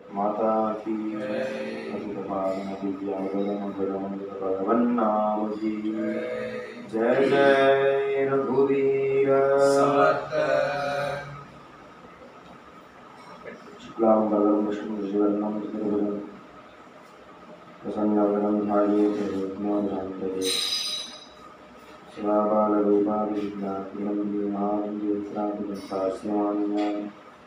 माता की भगवन नाम की जय जय रघुवीर शुक्लां वरदं विष्णुं शिवर्णं चतुर्भुजं प्रसन्नवदनं ध्यायेत् विघ्नोपशान्तये शिवाबालरूपाभिज्ञातिरं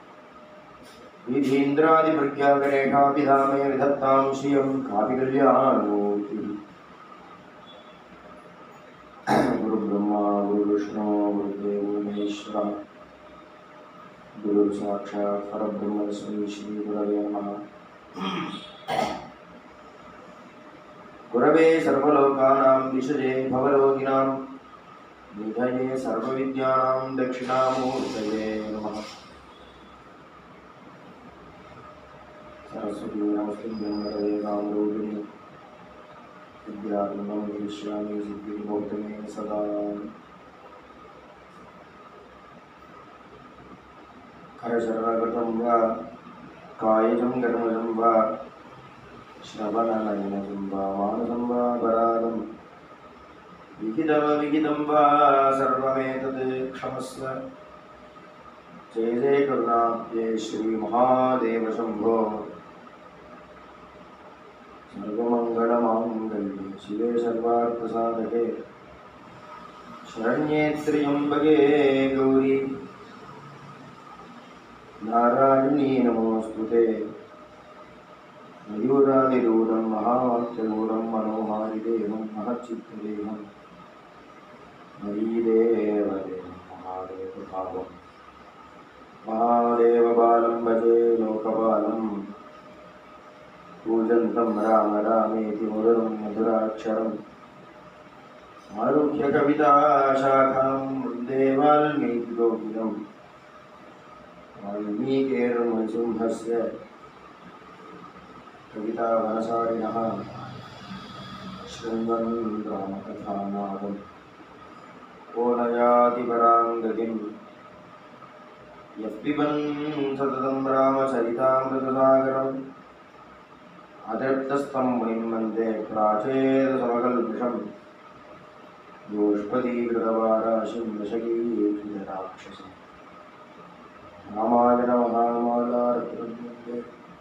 विधीन्द्रादिप्रज्ञागरेखाभिधामे विधत्तां श्रियं कापि कल्याणमूर्तिः गुरुब्रह्मा गुरुविष्णु गुरुदेवो महेश्वरः गुरुसाक्षात् परब्रह्म श्री श्रीगुरवे नमः गुरवे सर्वलोकानां विषये भवरोगिणां निधये सर्वविद्यानां दक्षिणामूर्तये नमः सरस्वती नमस्ते वरदे कामरूपिणि विद्यार्थं भविष्यामि सिद्धिर्बोधने सदा करशरणकृतं वा कायजं कर्मजं वा श्रवणनयनजं वा मानसं वा परादं विहितमविहितं वा सर्वमेतत् क्षमस्व जय जय करुणाब्दे श्रीमहादेव शम्भो सर्वमङ्गलमाङ्गल्ये शिवे सर्वार्थसाधके शरण्ये त्र्यम्बके गौरी नारायणी नमोऽस्तु ते मयूरानिरूढं महावाक्यरूढं मनोहारिदेवं महच्चित्तदेवं मयीदेवदेवं महादेवभावम् महादेवबालं भजे लोकपालं पूजन्तं राम रामेति मुदुरं मधुराक्षरम् आरुह्य कविताशाखां वन्दे वाल्मीकिगोकुलम् वाल्मीकिर्मसिंहस्य कवितावनसारिणः शृण्वन् रामकथानादम् को न याति परां गतिम् यः पिबन् सततं रामचरितामृतसागरम् अतृप्तस्थं मुनिं वन्दे प्राचेदसमकल्पिषम् गोष्पदीकृतवाराशिं वशगीकृतराक्षसम् रामायण महामालारत्नन्दे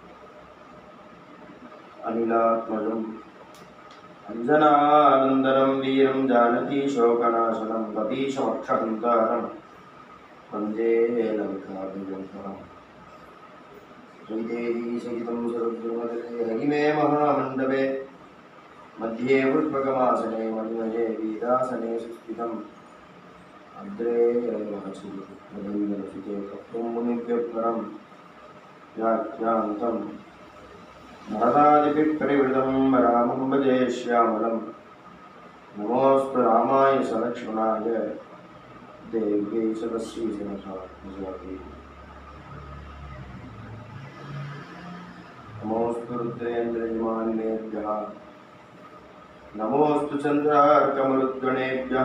अनिलात्मजम् अञ्जनानन्दनं वीरं जानकीशोकनाशनं कपीशमक्षहन्तारं वन्दे लङ्काभिजन्तरम् श्रीदेवी सहितं सरुद्रमदले हरिमे महामण्डपे मध्ये पुष्पकमासने मन्मये वीरासने सुस्थितम् अग्रे वहसुते तत्त्वं मुनिभ्यः व्याख्यान्तं भरतादिभिः परिवृतं रामं भजे श्यामलं नमोऽस्तु रामाय सलक्ष्मणाय देव्यै सदस्यै जनकात्मजायै नमोऽस्तु रुद्रेन्द्रयमान्येभ्यः नमोऽस्तु चन्द्रार्कमरुद्गणेभ्यः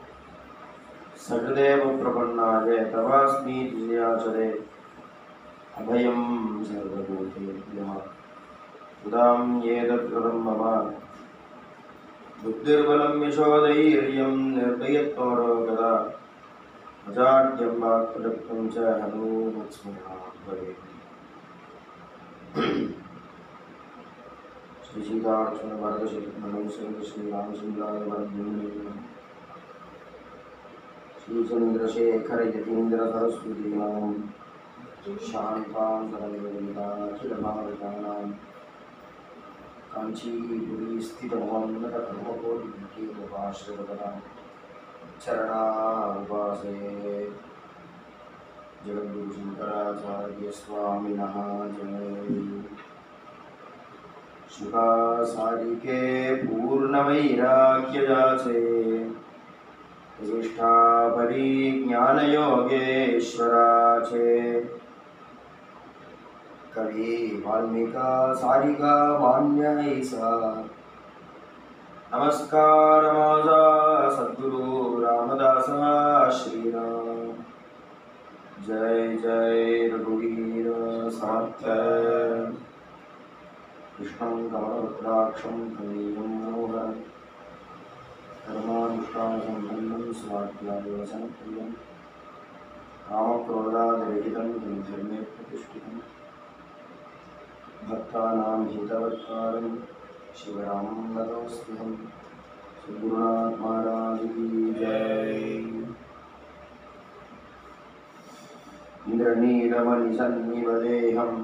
सकृदेव प्रपन्नाय तवास्मि तुल्याचरे अभयं सर्वभूतेभ्यः सुदां येतत्कृतं मम बुद्धिर्बलं यशोधैर्यं निर्दयत्वरोगदा अजाड्यं वाक्प्रदत्तं च हनूमत्स्मरणात् भवेत् श्री सीतालक्ष्मण भरत शत्रुघ्न श्री रामचंद्राय वरदे श्री चंद्रशेखर यतीन्द्र सरस्वती नाम शांतां सर्वविदाखिलभारतानां काञ्चीपुरी स्थितमोन्नतकर्मकोटिमुखीमुपाश्रितपदां चरणामुपासे जगद्गुरुशङ्कराचार्यस्वामिनः जय शुकासारिके पूर्णवैराग्यजाचे विशिष्टा परिज्ञानयोगेश्वराचे कवी वाल्मिका सारिका मान्य ऐसा नमस्कार माझा सद्गुरु रामदासा श्रीराम जय जय रघुवीर समर्थ कृष्णं कमलभद्राक्षं कनीयं मनोहरं धर्मानुष्ठानसम्पन्नं स्वाध्यायवसनप्रियं रामक्रोधादिरहितं धर्मे प्रतिष्ठितं भक्तानां हितवत्कारं शिवरामं नतोऽस्म्यहं सद्गुरुनाथ महाराज की जय इन्द्रनीलमणिसन्निवदेहम्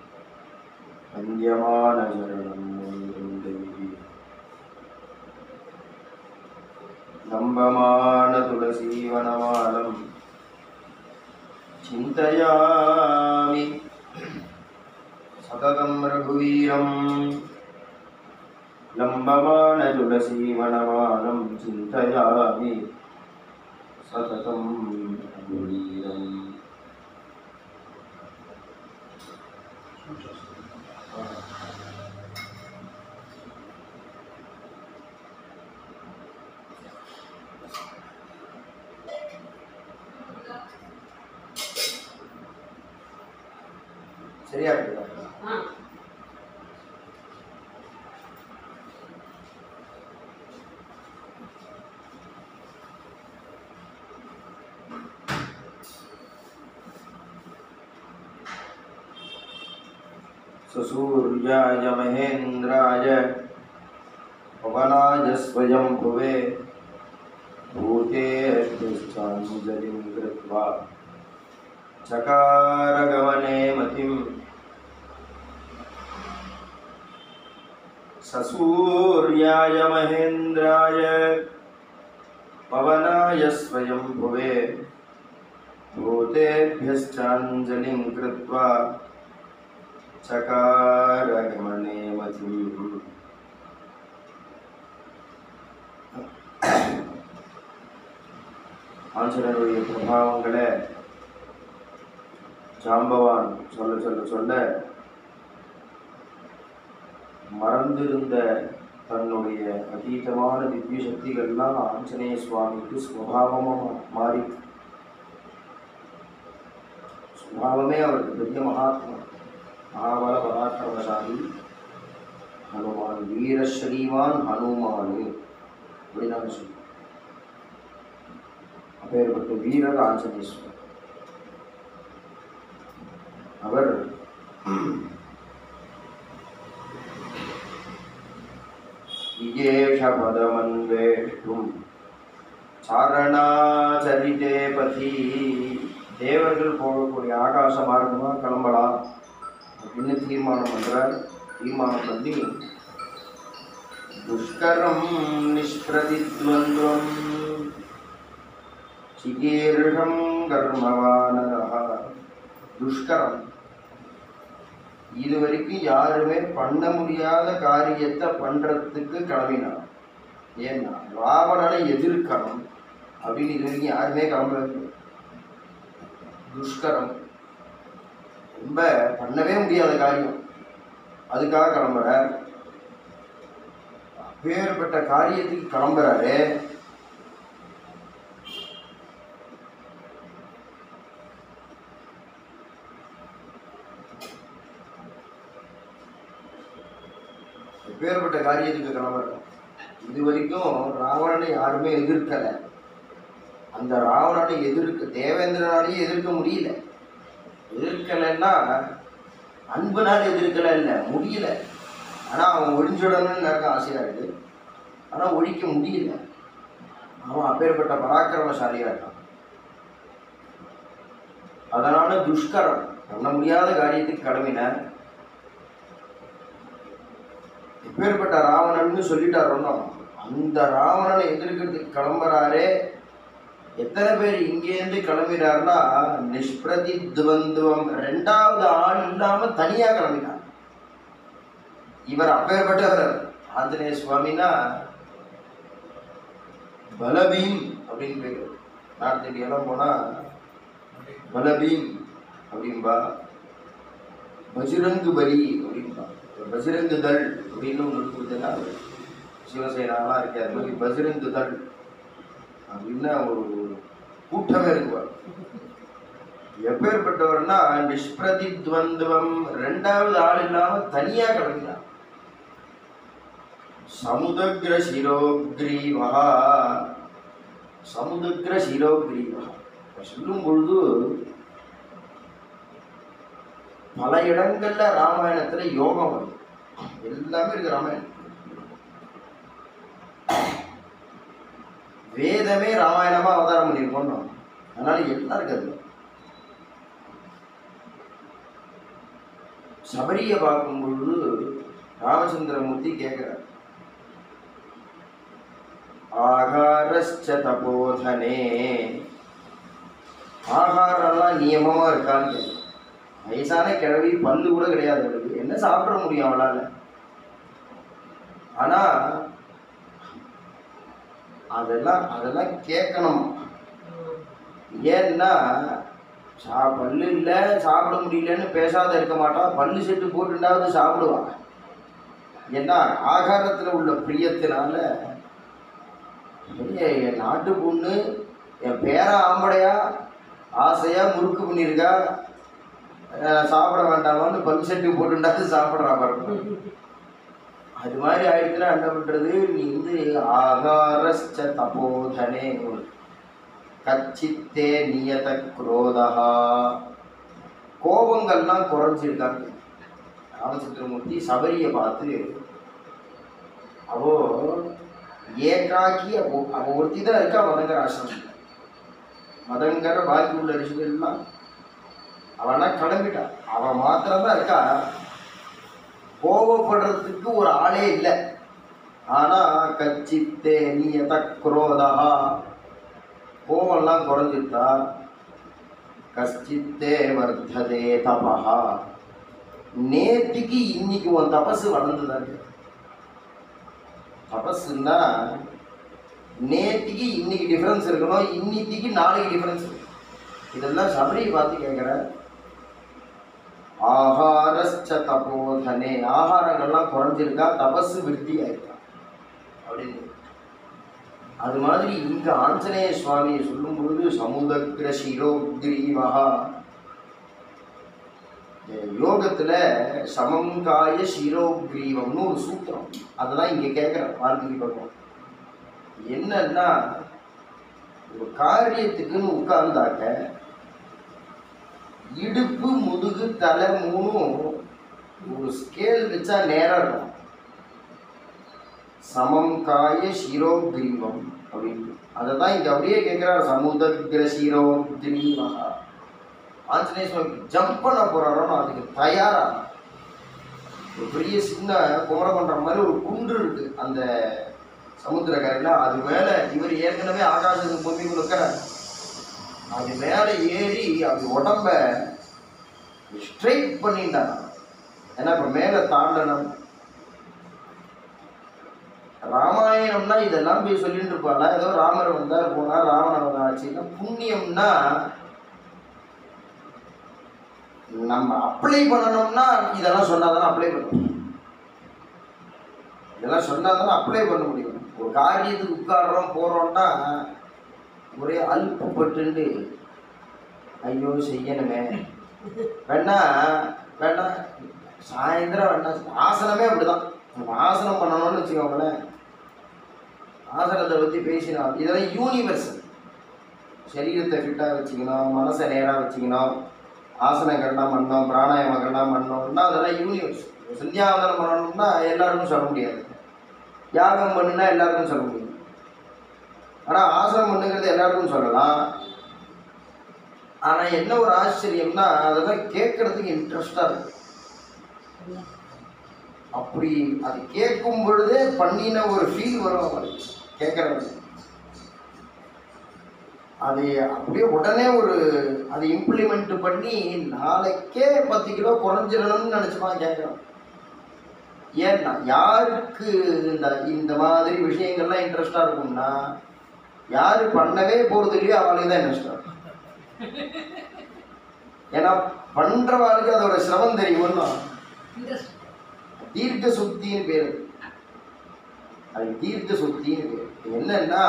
वन्द्यमानचरणं वन्दे लम्बमानतुलसीवनमालं चिन्तयामि सततं रघुवीरं लम्बमानतुलसीवनमालं चिन्तयामि सततं रघुवीरम् சரியா இருக்குதா ससूर्याय महेन्द्राय पवनाय स्वयं भुवे भूतेर्दुष्टाञ्जलिं कृत्वा चकारगमने मतिं ससूर्याय महेन्द्राय पवनाय स्वयं भुवे भूतेभ्यश्चाञ्जलिं कृत्वा चकारगमने मतिम् ஆஞ்சநேயருடைய பிரபாவங்களை ஜாம்பவான் சொல்ல சொல்ல சொல்ல மறந்திருந்த தன்னுடைய அதீதமான திவ்ய சக்திகள்லாம் ஆஞ்சநேய சுவாமிக்கு சுவாவமாக மாறி சுபாவமே அவருக்கு பெரிய மகாத்மா மகாபல பராக்கிரமசாலி ஹனுமான் வீர ஸ்ரீமான் ஹனுமானு அப்படின்னு நாங்கள் சொல்லுவோம் அப்பேற்பட்ட வீரர் ஆஞ்சநேஸ்வரர் அவர் விஜேஷ பதமன்வேஷ்டும் சாரணாச்சரிதே பதி தேவர்கள் போகக்கூடிய ஆகாச மார்க்கமாக கிளம்பலாம் அப்படின்னு தீர்மானம் பண்றார் தீர்மானம் பண்ணி துஷ்கரம் நிஷ்பிரதித்வந்த்வம் சிகீர்ஷம் கர்மவானரா துஷ்கரம் இது வரைக்கும் யாருமே பண்ண முடியாத காரியத்தை பண்றதுக்கு கிளம்பினான் ஏன்னா ராவணனை எதிர்க்கணும் அப்படின்னு இது வரைக்கும் யாருமே கிளம்பல துஷ்கரம் ரொம்ப பண்ணவே முடியாத காரியம் அதுக்காக கிளம்புற அப்பேற்பட்ட காரியத்துக்கு கிளம்புறாரு எப்பேற்பட்ட காரியத்துக்கு கிளம்புறாரு இது வரைக்கும் ராவணனை யாருமே எதிர்க்கல அந்த ராவணனை எதிர்க்க தேவேந்திரனாலேயே எதிர்க்க முடியல எதிர்க்கலைன்னா அன்புனால எதிர்க்கல இல்லை முடியல ஆனால் அவன் ஒழிஞ்சுடணும்னு எனக்கு ஆசையாக இருக்குது ஆனால் ஒழிக்க முடியல அவன் அப்பேற்பட்ட பராக்கிரமசாலியாக இருக்கான் அதனால துஷ்கரம் பண்ண முடியாத காரியத்துக்கு கடமைன எப்பேற்பட்ட ராவணன்னு சொல்லிட்டார் ஒன்றும் அந்த ராவணனை எதிர்க்கிறதுக்கு கிளம்புறாரே எத்தனை பேர் இங்கேருந்து கிளம்பினார்னா நிஷ்பிரதி துவந்துவம் ரெண்டாவது ஆள் இல்லாம தனியா கிளம்பினார் இவர் அப்பேற்பட்டவர் ஆஞ்சநேய சுவாமினா பலபீம் அப்படின்னு பேரு நார்த் இந்தியாலாம் போனா பலபீம் அப்படின்பா பஜ்ரங்கு பலி அப்படின்பா பஜ்ரங்கு தள் அப்படின்னு ஒன்று கொடுத்தா சிவசேனாலாம் இருக்கு அது மாதிரி பஜ்ரங்கு தள் அப்படின்னா ஒரு கூட்டமே இருக்குவார் எப்பேற்பட்டவர்னா நிஷ்பிரதித்வந்துவம் ரெண்டாவது ஆள் இல்லாம தனியா கிளம்பினார் சமுதக்ர சிரோக்ரீவா சமுதக்ர சிரோக்ரீவா சொல்லும் பொழுது பல இடங்கள்ல ராமாயணத்துல யோகம் வருது எல்லாமே இருக்கு ராமாயணம் வேதமே ராமாயணமா அவதாரம் பண்ணியிருக்கோம் நம்ம. அதனால எல்லாம் இருக்காது சபரியை பார்க்கும் பொழுது ராமச்சந்திரமூர்த்தி கேட்கிறார் ஆகாரஸ்ச தபோதனே ஆகாரம்லாம் நியமமா இருக்கான்னு கேட்கிறார். வயசான கிழவி பல்லு கூட கிடையாது அவளுக்கு என்ன சாப்பிட முடியும் அவளால ஆனா அதெல்லாம் அதெல்லாம் கேட்கணும் ஏன்னா சா பல்லு இல்லை சாப்பிட முடியலன்னு பேசாத இருக்க மாட்டா பல்லு செட்டு போட்டுண்டாவது சாப்பிடுவாங்க ஏன்னா ஆகாரத்தில் உள்ள பிரியத்தினால ஏய், என் நாட்டு பொண்ணு என் பேர ஆம்படையா ஆசையா முறுக்கு பண்ணியிருக்கா அஹ் சாப்பிட வேண்டாமான்னு பல் செட்டு போட்டுண்டாவது சாப்பிட்றா பாருங்க அது மாதிரி ஆயிடுச்சுன்னா என்ன பண்றது நீ வந்து ஆகாரஸ்ச தபோதனே கச்சித்தே நியத குரோதா கோபங்கள்லாம் குறைஞ்சிருக்காங்க ராமச்சந்திரமூர்த்தி சபரியை பார்த்து அவோ ஏகாக்கி அவ அவ ஒருத்தி தான் இருக்கா மதங்கர ஆசிரமம் மதங்கர பாக்கி உள்ள ரிஷிகள்லாம் அவனா கிளம்பிட்டா அவன் மாத்திரம் தான் இருக்கா கோபப்படுறதுக்கு ஒரு ஆளே இல்லை ஆனா கச்சித்தே நியத குரோதா கோவம்லாம் குறைஞ்சிட்டா கஷ்டித்தே வர்த்ததே தபஹா நேத்திக்கு இன்னைக்கு உன் தபசு வளர்ந்துதாங்க தபசுன்னா நேத்திக்கு இன்னைக்கு டிஃபரன்ஸ் இருக்கணும் இன்னைக்கு நாளைக்கு டிஃபரன்ஸ் இருக்கு இதெல்லாம் சபரியை பார்த்து கேட்குறேன் ஆகாரஸ்ச தபோதனே ஆகாரங்கள்லாம் குறைஞ்சிருக்கா தபசு விருத்தி ஆயிருக்கா அப்படின்னு அது மாதிரி இங்க ஆஞ்சநேய சுவாமியை சொல்லும் பொழுது சமுதக்ர சிரோக்ரீவகா யோகத்துல சமங்காய சிரோக்ரீவம்னு ஒரு சூத்திரம் அதெல்லாம் இங்க கேட்கிறேன் வால்மீகி பகவான் என்னன்னா ஒரு காரியத்துக்குன்னு உட்கார்ந்தாக்க இடுப்பு முதுகு தலை மூணும் ஒரு ஸ்கேல் வச்சா நேரம் இருக்கும் சமம் காய சிரோக்ரீவம் அப்படின்ட்டு அதை தான் இங்கே அப்படியே கேட்குறாரு சமுதக்ர சிரோக்ரீவா ஆஞ்சநேய சுவாமி ஜம்ப் பண்ண போகிறாரோ அதுக்கு தயாரா ஒரு பெரிய சின்ன குமரகுன்றம் மாதிரி ஒரு குன்று இருக்கு அந்த சமுத்திரக்கரையில் அது மேலே இவர் ஏற்கனவே ஆகாசத்துக்கு பூமி கொடுக்குறார் அது மேலே ஏறி அது உடம்ப ஸ்ட்ரைட் பண்ணிட்டாங்க ஏன்னா இப்போ மேலே தாண்டணும் ராமாயணம்னா இதெல்லாம் போய் சொல்லிட்டு இருப்பாளா ஏதோ ராமர் வந்தார் போனார் ராவணன் ஆச்சுன்னா புண்ணியம்னா நம்ம அப்ளை பண்ணணும்னா இதெல்லாம் சொன்னாதானே அப்ளை பண்ணணும் இதெல்லாம் சொன்னாதானே அப்ளை பண்ண முடியும் ஒரு காரியத்துக்கு உட்காடுறோம் போகிறோம்னா ஒரே அல்பப்பட்டுண்டு ஐயோ செய்யணுமே வேணா வேணா சாயந்தரம் வேணா ஆசனமே அப்படிதான் நம்ம ஆசனம் பண்ணணும்னு வச்சுக்கோங்களேன் ஆசனத்தை பற்றி பேசினா இதெல்லாம் யூனிவர்சல் சரீரத்தை ஃபிட்டாக வச்சுக்கணும் மனசை நேராக வச்சுக்கணும் ஆசனங்கள்லாம் பண்ணோம் பிராணாயாமங்கள்லாம் பண்ணோம்னா அதெல்லாம் யூனிவர்ஸ் சந்தியாவதனம் பண்ணணும்னா எல்லாருக்கும் சொல்ல முடியாது யாகம் பண்ணுனா எல்லாருக்கும் சொல்ல முடியும் ஆனால் ஆசனம் பண்ணுங்கிறது எல்லாருக்கும் சொல்லலாம் ஆனால் என்ன ஒரு ஆச்சரியம்னா அதெல்லாம் கேட்கறதுக்கு இன்ட்ரெஸ்டாக இருக்கு அப்படி அது கேட்கும் பொழுதே பண்ணின ஒரு ஃபீல் வரும் அவங்களுக்கு கேட்கறது அது அப்படியே உடனே ஒரு அதை இம்ப்ளிமெண்ட் பண்ணி நாளைக்கே பத்து கிலோ குறைஞ்சிடணும்னு நினச்சிப்பான் கேட்குறோம் ஏன்னா யாருக்கு இந்த இந்த மாதிரி விஷயங்கள்லாம் இன்ட்ரெஸ்டாக இருக்கும்னா யார் பண்ணவே போகிறது இல்லையோ அவளுக்கு தான் இன்ட்ரெஸ்டாக இருக்கும் ஏன்னா பண்ணுறவாளுக்கு அதோட சிரமம் தெரியும்னா தீர்க்க சுத்தின்னு பேர் அது தீர்க்க சுத்தின்னு பேர் என்னன்னா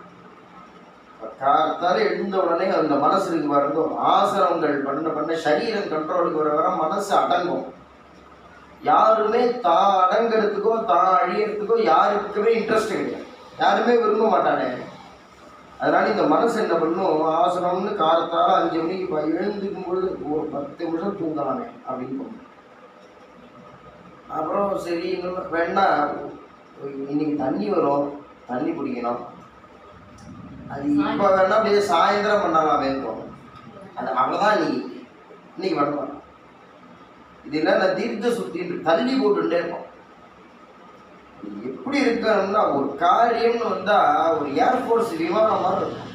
காத்தால எழுந்த உடனே அந்த மனசு இருக்கு பாருங்க ஆசனங்கள் பண்ண பண்ண சரீரம் கண்ட்ரோலுக்கு வர வர மனசு அடங்கும் யாருமே தான் அடங்கிறதுக்கோ தான் அழியறதுக்கோ யாருக்குமே இன்ட்ரெஸ்ட் கிடையாது யாருமே விரும்ப மாட்டானே அதனால இந்த மனசு என்ன பண்ணும் ஆசனம்னு காலத்தால அஞ்சு மணிக்கு ப- எழுந்துக்கும் பொழுது ஒரு பத்து நிமிஷம் தூங்கலாமே அப்படின்னு தோணும் அப்புறம் சரி இன்னும் வேணா இன்னைக்கு தண்ணி வரும் தண்ணி குடிக்கணும் அது இப்போ வேணா அப்படியே சாயந்தரம் பண்ணலாமே தோணும் அது அவ்வளோதான் இன்னைக்கு இன்னைக்கு பண்ணலாம் இதெல்லாம் நான் தீர்த்த சுத்தின்னு தள்ளி போட்டுட்டே இருப்போம் இது எப்படி இருக்கணும்னா ஒரு காரியம்னு வந்தா ஒரு ஏர்ஃபோர்ஸ் விமானம் மாதிரி இருக்கும்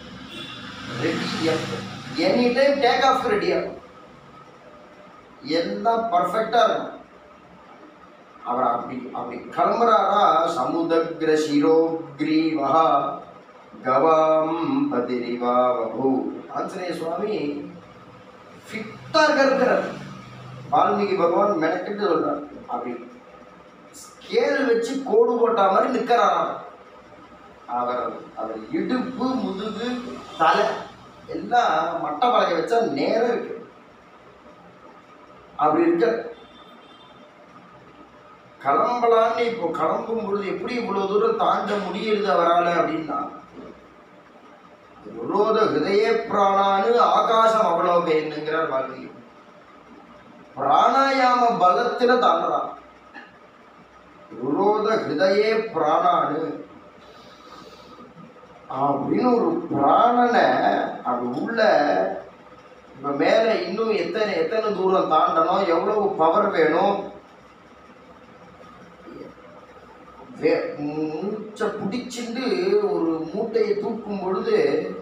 ready any time take off ரெடியா இருக்கும் எல்லாம் பர்ஃபெக்டா இருக்கும் அவர் அப்படி அப்படி கிளம்புறாரா சமுதக்ர சிரோக்ரி மகா கவாம் பதிரிவா வபு ஆஞ்சநேய சுவாமி ஃபிட்டா இருக்கிறார் வால்மீகி பகவான் மெனக்கிட்டு சொல்றார் அப்படி ஸ்கேல் வச்சு கோடு போட்ட மாதிரி நிற்கிறாராம் அவர் அவர் இடுப்பு முதுகு தலை எல்லாம் மட்டை பலகை வச்சா நேரம் இருக்கு அப்படி இருக்க கிளம்பலான்னு இப்போ கிளம்பும் பொழுது எப்படி இவ்வளவு தூரம் தாண்ட முடியுது அவரால் அப்படின்னா விரோத ஹிருதய பிராணானு ஆகாசம் அவ்வளவு என்னங்கிறார் வால்மீகி பிராணாயாம பலத்துல தாண்டலாம் விரோத ஹிருதயே பிராணானு அப்படின்னு ஒரு பிராணனை அப்படி உள்ள இப்ப மேல இன்னும் எத்தனை எத்தனை தூரம் தாண்டணும் எவ்வளவு பவர் வேணும் வே- மூச்சை பிடிச்சிட்டு ஒரு மூட்டையை தூக்கும் பொழுது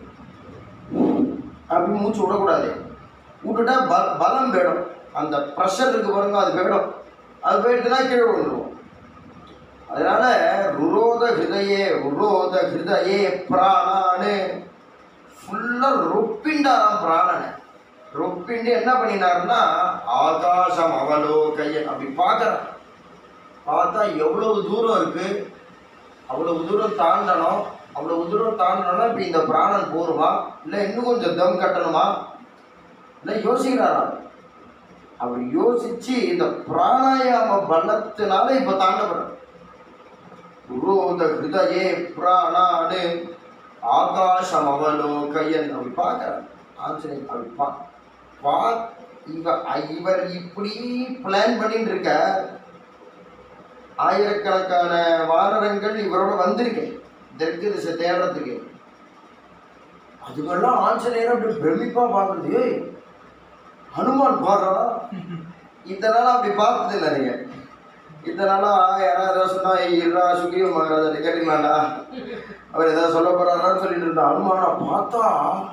அப்படி மூச்சு விடக்கூடாது விட்டுட்டா ப பலம் வேணும் அந்த ப்ரெஷர் இருக்கு பாருங்க அது வேணும் அது போயிட்டுனா கீழே விழுந்துருவோம் அதனால ருரோத ஹிருதயே ருரோத ஹிருதயே பிராணான்னு ஃபுல்லாக ரொப்பிண்டாராம் பிராணனை ரொப்பிண்டு என்ன பண்ணினாருன்னா ஆகாசம் அவலோகைய அப்படி பார்க்குறான் பார்த்தா எவ்வளவு தூரம் இருக்கு அவ்வளவு தூரம் தாண்டணும் அவ்வளவு தூரம் தாண்டணும்னா இப்போ இந்த பிராணன் போருமா இல்லை இன்னும் கொஞ்சம் தம் கட்டணுமா இல்லை யோசிக்கிறாராம் அப்படி யோசிச்சு இந்த பிராணாயாம பலத்தினால இப்போ தாண்டப்படுறோம் குரோத ஹிருதயே பிராணானு ஆகாசம் அவலோகையன் அப்படி பார்க்குறான் ஆஞ்சநேயன் அப்படி பா பா இவ இவர் இப்படி பிளான் பண்ணிட்டு இருக்க ஆயிரக்கணக்கான வானரங்கள் இவரோட வந்திருக்கேன் தெற்கு திசை தேடுறதுக்கு அதுக்கெல்லாம் ஆஞ்சநேயர் அப்படி பிரமிப்பா பார்க்குறது ஏய் ஹனுமான் பாடுறா இதனால அப்படி பார்த்தது இல்லை நீங்க இதனால யாராவது ஏதாவது சொன்னா "ஏய், இருடா சுக்ரீவ மகாராஜா கேட்டுக்கலாம்டா அவர் ஏதாவது சொல்ல போறாரான்னு சொல்லிட்டு இருந்தா ஹனுமானை பார்த்தா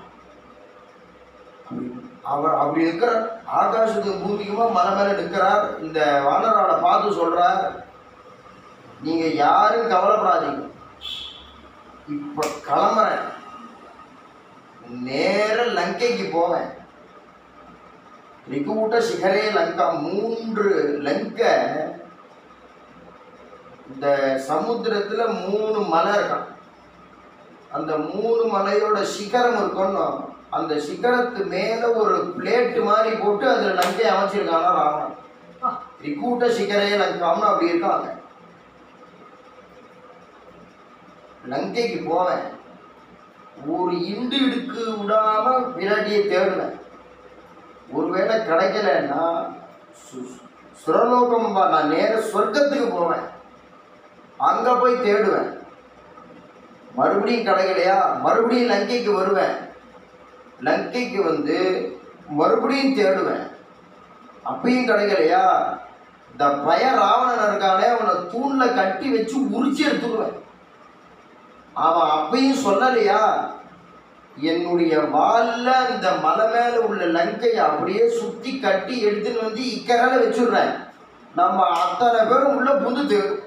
அப்படி- அவர் அப்படி இருக்கிறார் ஆகாசத்துக்கு பூமிக்குமா மலை மேல நிற்கிறார் இந்த வானரால பார்த்து சொல்றார் நீங்க யாரும் கவலைப்படாதீங்க இப்ப கிளம்புறேன் நேர லங்கைக்கு போவேன் ரிகூட்ட சிகரே லங்கா மூன்று லங்கை இந்த சமுத்திரத்துல மூணு மலை இருக்கான் அந்த மூணு மலையோட சிகரம் இருக்கணும் அந்த சிகரத்து மேல ஒரு பிளேட் மாதிரி போட்டு அதுல லங்கை அமைச்சிருக்கானா ராவணன் ரிகூட்ட சிகரே லங்காம்னு அப்படி இருக்காங்க லங்கைக்கு போவேன் ஒரு இண்டு இடுக்கு விடாம பிராட்டியை தேடுவேன் ஒருவேளை கிடைக்கலன்னா சு- சுரலோகம் பா- நான் நேர சொர்க்கத்துக்கு போவேன் அங்க போய் தேடுவேன் மறுபடியும் கிடைக்கலையா மறுபடியும் லங்கைக்கு வருவேன் லங்கைக்கு வந்து மறுபடியும் தேடுவேன் அப்பயும் கிடைக்கலையா இந்த பய ராவணன் இருக்கானே அவனை தூண்ல கட்டி வச்சு உரிச்சு எடுத்துடுவேன் அவன் அப்பயும் சொல்லலையா என்னுடைய வால்ல இந்த மலை மேல உள்ள லங்கையை அப்படியே சுத்தி கட்டி எடுத்துன்னு வந்து இக்கரையில வச்சுடுறேன் நம்ம அத்தனை பேரும் உள்ள புந்து தேடும்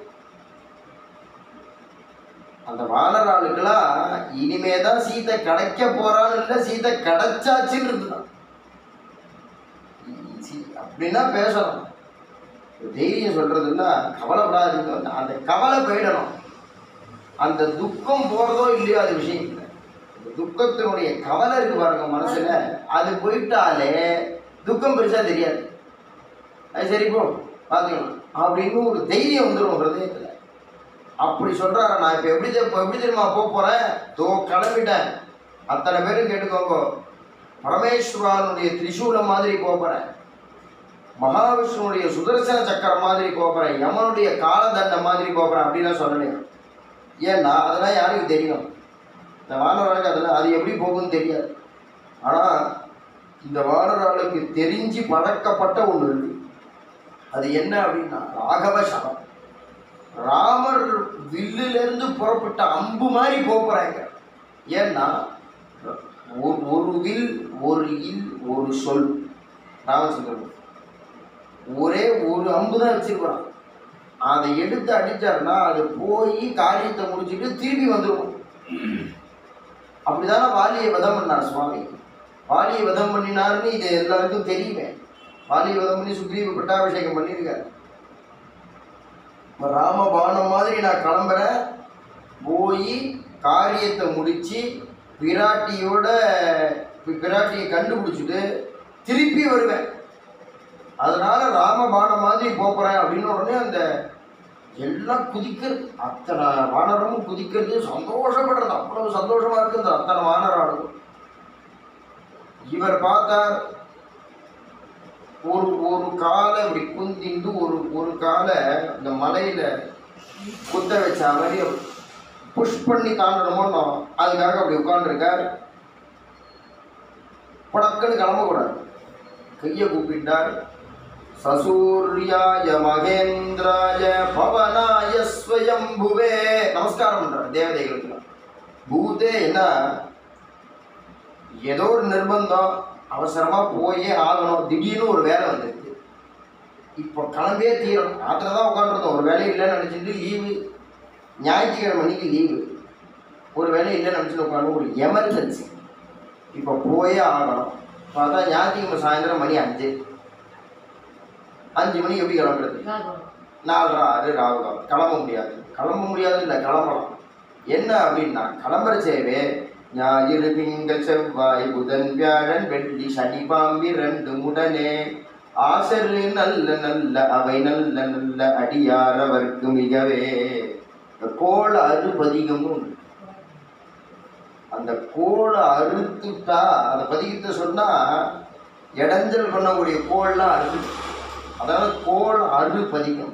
அந்த வானராளுக்கெல்லாம் இனிமே தான் சீதை கிடைக்க போறான்னு இல்லை சீதை கிடைச்சாச்சுன்னு இருந்துதான் சி- அப்படின்னா பேசணும் தைரியம் சொல்றதுன்னா கவலைப்படாதீங்க அந்த கவலை போயிடணும் அந்த துக்கம் போறதோ இல்லையோ அது விஷயம் இல்லை அந்த துக்கத்தினுடைய கவலை இருக்கு பாருங்க மனசுல அது போயிட்டாலே துக்கம் பெருசா தெரியாது அது சரி போ பார்த்துக்கலாம் அப்படின்னு ஒரு தைரியம் வந்துடும் ஹிருதயத்தில் அப்படி சொல்றாரு நான் இப்போ எப்படி தெ- இப்ப எப்படி தெரியுமா போக போறேன் தோ கிளம்பிட்டேன் அத்தனை பேரும் கேட்டுக்கோங்க பரமேஸ்வரனுடைய திரிசூலம் மாதிரி போக போறேன் மகாவிஷ்ணுடைய சுதர்சன சக்கரம் மாதிரி போக போறேன் யமனுடைய காலதண்ட மாதிரி போக போறேன் அப்படிலாம் சொல்லலையா ஏன்னா அதெல்லாம் யாருக்கு தெரியும் இந்த வானராளுக்கு அதெல்லாம் அது எப்படி போகும்னு தெரியாது ஆனால் இந்த வானராளுக்கு தெரிஞ்சு பழக்கப்பட்ட ஒன்று இருக்கு அது என்ன அப்படின்னா ராகவ சரம் ராமர் வில்லிலிருந்து புறப்பட்ட அம்பு மாதிரி போகிறாங்க ஏன்னா ஒரு ஒரு வில் ஒரு இல் ஒரு சொல் ராமச்சந்திரன் ஒரே ஒரு அம்பு தான் வச்சிருக்கிறான் அதை எடுத்து அடிச்சாருன்னா அது போய் காரியத்தை முடிச்சுட்டு திரும்பி வந்துடும் அப்படிதானே வாலியை வதம் பண்ணார் சுவாமி வாலியை வதம் பண்ணினாருன்னு இது எல்லாருக்கும் தெரியுமே வாலியை வதம் பண்ணி சுக்ரீவ பட்டாபிஷேகம் பண்ணியிருக்காரு இப்ப ராமபானம் மாதிரி நான் கிளம்புறேன் போய் காரியத்தை முடிச்சு பிராட்டியோட பி- பிராட்டியை கண்டுபிடிச்சிட்டு திருப்பி வருவேன் அதனால ராமபானம் மாதிரி போகிறேன் அப்படின்னு உடனே அந்த எல்லாம் குதிக்கிறது அத்தனை வானரமும் குதிக்கிறது சந்தோஷப்படுறது அவ்வளவு சந்தோஷமா இருக்கு இந்த அத்தனை வானராடும் இவர் பார்த்தார் ஒரு ஒரு காலை இப்படி குந்திண்டு ஒரு ஒரு காலை இந்த மலையில குத்த வச்ச மாதிரி புஷ் பண்ணி தாண்டணுமோ அதுக்காக அப்படி உட்காந்துருக்கார் படக்குன்னு கிளம்பக்கூடாது கையை கூப்பிட்டார் சசூர்யாய மகேந்திராய பவனாய ஸ்வயம்புவே நமஸ்காரம் பண்றார் தேவதைகளுக்கு பூதே என்ன ஏதோ ஒரு நிர்பந்தம் அவசரமா போயே ஆகணும் திடீர்னு ஒரு வேலை வந்துருக்கு இப்போ கிளம்பியே தீரணும் ஆத்திர தான் உட்காந்துருந்தோம் ஒரு வேலை இல்லைன்னு நினச்சிட்டு லீவு ஞாயிற்றுக்கிழமை அன்னைக்கு லீவு ஒரு வேலை இல்லைன்னு நினச்சிட்டு உட்காந்து ஒரு எமர்ஜென்சி இப்போ போயே ஆகணும் பார்த்தா ஞாயிற்றுக்கிழமை சாயந்தரம் மணி அஞ்சு அஞ்சு மணிக்கு எப்படி கிளம்புறது நாலரை ஆறு ராகுலம் கிளம்ப முடியாது கிளம்ப முடியாது இல்லை கிளம்பலாம் என்ன அப்படின்னா கிளம்புற சேவே ஞாயிறு திங்கள் செவ்வாய் புதன் வியாழன் வெள்ளி சனி பாம்பி ரெண்டு முடனே ஆசரு நல்ல நல்ல அவை நல்ல நல்ல அடியாரவர்க்கு மிகவே இந்த கோல அறுபதிகம்னு உண்டு. அந்த கோலை அறுத்துட்டா அந்த பதிகத்தை சொன்னா இடைஞ்சல் பண்ணக்கூடிய கோல்லாம் அறுத்து அதனால கோல் அறு பதிகம்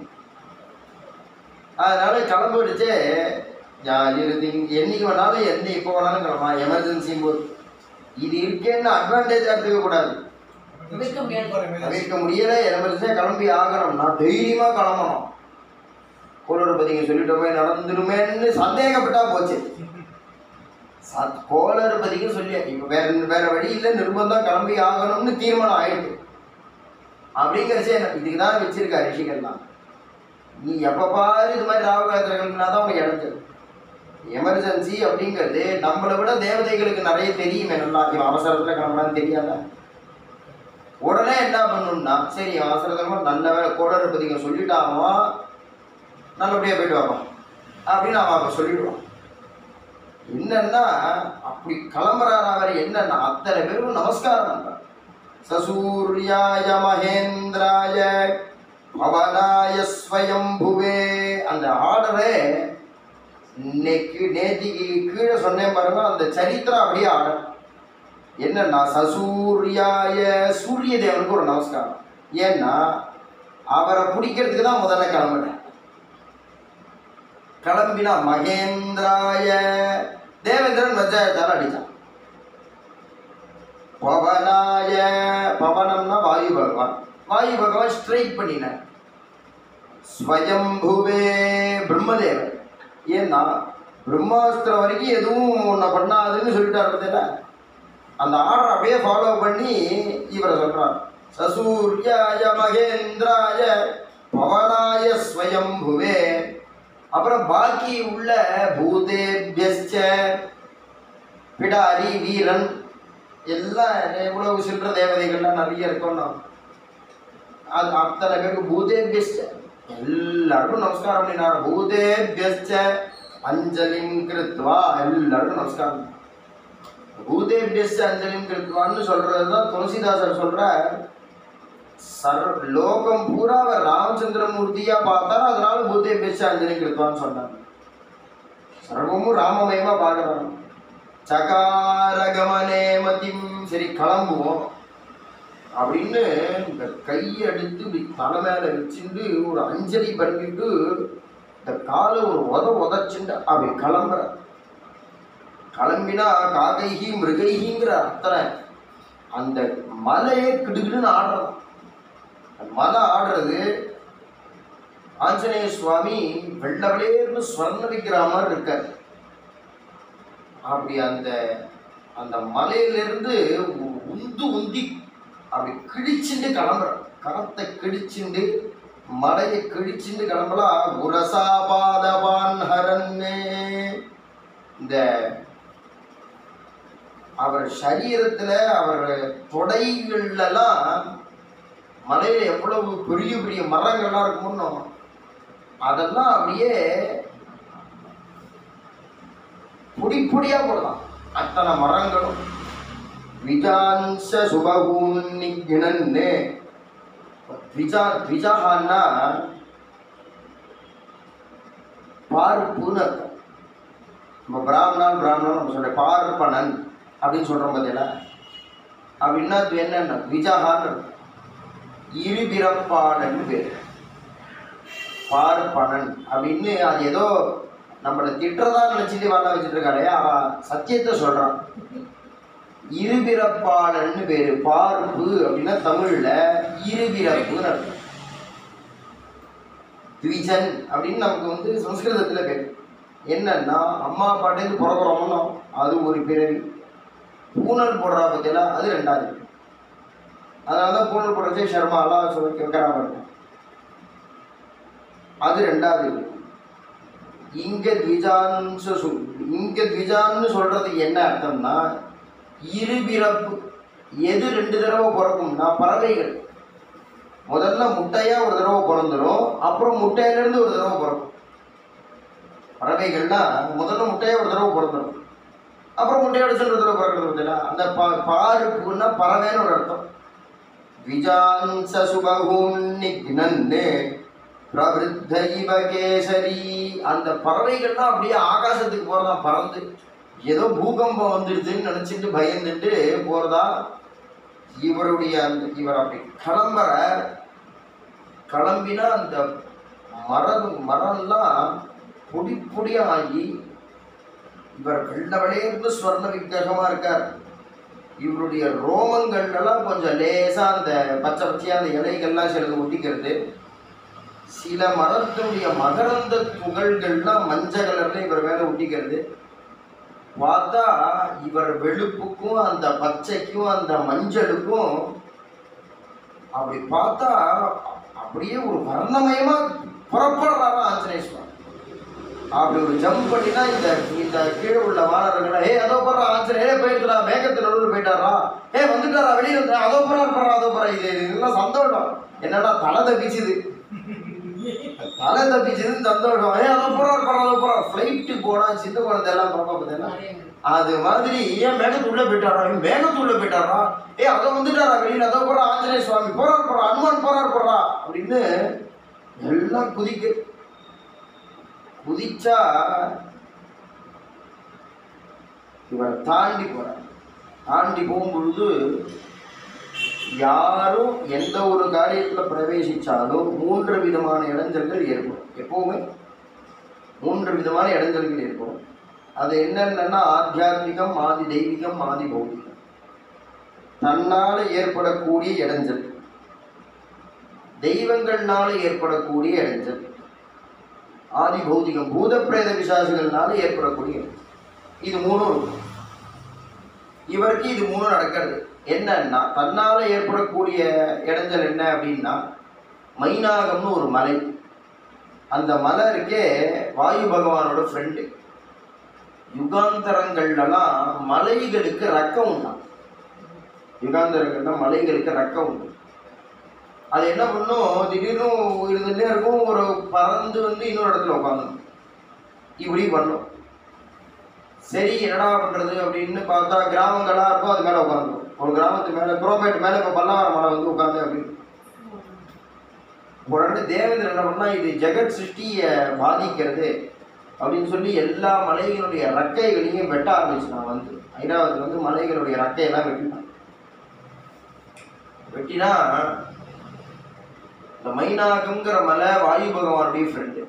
அதனால கிளம்பிடுச்சு ஞாயிறு திங்க என்னைக்கு வேணாலும் எந்த இப்போ வேணாலும் கிளம்பலாம் எமர்ஜென்சியும் போது இது இருக்கேன்னு அட்வான்டேஜ் எடுத்துக்க கூடாது தவிர்க்க முடியல எமர்ஜென்சியாக கிளம்பி ஆகணும்னா தைரியமாக கிளம்பணும் கோளறு பதிங்க சொல்லிட்டோமே நடந்துருமேன்னு சந்தேகப்பட்டா போச்சு சத் கோளறு பதிங்க சொல்லி இப்போ வேற வேற வழி இல்லை நிர்பந்தம் கிளம்பி ஆகணும்னு தீர்மானம் ஆயிடுது அப்படிங்கிறச்சே எனக்கு இதுக்கு தான் வச்சிருக்கா ரிஷிகள்லாம் நீ எப்போ பாரு இது மாதிரி ராவகாலத்தில் கிளம்பினா தான் உனக்கு இடைஞ்சல் எமர்ஜென்சி அப்படிங்கிறது நம்மளை விட தேவதைகளுக்கு நிறைய தெரியுமே நல்லா இவன் அவசரத்தில் கிளம்புறான்னு தெரியாத உடனே என்ன பண்ணணும்னா சரி இவன் அவசரத்தில் நல்ல வேலை கோடரை பதிங்க சொல்லிட்டாமா நல்லபடியாக போயிட்டு வரலாம் அப்படின்னு அவன் அப்போ சொல்லிடுவான் என்னன்னா அப்படி கிளம்புறாரு அவர் என்னன்னா அத்தனை பேரும் நமஸ்காரம் பண்றார் சசூர்யாய மகேந்திராய பவனாய ஸ்வயம்புவே அந்த ஆர்டரே இன்னைக்கு நேத்திக்கு கீழே சொன்னேன் பாருங்க அந்த சரித்திரம் அப்படியே ஆர்டர் என்னன்னா சசூர்யாய சூரிய தேவனுக்கு ஒரு நமஸ்காரம் ஏன்னா அவரை பிடிக்கிறதுக்கு தான் முதல்ல கிளம்புனேன் கிளம்பினா மகேந்திராய தேவேந்திரன் வஜ்ராயத்தால் அடித்தான் பவனாய பவனம்னா வாயு பகவான் வாயு பகவான் ஸ்ட்ரைக் பண்ணினார் ஸ்வயம்புவே பிரம்மதேவன் ஏன்னா பிரம்மாஸ்திரம் வரைக்கும் எதுவும் உன்னை பண்ணாதுன்னு சொல்லிட்டார் பார்த்தீங்களா அந்த ஆர்டர் அப்படியே ஃபாலோ பண்ணி இவரை சொல்றார் சசூர்யாய மகேந்திராய பவனாய ஸ்வயம்புவே அப்புறம் பாக்கி உள்ள பூதேபியஸ்ச பிடாரி வீரன் எல்லாம் எவ்வளவு சில்லற தேவதைகள்லாம் நிறைய இருக்கணும் அது அத்தனை பேருக்கு பூதேபியஸ்ச எல்லாருக்கும் நமஸ்காரம் பண்ணினார் பூதேபியஸ்ச அஞ்சலிம் கிருத்வா எல்லாருக்கும் நமஸ்காரம் பூதேபியஸ்ச அஞ்சலிம் கிருத்வான்னு சொல்றது தான் துளசிதாசர் சொல்ற சர்வ லோகம் பூரா அவர் ராமச்சந்திரமூர்த்தியா பார்த்தார் அதனால பூத்தே பேச்சு அஞ்சலி கிருத்வான்னு சொன்னாங்க சர்வமும் ராமமயமா பார்க்கறாங்க சகாரகமனே மதிம் சரி கிளம்புவோம் அப்படின்னு இந்த கையெடுத்து இப்படி தலை மேல வச்சுட்டு ஒரு அஞ்சலி பண்ணிட்டு இந்த காலை ஒரு உத உதச்சுட்டு அப்படி கிளம்புற கிளம்பினா காகைகி மிருகைகிங்கிற அத்தனை அந்த மலையே கிடுகிடுன்னு ஆடுறது அந்த மலை ஆடுறது ஆஞ்சநேய சுவாமி வெள்ள வெளியேன்னு ஸ்வர்ண வைக்கிற மாதிரி இருக்கார் அப்படி அந்த அந்த மலையிலிருந்து உ- உந்து உந்தி அப்படி கிழிச்சுட்டு கிளம்புற கரத்தை கிழிச்சுண்டு மலையை கிழிச்சுண்டு கிளம்பலாம் உரசாபாதவான் ஹரன்னே இந்த அவர் சரீரத்துல அவர் தொடைகள்லாம் மலையில எவ்வளவு பெரிய பெரிய மரங்கள்லாம் இருக்குமோ அதெல்லாம் அப்படியே பொடி பொடியா போடலாம் அத்தனை மரங்களும் விஜான்ச சுபகூன்னி கிணன்னு விஜா விஜகான்னா பார்ப்புன்னு அர்த்தம் நம்ம பிராமணான் பிராமணன் நம்ம சொல்ற பார்ப்பனன் அப்படின்னு சொல்றோம் பார்த்தீங்களா அப்படின்னா அது என்னன்னா விஜகான்னு அர்த்தம். இருபிறப்பாளன் பேர் பார்ப்பனன் அப்படின்னு அது ஏதோ நம்மளை திட்டுறதா நினைச்சிட்டு வாழ வச்சுட்டு இருக்காளே அவன் சத்தியத்தை சொல்றான் இருபிறப்பாளன்னு பேரு பார்ப்பு அப்படின்னா தமிழ்ல இருபிறப்புன்னு அர்த்தம் த்விஜன் அப்படின்னு நமக்கு வந்து சம்ஸ்கிருதத்துல பேர் என்னன்னா அம்மா அப்பாட்டேருந்து பிறகுறோம்னோ அது ஒரு பிறவி பூனல் போடுறா பத்தியா அது ரெண்டாவது அதனால தான் பூனல் போடுறதே ஷர்மாலாம் சொல்லி வைக்கிறாம இருக்கும் அது ரெண்டாவது இது. இங்க த்விஜான்சு சொல் இங்க த்விஜான்னு சொல்றதுக்கு என்ன அர்த்தம்னா இருபிறப்பு எது ரெண்டு தடவை பிறக்கும்னா பறவைகள் முதல்ல முட்டையா ஒரு தடவை பிறந்துடும் அப்புறம் முட்டையிலிருந்து ஒரு தடவை பிறக்கும் பறவைகள்னா முதல்ல முட்டையா ஒரு தடவை பிறந்துடும் அப்புறம் முட்டையோட சென்று ஒரு தடவை பிறக்கிறது பார்த்தீங்களா அந்த பா பாருப்புன்னா பறவைன்னு ஒரு அர்த்தம் விஜான்ச சுபகுன்னிக்னன்னு பிரவிருத்த இவ கேசரி அந்த பறவைகள்லாம் அப்படியே ஆகாசத்துக்கு போறதா பறந்து ஏதோ பூகம்பம் வந்துடுதுன்னு நினைச்சிட்டு பயந்துட்டு போறதா இவருடைய அந்த இவர் அப்படி கிளம்புற கிளம்பினா அந்த மரம் மரம்லாம் பொடி பொடியா ஆகி இவர் வெள்ள வெளியேந்து ஸ்வர்ண விக்கிரகமா இருக்கார் இவருடைய ரோமங்கள் எல்லாம் கொஞ்சம் லேசா அந்த பச்சை பச்சையா அந்த இலைகள்லாம் சிலது ஒட்டிக்கிறது சில மரத்தினுடைய மகரந்த துகள்கள்லாம் மஞ்சள் கலர்ல இவர் மேல ஒட்டிக்கிறது பார்த்தா இவர் வெளுப்புக்கும் அந்த பச்சைக்கும் அந்த மஞ்சளுக்கும் அப்படி பார்த்தா அப்படியே ஒரு வர்ணமயமா புறப்படுறாரா ஆஞ்சநேய சுவாமி அப்படி ஒரு ஜம்ப் பண்ணினா இந்த இந்த கீழே உள்ள வானரங்களை ஏ அதோ போற ஆஞ்சநேய போயிட்டுடா மேகத்து நடுவில் போயிட்டாரா ஏ வந்துட்டாரா வெளியே வந்து அதோ போறா போறா அதோ போறா இது இதெல்லாம் சந்தோஷம் என்னடா தலை தப்பிச்சுது தலை தப்பிச்சதுன்னு சந்தோஷம் ஏ அதோ போறார் போறா அதோ போறா ஃப்ளைட்டு போனா சின்ன குழந்தை எல்லாம் பாப்பா பார்த்தீங்கன்னா அது மாதிரி ஏன் மேகத்துள்ள போயிட்டாரா இவன் மேகத்துள்ள போயிட்டாரா ஏ அதோ வந்துட்டாரா வெளியில அதோ போறா ஆஞ்சநேய சுவாமி போறார் போறா அனுமான் போறார் போறா அப்படின்னு எல்லாம் குதிக்கு குதிச்சா இவரை தாண்டி போறார் தாண்டி போகும்பொழுது யாரும் எந்த ஒரு காரியத்துல பிரவேசிச்சாலும் மூன்று விதமான இடைஞ்சல்கள் ஏற்படும் எப்பவுமே மூன்று விதமான இடைஞ்சல்கள் ஏற்படும் அது என்னென்னா ஆத்தியாத்மிகம் ஆதி தெய்வீகம் ஆதி பௌதிகம் தன்னால ஏற்படக்கூடிய இடைஞ்சல் தெய்வங்கள்னால ஏற்படக்கூடிய இடைஞ்சல் ஆதி பௌதிகம் பூத பிரேத பிசாசுகள்னால ஏற்படக்கூடிய இடைஞ்சல். இது மூணும் இருக்கும் இவருக்கு இது மூணும் நடக்கிறது என்னன்னா தன்னால ஏற்படக்கூடிய இடைஞ்சல் என்ன அப்படின்னா மைனாகம்னு ஒரு மலை அந்த மலை இருக்கே வாயு பகவானோட ஃப்ரெண்டு யுகாந்தரங்கள்லாம் மலைகளுக்கு ரக்கம் உண்டாம் யுகாந்தரங்கள்ல மலைகளுக்கு ரக்கம் உண்டு அது என்ன பண்ணும் திடீர்னு இருந்துட்டே இருக்கும் ஒரு பறந்து வந்து இன்னொரு இடத்துல உட்காந்துடும் இப்படி பண்ணும் சரி என்னடா பண்றது அப்படின்னு பார்த்தா கிராமங்களா இருக்கும் அது மேல உட்காந்துரும் ஒரு கிராமத்து மேல குரோபேட் மேல இப்ப பல்லாவரம் மலை வந்து உட்காந்து அப்படின்னு உடனே தேவேந்திரன் என்ன பண்ணா இது ஜெகத் சிருஷ்டியை பாதிக்கிறது அப்படின்னு சொல்லி எல்லா மலைகளுடைய ரெக்கைகளையும் வெட்ட ஆரம்பிச்சுட்டான் வந்து ஐராவதுல வந்து மலைகளுடைய ரெக்கையெல்லாம் வெட்டினான் வெட்டினா இந்த மைனாகம்ங்கிற மலை வாயு பகவானுடைய ஃப்ரெண்டு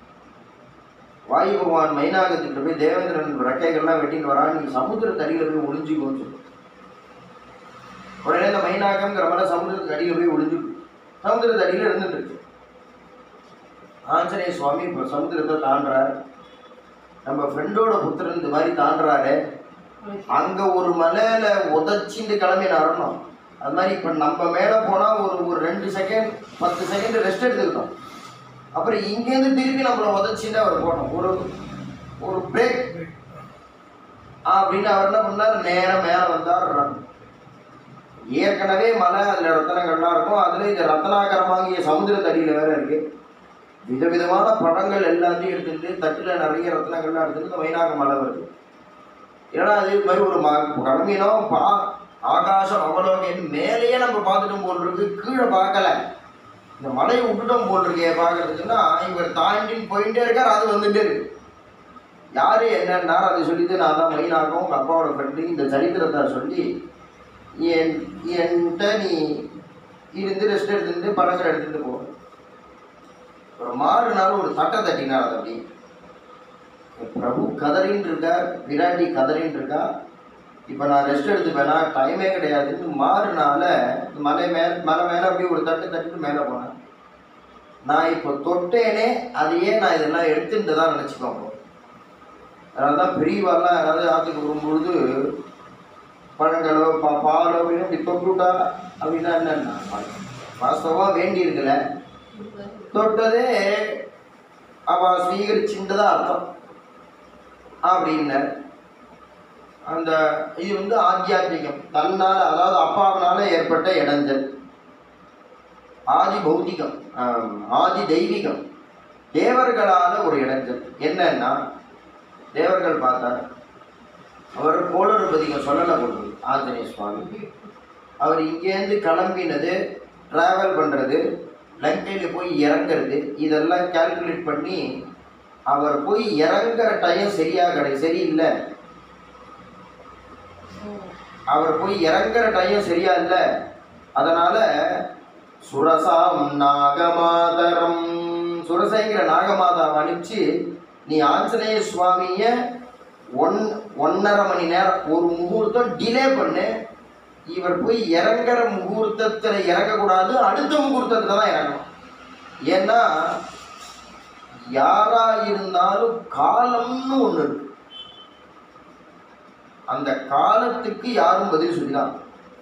வாயு பகவான் மைனாகத்துக்கிட்ட போய் தேவேந்திரன் ரெக்கைகள்லாம் வெட்டிட்டு வரா நீ சமுத்திரத்து அடியில போய் ஒளிஞ்சுக்கோன்னு சொல்லு உடனே இந்த மைனாகம்ங்கிற மலை சமுத்திரத்துக்கு அடியில போய் ஒளிஞ்சு சமுத்திரத்து அடியில இருந்துட்டு இருக்கு ஆஞ்சநேய சுவாமி இப்போ சமுத்திரத்தை தாண்டுறார் நம்ம ஃப்ரெண்டோட புத்திரன் இந்த மாதிரி தாண்டுறாரு அங்க ஒரு மலையில உதச்சிட்டு கிளம்பி நடணும் அது மாதிரி இப்போ நம்ம மேலே போனால் ஒரு ஒரு ரெண்டு செகண்ட் பத்து செகண்ட் ரெஸ்ட் எடுத்துக்கிட்டோம் அப்புறம் இங்கேருந்து திருப்பி நம்மளை உதச்சிட்டு அவர் போட்டோம் ஒரு ஒரு பிரேக் அப்படின்னு அவர் என்ன பண்ணார் நேரம் மேலே வந்தார் run. ஏற்கனவே மலை அதில் ரத்தனங்கள்லாம் இருக்கும் அதில் இந்த ரத்தனாகரமாகிய சமுத்திரத்தடியில் வேற இருக்கு விதவிதமான பழங்கள் எல்லாத்தையும் எடுத்துட்டு தட்டில் நிறைய ரத்னங்கள்லாம் எடுத்துட்டு இந்த வைநாக மலை வருது ஏன்னா அது இது மாதிரி ஒரு ம கிளம்பினோம் பா ஆகாசம் அவலோகன் மேலேயே நம்ம பார்த்துட்டோம் போல் இருக்கு கீழே பார்க்கல இந்த மலையை விட்டுட்டோம் போல் இருக்கே பார்க்கறதுக்குன்னா இவர் தாண்டின்னு போயிட்டே இருக்கார் அது வந்துட்டே இருக்கு யாரு என்னன்னார் அதை சொல்லிட்டு நான் தான் மைனாகும் உங்கள் அப்பாவோட ஃப்ரெண்டு இந்த சரித்திரத்தை சொல்லி என் என்கிட்ட நீ இருந்து ரெஸ்ட் எடுத்துட்டு பழங்கள் எடுத்துட்டு போ ஒரு மாறு நாள் ஒரு தட்டை தட்டினார் அது அப்படி பிரபு கதறின்னு இருக்கார் விராட்டி கதறின்னு இருக்கா இப்போ நான் ரெஸ்ட் எடுத்துப்பேனா டைமே கிடையாதுன்னு மாறுனால மலை மேல் மலை மேலே அப்படியே ஒரு தட்டு தட்டிட்டு மேலே போனேன் நான் இப்போ தொட்டேனே அதையே நான் இதெல்லாம் எடுத்துட்டு தான் நினச்சிக்கோங்க அதனால தான் பெரியவாள்லாம் யாராவது ஆற்றுக்கு வரும்பொழுது பழங்களோ பா பாலோ அப்படின்னு இப்படி தொட்டுவிட்டா அப்படின்னா என்னன்னா வாஸ்தவமாக வேண்டி இருக்கல தொட்டதே அவ ஸ்வீகரிச்சுட்டு அர்த்தம் அப்படின்னார் அந்த இது வந்து ஆத்தியாத்மிகம் தன்னால் அதாவது அப்பாவினால ஏற்பட்ட இடைஞ்சல் ஆதி பௌதிகம் ஆம், ஆதி தெய்வீகம் தேவர்களால ஒரு இடைஞ்சல் என்னன்னா தேவர்கள் பார்த்தார் அவர் கோளறுபதிகம் சொல்லலை கொண்டு ஆஞ்சநேய சுவாமி அவர் இங்கேருந்து கிளம்பினது ட்ராவல் பண்ணுறது லங்கையில் போய் இறங்குறது இதெல்லாம் கால்குலேட் பண்ணி அவர் போய் இறங்குற டைம் சரியா கிடை சரியில்லை அவர் போய் இறங்குற டைம் சரியா இல்லை அதனால சுரசாம் நாகமாதரம் சுரசைங்கிற நாகமாதாவை அனுப்பிச்சு நீ ஆஞ்சநேய சுவாமிய ஒன் ஒன்றரை மணி நேரம் ஒரு முகூர்த்தம் டிலே பண்ணு இவர் போய் இறங்குற முகூர்த்தத்தில் இறங்கக்கூடாது அடுத்த முகூர்த்தத்தில் தான் இறங்கணும் ஏன்னா யாரா இருந்தாலும் காலம்னு ஒன்று இருக்கு அந்த காலத்துக்கு யாரும் பதில் சொல்லிதான்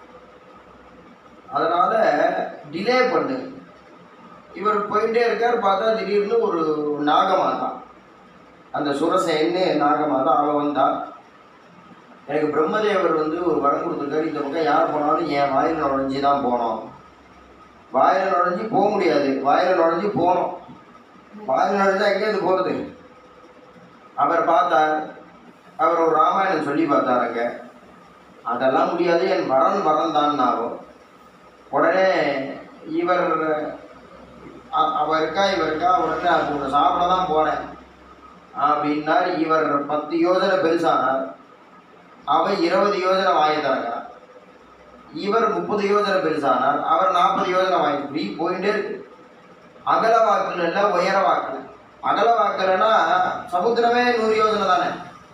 அதனால டிலே பண்ணு இவர் போயிட்டே இருக்கார் பார்த்தா திடீர்னு ஒரு நாகமாதா அந்த சுரசேன்னு நாகமாதா அவ வந்தா எனக்கு பிரம்மதேவர் வந்து ஒரு வரம் கொடுத்துருக்காரு இந்த பக்கம் யார் போனாலும் என் வாயில் நுழைஞ்சி தான் போனோம் வாயில் நுழைஞ்சி போக முடியாது வாயில் நுழைஞ்சி போகணும் வாயில் நுழைஞ்சா எங்கேருந்து போகிறது அவர் பார்த்தார் அவர் ஒரு ராமாயணம் சொல்லி பார்த்தாருங்க அதெல்லாம் முடியாது என் வரன் வரன் தான் ஆகும் உடனே இவர் அ- அவ இருக்கா இவர் இருக்கா உடனே அது உன்னை சாப்பிட தான் போனேன் அப்படின்னார் இவர் பத்து யோஜனை பெருசானார் அவன் இருபது யோஜனை வாங்கி தரங்கிறார் இவர் முப்பது யோஜனை பெருசானார் அவர் நாற்பது யோஜனை வாங்கி இப்படி போயிட்டே இருக்கு அகல வாக்குல இல்லை உயர வாக்குல அகல வாக்குலன்னா சமுத்திரமே நூறு யோஜனை தானே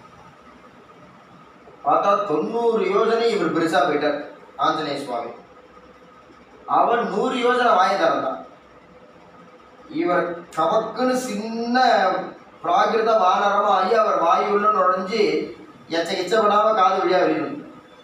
பார்த்தா தொண்ணூறு யோஜனை இவர் பெருசா போயிட்டார் ஆஞ்சநேய சுவாமி அவன் நூறு யோஜனை வாங்கி தரந்தான் இவர் கவக்குன்னு சின்ன பிராகிருத வானரமா ஆகி அவர் வாயுள்ள நுழைஞ்சு எச்ச எச்சப்படாம காது வழியா வெளியே வந்து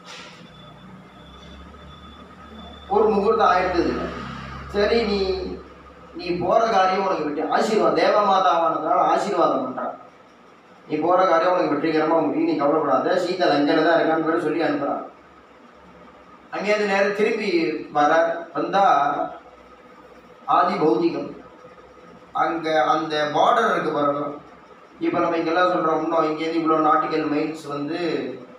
ஒரு முகூர்த்தம் ஆயிடுது இல்லை சரி நீ நீ போற காரியம் உனக்கு வெற்றி ஆசீர்வாதம் தேவ மாதாவானதுனால ஆசீர்வாதம் பண்றான் நீ போற காரியம் உனக்கு வெற்றிகரமா முடியும் நீ கவலைப்படாத சீதா லஞ்சனை தான் இருக்கான்னு கூட சொல்லி அனுப்புறான் அங்கேருந்து நேரம் திருப்பி வர வந்தா ஆதி பௌதிகம் அங்க அந்த பார்டர் இருக்கு பாருங்க இப்போ நம்ம இங்கெல்லாம் சொல்றோம் இன்னும் இங்கேருந்து இவ்வளோ நாட்டிக்கல் மைல்ஸ் வந்து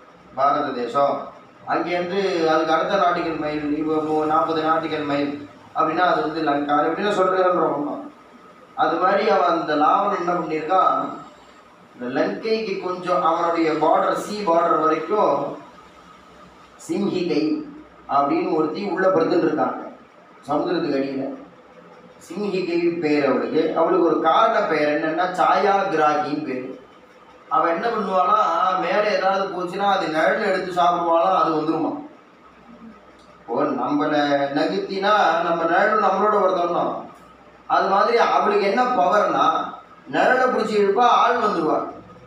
பாரத தேசம் அங்கேருந்து அதுக்கு அடுத்த நாட்டிக்கல் மைல் இப்போ நாற்பது நாட்டிக்கல் மைல் அப்படின்னா அது வந்து லங்கா அது எப்படின்னா சொல்கிறேன் அது மாதிரி அவன் அந்த லாவன் என்ன பண்ணியிருக்கான் இந்த லங்கைக்கு கொஞ்சம் அவனுடைய பார்டர் சி பார்டர் வரைக்கும் சிங்கிகை அப்படின்னு ஒருத்தி உள்ள படுத்துட்டு இருக்காங்க சமுதிரத்துக்கு அடியில் சிங்கிகை பேர் அவளுக்கு அவளுக்கு ஒரு காரண பெயர் என்னன்னா சாயா கிராகின்னு பேர் அவன் என்ன பண்ணுவானா மேலே ஏதாவது போச்சுன்னா அது நிழல் எடுத்து சாப்பிடுவாளாம் அது வந்துருமா ஓ நம்மளை நகுத்தினா நம்ம நிழல் நம்மளோட வருதோம்னா அது மாதிரி அவளுக்கு என்ன பவர்னா நிழலை பிடிச்சி இழுப்பா ஆள் வந்துடுவா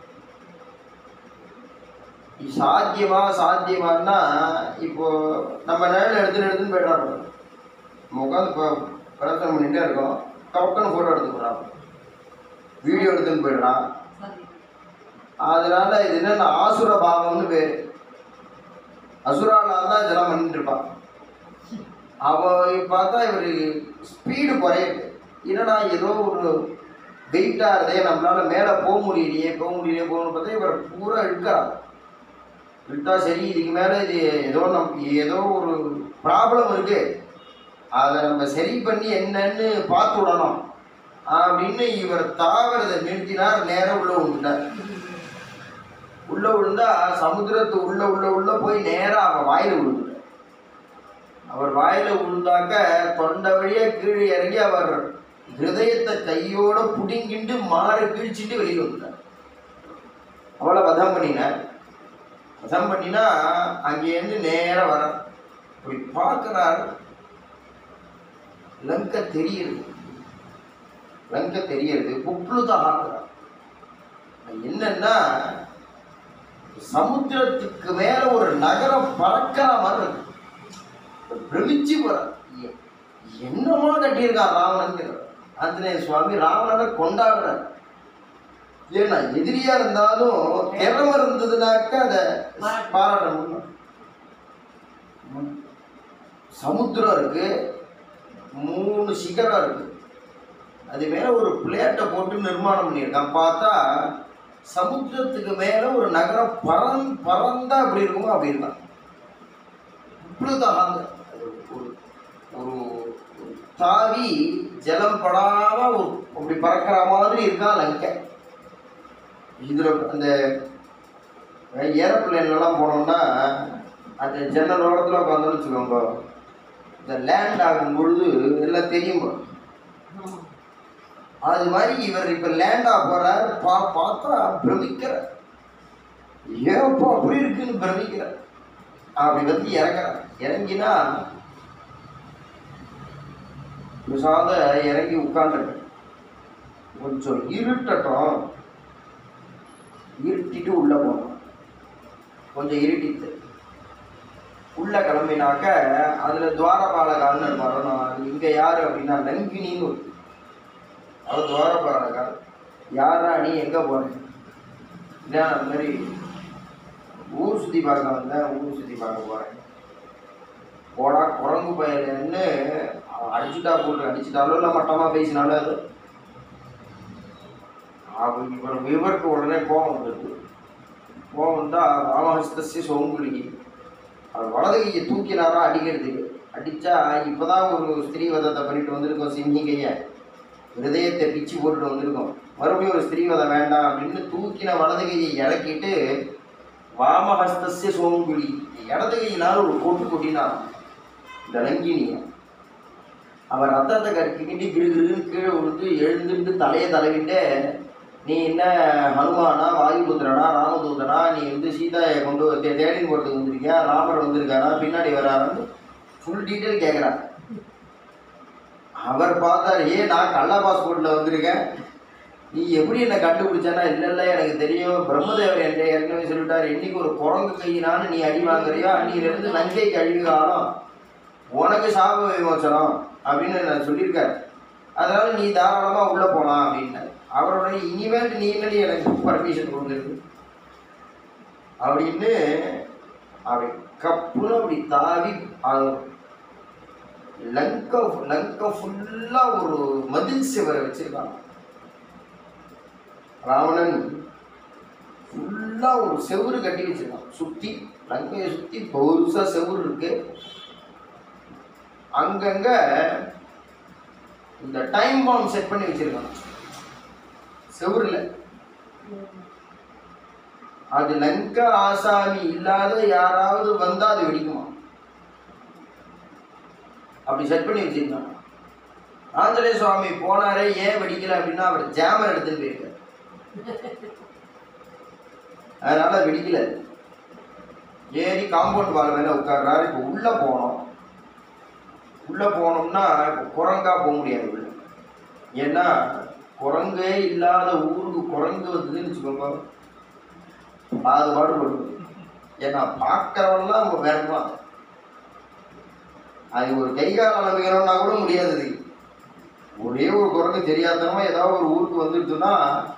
இது சாத்தியமா சாத்தியமான்னா இப்போ நம்ம நிழல் எடுத்துன்னு எடுத்துன்னு போயிடுறாங்க நம்ம உட்காந்து இப்போ பிரச்சனை பண்ணிட்டே இருக்கோம் டக்குன்னு ஃபோட்டோ எடுத்துக்கிறான் வீடியோ எடுத்துன்னு போயிடுறான் அதனால இது என்னன்னா ஆசுர பாவம்னு பேர் அசுரால தான் இதெல்லாம் பண்ணிட்டு இருப்பான் அவன் பார்த்தா இவர் ஸ்பீடு குறையுது என்னடா ஏதோ ஒரு வெயிட்டாக இருதே நம்மளால மேலே போக முடியலையே போக முடியலையே போகணும்னு பார்த்தா இவர் பூரா இழுக்கிறான் இழுத்தா சரி இதுக்கு மேலே இது ஏதோ நம் ஏதோ ஒரு ப்ராப்ளம் இருக்கு அதை நம்ம சரி பண்ணி என்னன்னு பார்த்து விடணும் அப்படின்னு இவர் தாவறதை நிறுத்தினார் நேரம் உள்ள விழுந்துட்டார் உள்ள விழுந்தா சமுத்திரத்து உள்ள உள்ள உள்ள போய் நேரா அவன் வாயில விழுந்துட்டார் அவர் வாயில விழுந்தாக்க தொண்டை வழியா கீழே இறங்கி அவர் ஹிருதயத்தை கையோட புடிங்கிண்டு மாறு கிழிச்சிட்டு வெளியே வந்துட்டார் அவளை வதம் பண்ணினார் வதம் பண்ணினா அங்கேருந்து நேரா வர இப்படி பார்க்கிறார் லங்கை தெரியுது லங்கை தெரியுது புப்ளுதான் ஆக்குறார் என்னன்னா சமுத்திரத்துக்கு மேல ஒரு நகரம் பறக்கிற மாதிரி இருக்கு பிரமிச்சு போற எ- என்னமா கட்டியிருக்கான் ராவணன் ஆஞ்சநேய சுவாமி ராவணனை கொண்டாடுறார் ஏன்னா எதிரியா இருந்தாலும் திறமை இருந்ததுனாக்க அதை பாராட்ட முடியும் சமுத்திரம் இருக்கு மூணு சிகரம் இருக்கு அது மேல ஒரு பிளேட்டை போட்டு நிர்மாணம் பண்ணியிருக்கான் பார்த்தா சமுத்திரத்துக்கு மேல ஒரு நகரம் பறந் பறந்தா அப்படி இருக்குமோ அப்படி இருக்கான் இப்படிதான் ஒரு ஒரு ஒரு தாவி ஜலம் படாம ஒரு அப்படி பறக்கிற மாதிரி இருக்கான் லங்கை இதுல அந்த ஏரோப்ளேன்லாம் போனோம்னா அந்த ஜன்னல் ஓரத்தில் உட்காந்தோம்னு வச்சுக்கோங்க இந்த லேண்ட் ஆகும் பொழுது எல்லாம் தெரியும் அது மாதிரி இவர் இப்ப லேண்ட் ஆக போறார் பா பார்த்தா பிரமிக்கிறார் ஏப்பா அப்படி இருக்குன்னு பிரமிக்கிறார் அப்படி வந்து இறங்குறார் இறங்கினா விசாத இறங்கி உட்காந்துருக்கு கொஞ்சம் இருட்டட்டும் இருட்டிட்டு உள்ள போனோம் கொஞ்சம் இருட்டிட்டு உள்ள கிளம்பினாக்க அதுல துவாரபாலகான்னு வரணும் இங்க யாரு அப்படின்னா லங்கினின்னு ஒரு அவர் துவாரபாலகால் யாரா நீ எங்க போறேன் இதான் அந்த மாதிரி ஊர் சுத்தி பார்க்க வந்தேன் ஊர் சுத்தி பார்க்க போறேன் போடா குரங்கு பயலுன்னு அவன் அடிச்சுட்டா போட்டு அடிச்சுட்டாலோ இல்லை மட்டமா பேசினாலும் அது அவன் இவர் இவருக்கு உடனே கோபம் வந்துடுது கோபம் வந்தா ராமஹஸ்தசி சோங்குலி அவர் வலது கையை தூக்கினாரா அடிக்கிறதுக்கு அடிச்சா இப்பதான் ஒரு ஸ்திரீ வதத்தை பண்ணிட்டு வந்திருக்கோம் சிங்கிகைய ஹிருதயத்தை பிச்சு போட்டுட்டு வந்திருக்கோம் மறுபடியும் ஒரு ஸ்திரீ வதம் வேண்டாம் அப்படின்னு தூக்கின வலது கையை இறக்கிட்டு வாமஹஸ்தசிய சோங்குலி இடது கையினால் ஒரு கொட்டு கொட்டினான் இந்த லங்கினிய அவர் ரத்தத்தை கட்டிக்கிட்டு கிடுகிடுன்னு கீழே விழுந்து எழுந்துட்டு தலையை தடவிட்டு நீ என்ன ஹனுமானா வாயுபுத்திரனா ராமதூதனா நீ வந்து சீதாயை கொண்டு வந்து தே- தேடின்னு போகிறதுக்கு வந்திருக்கியா ராமர் வந்திருக்காரா பின்னாடி வராருன்னு ஃபுல் டீட்டெயில் கேட்குறான் அவர் பார்த்தாரு ஏ நான் கள்ள பாஸ்போர்ட்டில் வந்திருக்கேன் நீ எப்படி என்னை கண்டுபிடிச்சானா இல்லை இல்லை எனக்கு தெரியும் பிரம்மதேவர் என்கிட்ட ஏற்கனவே சொல்லிட்டாரு இன்னைக்கு ஒரு குரங்கு கையினான்னு நீ அடி வாங்குறியோ அன்னிலிருந்து நஞ்சைக்கு அழிவு காலம் உனக்கு சாப விமோசனம் அப்படின்னு நான் சொல்லியிருக்காரு அதனால நீ தாராளமா உள்ள போலாம் அப்படின்னாரு அவரோட இனிமேல் நீ என்னடி எனக்கு பர்மிஷன் கொடுத்துருக்கு அப்படின்னு அப்படி கப்புன்னு அப்படி தாவி அது லங்கை லங்கை ஃபுல்லா ஒரு மதில் சிவரை வச்சிருக்காங்க ராவணன் ஃபுல்லா ஒரு செவுரு கட்டி வச்சிருக்கான் சுத்தி லங்கையை சுத்தி பெருசா செவுரு இருக்கு அங்கங்க இந்த டைம் பாம் செட் பண்ணி வச்சிருக்காங்க செவுரில் அது லங்கா ஆசாமி இல்லாத யாராவது வந்தா அது வெடிக்குமா அப்படி செட் பண்ணி வச்சிருக்காங்க ஆஞ்சநேய சுவாமி போனாரே ஏன் வெடிக்கல அப்படின்னா அவர் ஜாமர் எடுத்துட்டு போயிருக்காரு அதனால வெடிக்கல ஏறி காம்பவுண்ட் வால் மேல உட்கார்றாரு இப்போ உள்ள போனோம் உள்ள போனோம்னா இப்போ குரங்கா போக முடியாது உள்ள ஏன்னா குரங்கே இல்லாத ஊருக்கு குரங்கு வந்ததுன்னு வச்சுக்கோங்க அது பாடு பண்ணுது ஏன்னா பார்க்கறவன்லாம் நம்ம வேறலாம் அது ஒரு கை கால் அளவுகிறோம்னா கூட முடியாது இது. ஒரே ஒரு குரங்கு தெரியாதனமா ஏதாவது ஒரு ஊருக்கு வந்துடுச்சுன்னா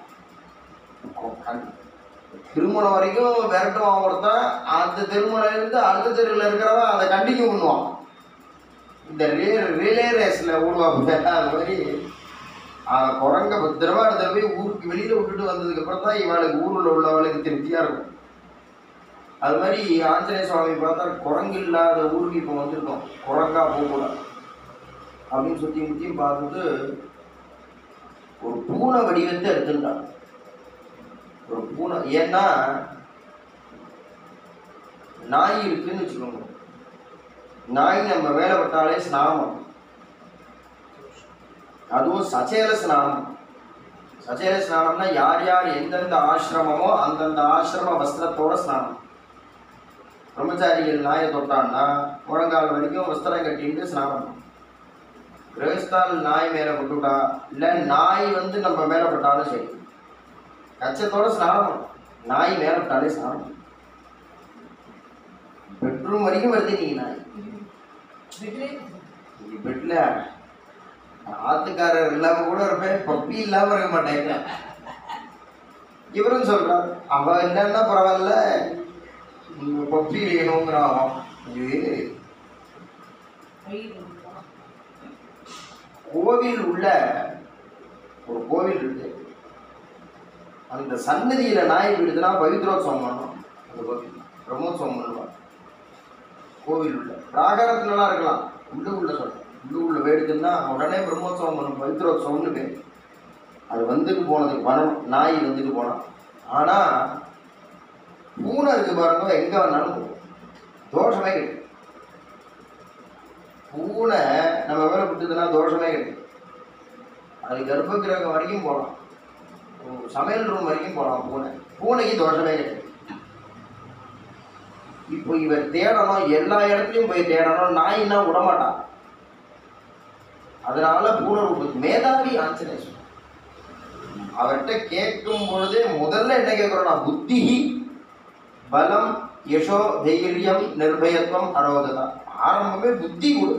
கண்- திருமணம் வரைக்கும் விரட்டுவான் ஒருத்தன் அந்த திருமணம் இருந்து அடுத்த தெருவில் இருக்கிறவன் அதை கண்டினியூ பண்ணுவான் இந்த ரே ரிலே ரேஸில் ஓடுவாங்க அது மாதிரி அவன் குரங்க பத்திரமா எடுத்து போய் ஊருக்கு வெளியில் விட்டுட்டு வந்ததுக்கப்புறம் தான் இவளுக்கு ஊரில் உள்ளவளுக்கு திருப்தியாக இருக்கும் அது மாதிரி ஆஞ்சநேய சுவாமி பார்த்தா குரங்கு இல்லாத ஊருக்கு இப்போ வந்திருக்கோம் குரங்கா போகக்கூடாது அப்படின்னு சுற்றி முற்றியும் பார்த்துட்டு ஒரு பூனை வடிவத்தை எடுத்துட்டான் ஒரு பூனை ஏன்னா நாய் இருக்குன்னு வச்சுக்கோங்க நாய் நம்ம வேலை பட்டாலே ஸ்நானம் அதுவும் சச்சேல ஸ்நானம் சச்சேல ஸ்நானம்னா யார் யார் எந்தெந்த ஆசிரமமோ அந்தந்த ஆசிரம வஸ்திரத்தோட ஸ்நானம் பிரம்மச்சாரிகள் நாயை தொட்டான்னா முழங்கால் வரைக்கும் வஸ்திரம் கட்டிட்டு ஸ்நானம் கிரகஸ்தால் நாய் மேலே போட்டுவிட்டா இல்லை நாய் வந்து நம்ம மேலே பட்டாலும் சரி கச்சத்தோட ஸ்நானம் பண்ணணும். நாய் மேலே பட்டாலே ஸ்நானம் பண்ணணும். பெட்ரூம் வரைக்கும் வருது நீ நாய் நீ பெட்ல ஆத்துக்காரர் இல்லாம கூட இருப்பேன் பப்பி இல்லாம இருக்க மாட்டேங்க இவரும் சொல்றார் அவ இல்லைன்னா பரவாயில்ல உங்க பப்பி வேணுங்கிறான் இது கோவில் உள்ள ஒரு கோவில் இருக்கு அந்த சன்னதியில நாய் விடுதுன்னா பவித்ரோத்சவம் பண்ணணும் அந்த கோவில் பிரம்மோத்சவம் பண்ணுவாங்க கோவில் உள்ள பிராகாரத்துலலாம் இருக்கலாம் உள்ளுக்குள்ள சொல்றேன் உள்ளுக்குள்ள வேடுக்குன்னா உடனே பிரம்மோத்சவம் பண்ணும் பவித்ரோத்சவம்னு பேர் அது வந்துட்டு போனதுக்கு பண்ணணும் நாய் வந்துட்டு போனான் ஆனா பூனை இருக்கு பாருங்க எங்க வேணாலும் போகும். தோஷமே கிடையாது பூனை நம்ம மேல விட்டுதுன்னா தோஷமே கிடையாது அது கர்ப்ப கிரகம் வரைக்கும் போகலாம் சமையல் ரூம் வரைக்கும் போகலாம் பூனை பூனைக்கு தோஷமே கிடையாது இப்போ இவர் தேடணும் எல்லா இடத்துலையும் போய் தேடணும் நாயின்னா விடமாட்டான் அதனால பூனை ரூபத்து மேதாவி ஆஞ்சநேய சுவாமி. அவர்கிட்ட கேட்கும் பொழுதே முதல்ல என்ன கேட்கிறோம்னா புத்தி பலம் யசோ தைரியம் நிர்பயத்துவம் அரோகதா ஆரம்பமே புத்தி கொடு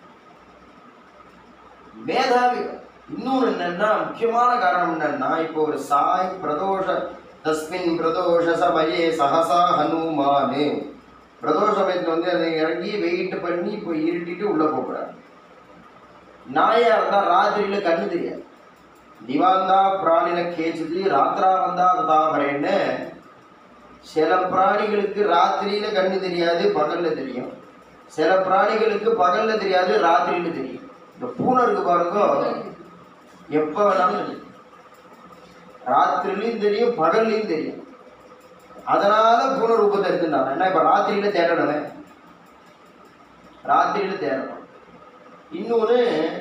மேதாவி இன்னொன்று என்னன்னா முக்கியமான காரணம் என்னன்னா இப்போ ஒரு சாய் பிரதோஷ தஸ்மின் பிரதோஷ சமயே சஹசா ஹனுமானே பிரதோஷ சமயத்தில் வந்து அதை இறங்கி வெயிட் பண்ணி இப்போ இருட்டிட்டு உள்ள போகிறார் நாயா இருந்தா ராத்திரியில கண்ணு தெரியாது திவாந்தா பிராணின கேச்சுது ராத்திரா வந்தா ததாபரேன்னு சில பிராணிகளுக்கு ராத்திரியில கண்ணு தெரியாது பகல்ல தெரியும் சில பிராணிகளுக்கு பகல்ல தெரியாது ராத்திரியில தெரியும் இந்த பூனை இருக்கு பாருங்க எப்ப வேணாலும் தெரியும் ராத்திரிலையும் தெரியும் பகல்லையும் தெரியும் அதனால பூனை ரூபத்தை எடுத்துட்டாங்க ஏன்னா இப்ப ராத்திரியில தேடணுமே ராத்திரியில தேடணும் இன்னொன்று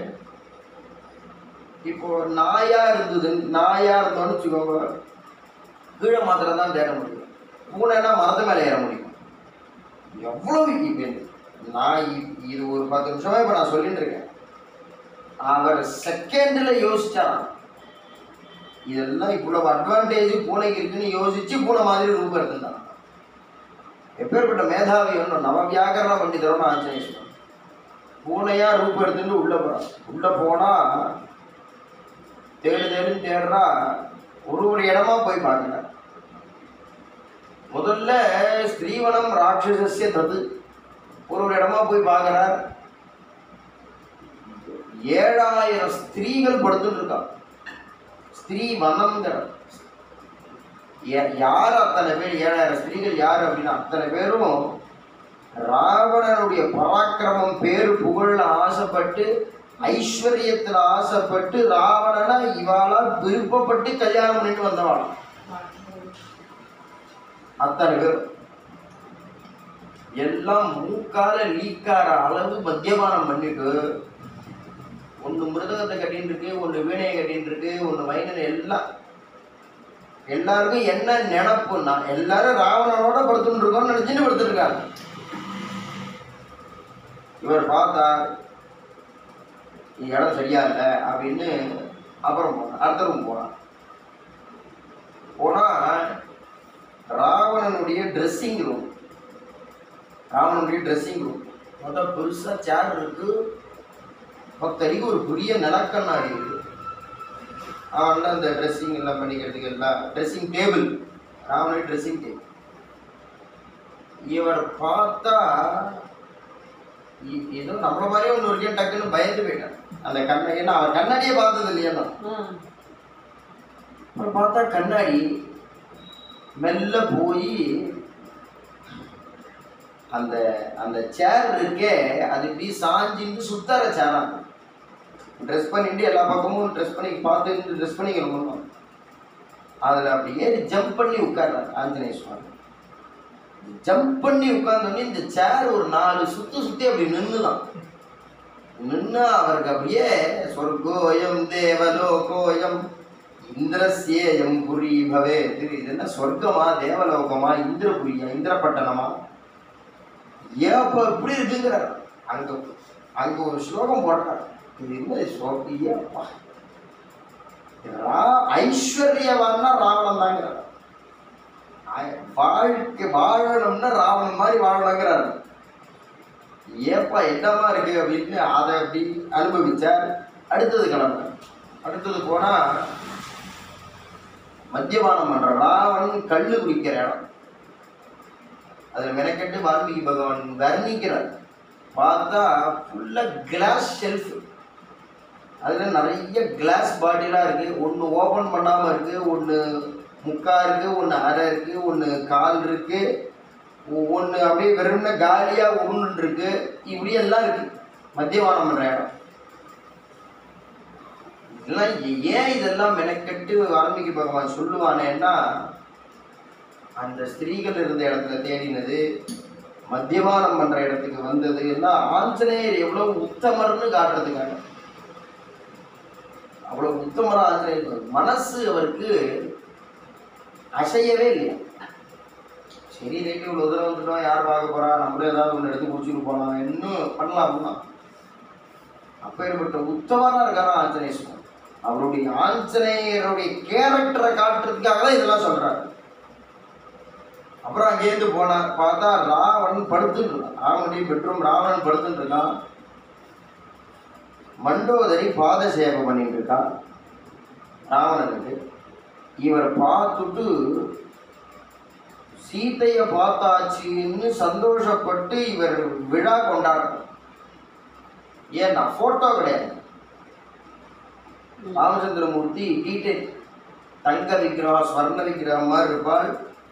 இப்போ நாயா இருந்தது நாயா இருந்தோன்னு வச்சுக்கோங்க கீழே மாத்திரம் தான் தேட முடியும் பூனைனா மரத்து மேலே ஏற முடியும் எவ்வளோ இப்போ நான் இ- இது ஒரு பத்து நிமிஷமா இப்போ நான் சொல்லிட்டு இருக்கேன் அவர் செகண்டில் யோசிச்சாராம் இதெல்லாம் இவ்வளவு அட்வான்டேஜ் பூனைக்கு இருக்குன்னு யோசிச்சு பூனை மாதிரி ரூபம் எடுத்துட்டான் எப்பேற்பட்ட மேதாவி ஒன்றும் நவ வியாக்கரண பண்டிதரோட ஆஞ்சநேஸ்வரன் பூனையா ரூபம் எடுத்துட்டு உள்ள போறான் உள்ள போனா தேடு தேடுன்னு தேடுறா ஒரு ஒரு இடமா போய் பார்க்கிறார் முதல்ல ஸ்ரீவனம் ராட்சசஸ்ய தது ஒரு ஒரு இடமா போய் பார்க்கிறார் ஏழாயிரம் ஸ்திரீகள் படுத்துட்டு இருக்கா ஸ்திரீ வனம்ங்கிற யா- யார் அத்தனை பேர் ஏழாயிரம் ஸ்திரீகள் யார் அப்படின்னா அத்தனை பேரும் ராவணனுடைய பராக்கிரமம் பேரு புகழ்ல ஆசைப்பட்டு ஐஸ்வர்யத்துல ஆசைப்பட்டு ராவணனை இவாளா விருப்பப்பட்டு கல்யாணம் பண்ணிட்டு வந்தவாளாம் அத்தனை பேர் எல்லாம் மூக்கால லீக்கார அளவு மத்தியமானம் பண்ணிட்டு ஒன்று மிருதகத்தை கட்டின்னு இருக்கு ஒன்று வீணையை கட்டின்னு இருக்கு ஒன்று வைணன் எல்லாம் எல்லாருக்கும் என்ன நினப்புன்னா எல்லாரும் ராவணனோட படுத்துட்டு இருக்கோம்னு நினைச்சுட்டு படுத்துருக்காங்க இவர் பார்த்தா இந்த இடம் சரியா இல்லை அப்படின்னு அப்புறம் போனான் அடுத்த ரூம் போனான் போனா ராவணனுடைய ட்ரெஸ்ஸிங் ரூம் ராவணனுடைய ட்ரெஸ்ஸிங் ரூம் மொத்தம் பெருசா சேர் இருக்கு பத்தடிக்கு ஒரு பெரிய நிலக்கண்ணாடி இருக்கு அவன்ல அந்த ட்ரெஸ்ஸிங் எல்லாம் பண்ணிக்கிறதுக்கு எல்லாம் ட்ரெஸ்ஸிங் டேபிள் ராவனுடைய ட்ரெஸ்ஸிங் டேபிள் இவர் பார்த்தா இ- ஏதோ நம்மள மாதிரியே ஒன்று இருக்கேன் டக்குன்னு பயந்து போயிட்டான் அந்த கண்ணை ஏன்னா அவர் கண்ணாடியே பார்த்தது இல்லையா அப்புறம் பார்த்தா கண்ணாடி மெல்ல போய் அந்த அந்த சேர் இருக்கே அது இப்படி சாஞ்சிருந்து சுத்தர சேரா ட்ரெஸ் பண்ணிட்டு எல்லா பக்கமும் ட்ரெஸ் பண்ணி பார்த்து ட்ரெஸ் பண்ணிக்கணும் அதில் அப்படியே ஜம்ப் பண்ணி உட்கார்றாரு ஆஞ்சநேய சுவாமி ஜம்ப் பண்ணி உட்கார்ந்தோடனே இந்த சேர் ஒரு நாலு சுத்து சுத்தி அப்படி நின்றுதான் நின்று அவருக்கு அப்படியே சொர்க்கோயம் தேவலோகோயம் இந்திரசேயம் புரி பவே இது என்ன சொர்க்கமா தேவலோகமா இந்திரபுரியா இந்திரப்பட்டணமா ஏப்பா இப்படி இருக்குங்கிறார் அங்க அங்க ஒரு ஸ்லோகம் போடுறார் இது என்ன ஸ்லோகம் ஏப்பா ரா- ஐஸ்வர்யவான்னா ராவணன் தாங்கிறார் ஆ- வாழ்க்கை வாழணும்னா ராவணன் மாதிரி வாழணுங்கிறார் ஏப்பா என்னமா இருக்கு அப்படின்னு அதை அப்படி அனுபவிச்சார் அடுத்தது கிளம்ப அடுத்தது போனா மத்தியபானம் பண்ற ராவணன் கள்ளு குடிக்கிற இடம் அதில் மெனக்கெட்டு வால்மீகி பகவான் வர்ணிக்கிறார் பார்த்தா ஃபுல்லாக கிளாஸ் ஷெல்ஃப் அதில் நிறைய கிளாஸ் பாட்டிலாக இருக்குது ஒன்று ஓப்பன் பண்ணாமல் இருக்குது ஒன்று முக்கா இருக்குது ஒன்று அரை இருக்குது ஒன்று கால் இருக்குது ஒன்று அப்படியே வெறும்ன காலியாக உருண்டு இருக்கு இப்படி எல்லாம் இருக்குது மத்தியவானம் பண்ணுற இடம் இதெல்லாம் ஏ- ஏன் இதெல்லாம் மெனக்கெட்டு வால்மீகி பகவான் சொல்லுவானேன்னா அந்த ஸ்திரீகள் இருந்த இடத்துல தேடினது மத்தியமானம் பண்ற இடத்துக்கு வந்தது எல்லாம் ஆஞ்சநேயர் எவ்வளவு உத்தமர்னு காட்டுறதுக்காக அவ்வளவு உத்தமரா ஆஞ்சநேயர் இருக்காரு. மனசு அவருக்கு அசையவே இல்லையா சரி ரைட்டு இவ்வளோ தூரம் வந்துட்டோம் யார் பார்க்க போறா நம்மளே ஏதாவது ஒன்று எடுத்து குடிச்சுட்டு போகலாம் இன்னும் பண்ணலாம் பண்ணலாம் அப்பேற்பட்ட உத்தமரா இருக்காரா ஆஞ்சநேய சுவாமி அவருடைய ஆஞ்சநேயருடைய கேரக்டரை காட்டுறதுக்காக தான் இதெல்லாம் சொல்றாரு அப்புறம் அங்கேருந்து போனார் பார்த்தா ராவணன் படுத்துட்டு இருக்கான் ராவனுடைய பெட்ரூம் ராவணன் படுத்துட்டு இருக்கான் மண்டோதரி பாத சேவை பண்ணிட்டு இருக்கான் ராவணனுக்கு இவர் பார்த்துட்டு சீதையை பார்த்தாச்சுன்னு சந்தோஷப்பட்டு இவர் விழா கொண்டாடுறார் ஏன்னா போட்டோ கிடையாது ராமச்சந்திரமூர்த்தி டீட்டெயில் தங்க விக்கிரகம் ஸ்வர்ண விக்கிரகம் மாதிரி இருப்பாள்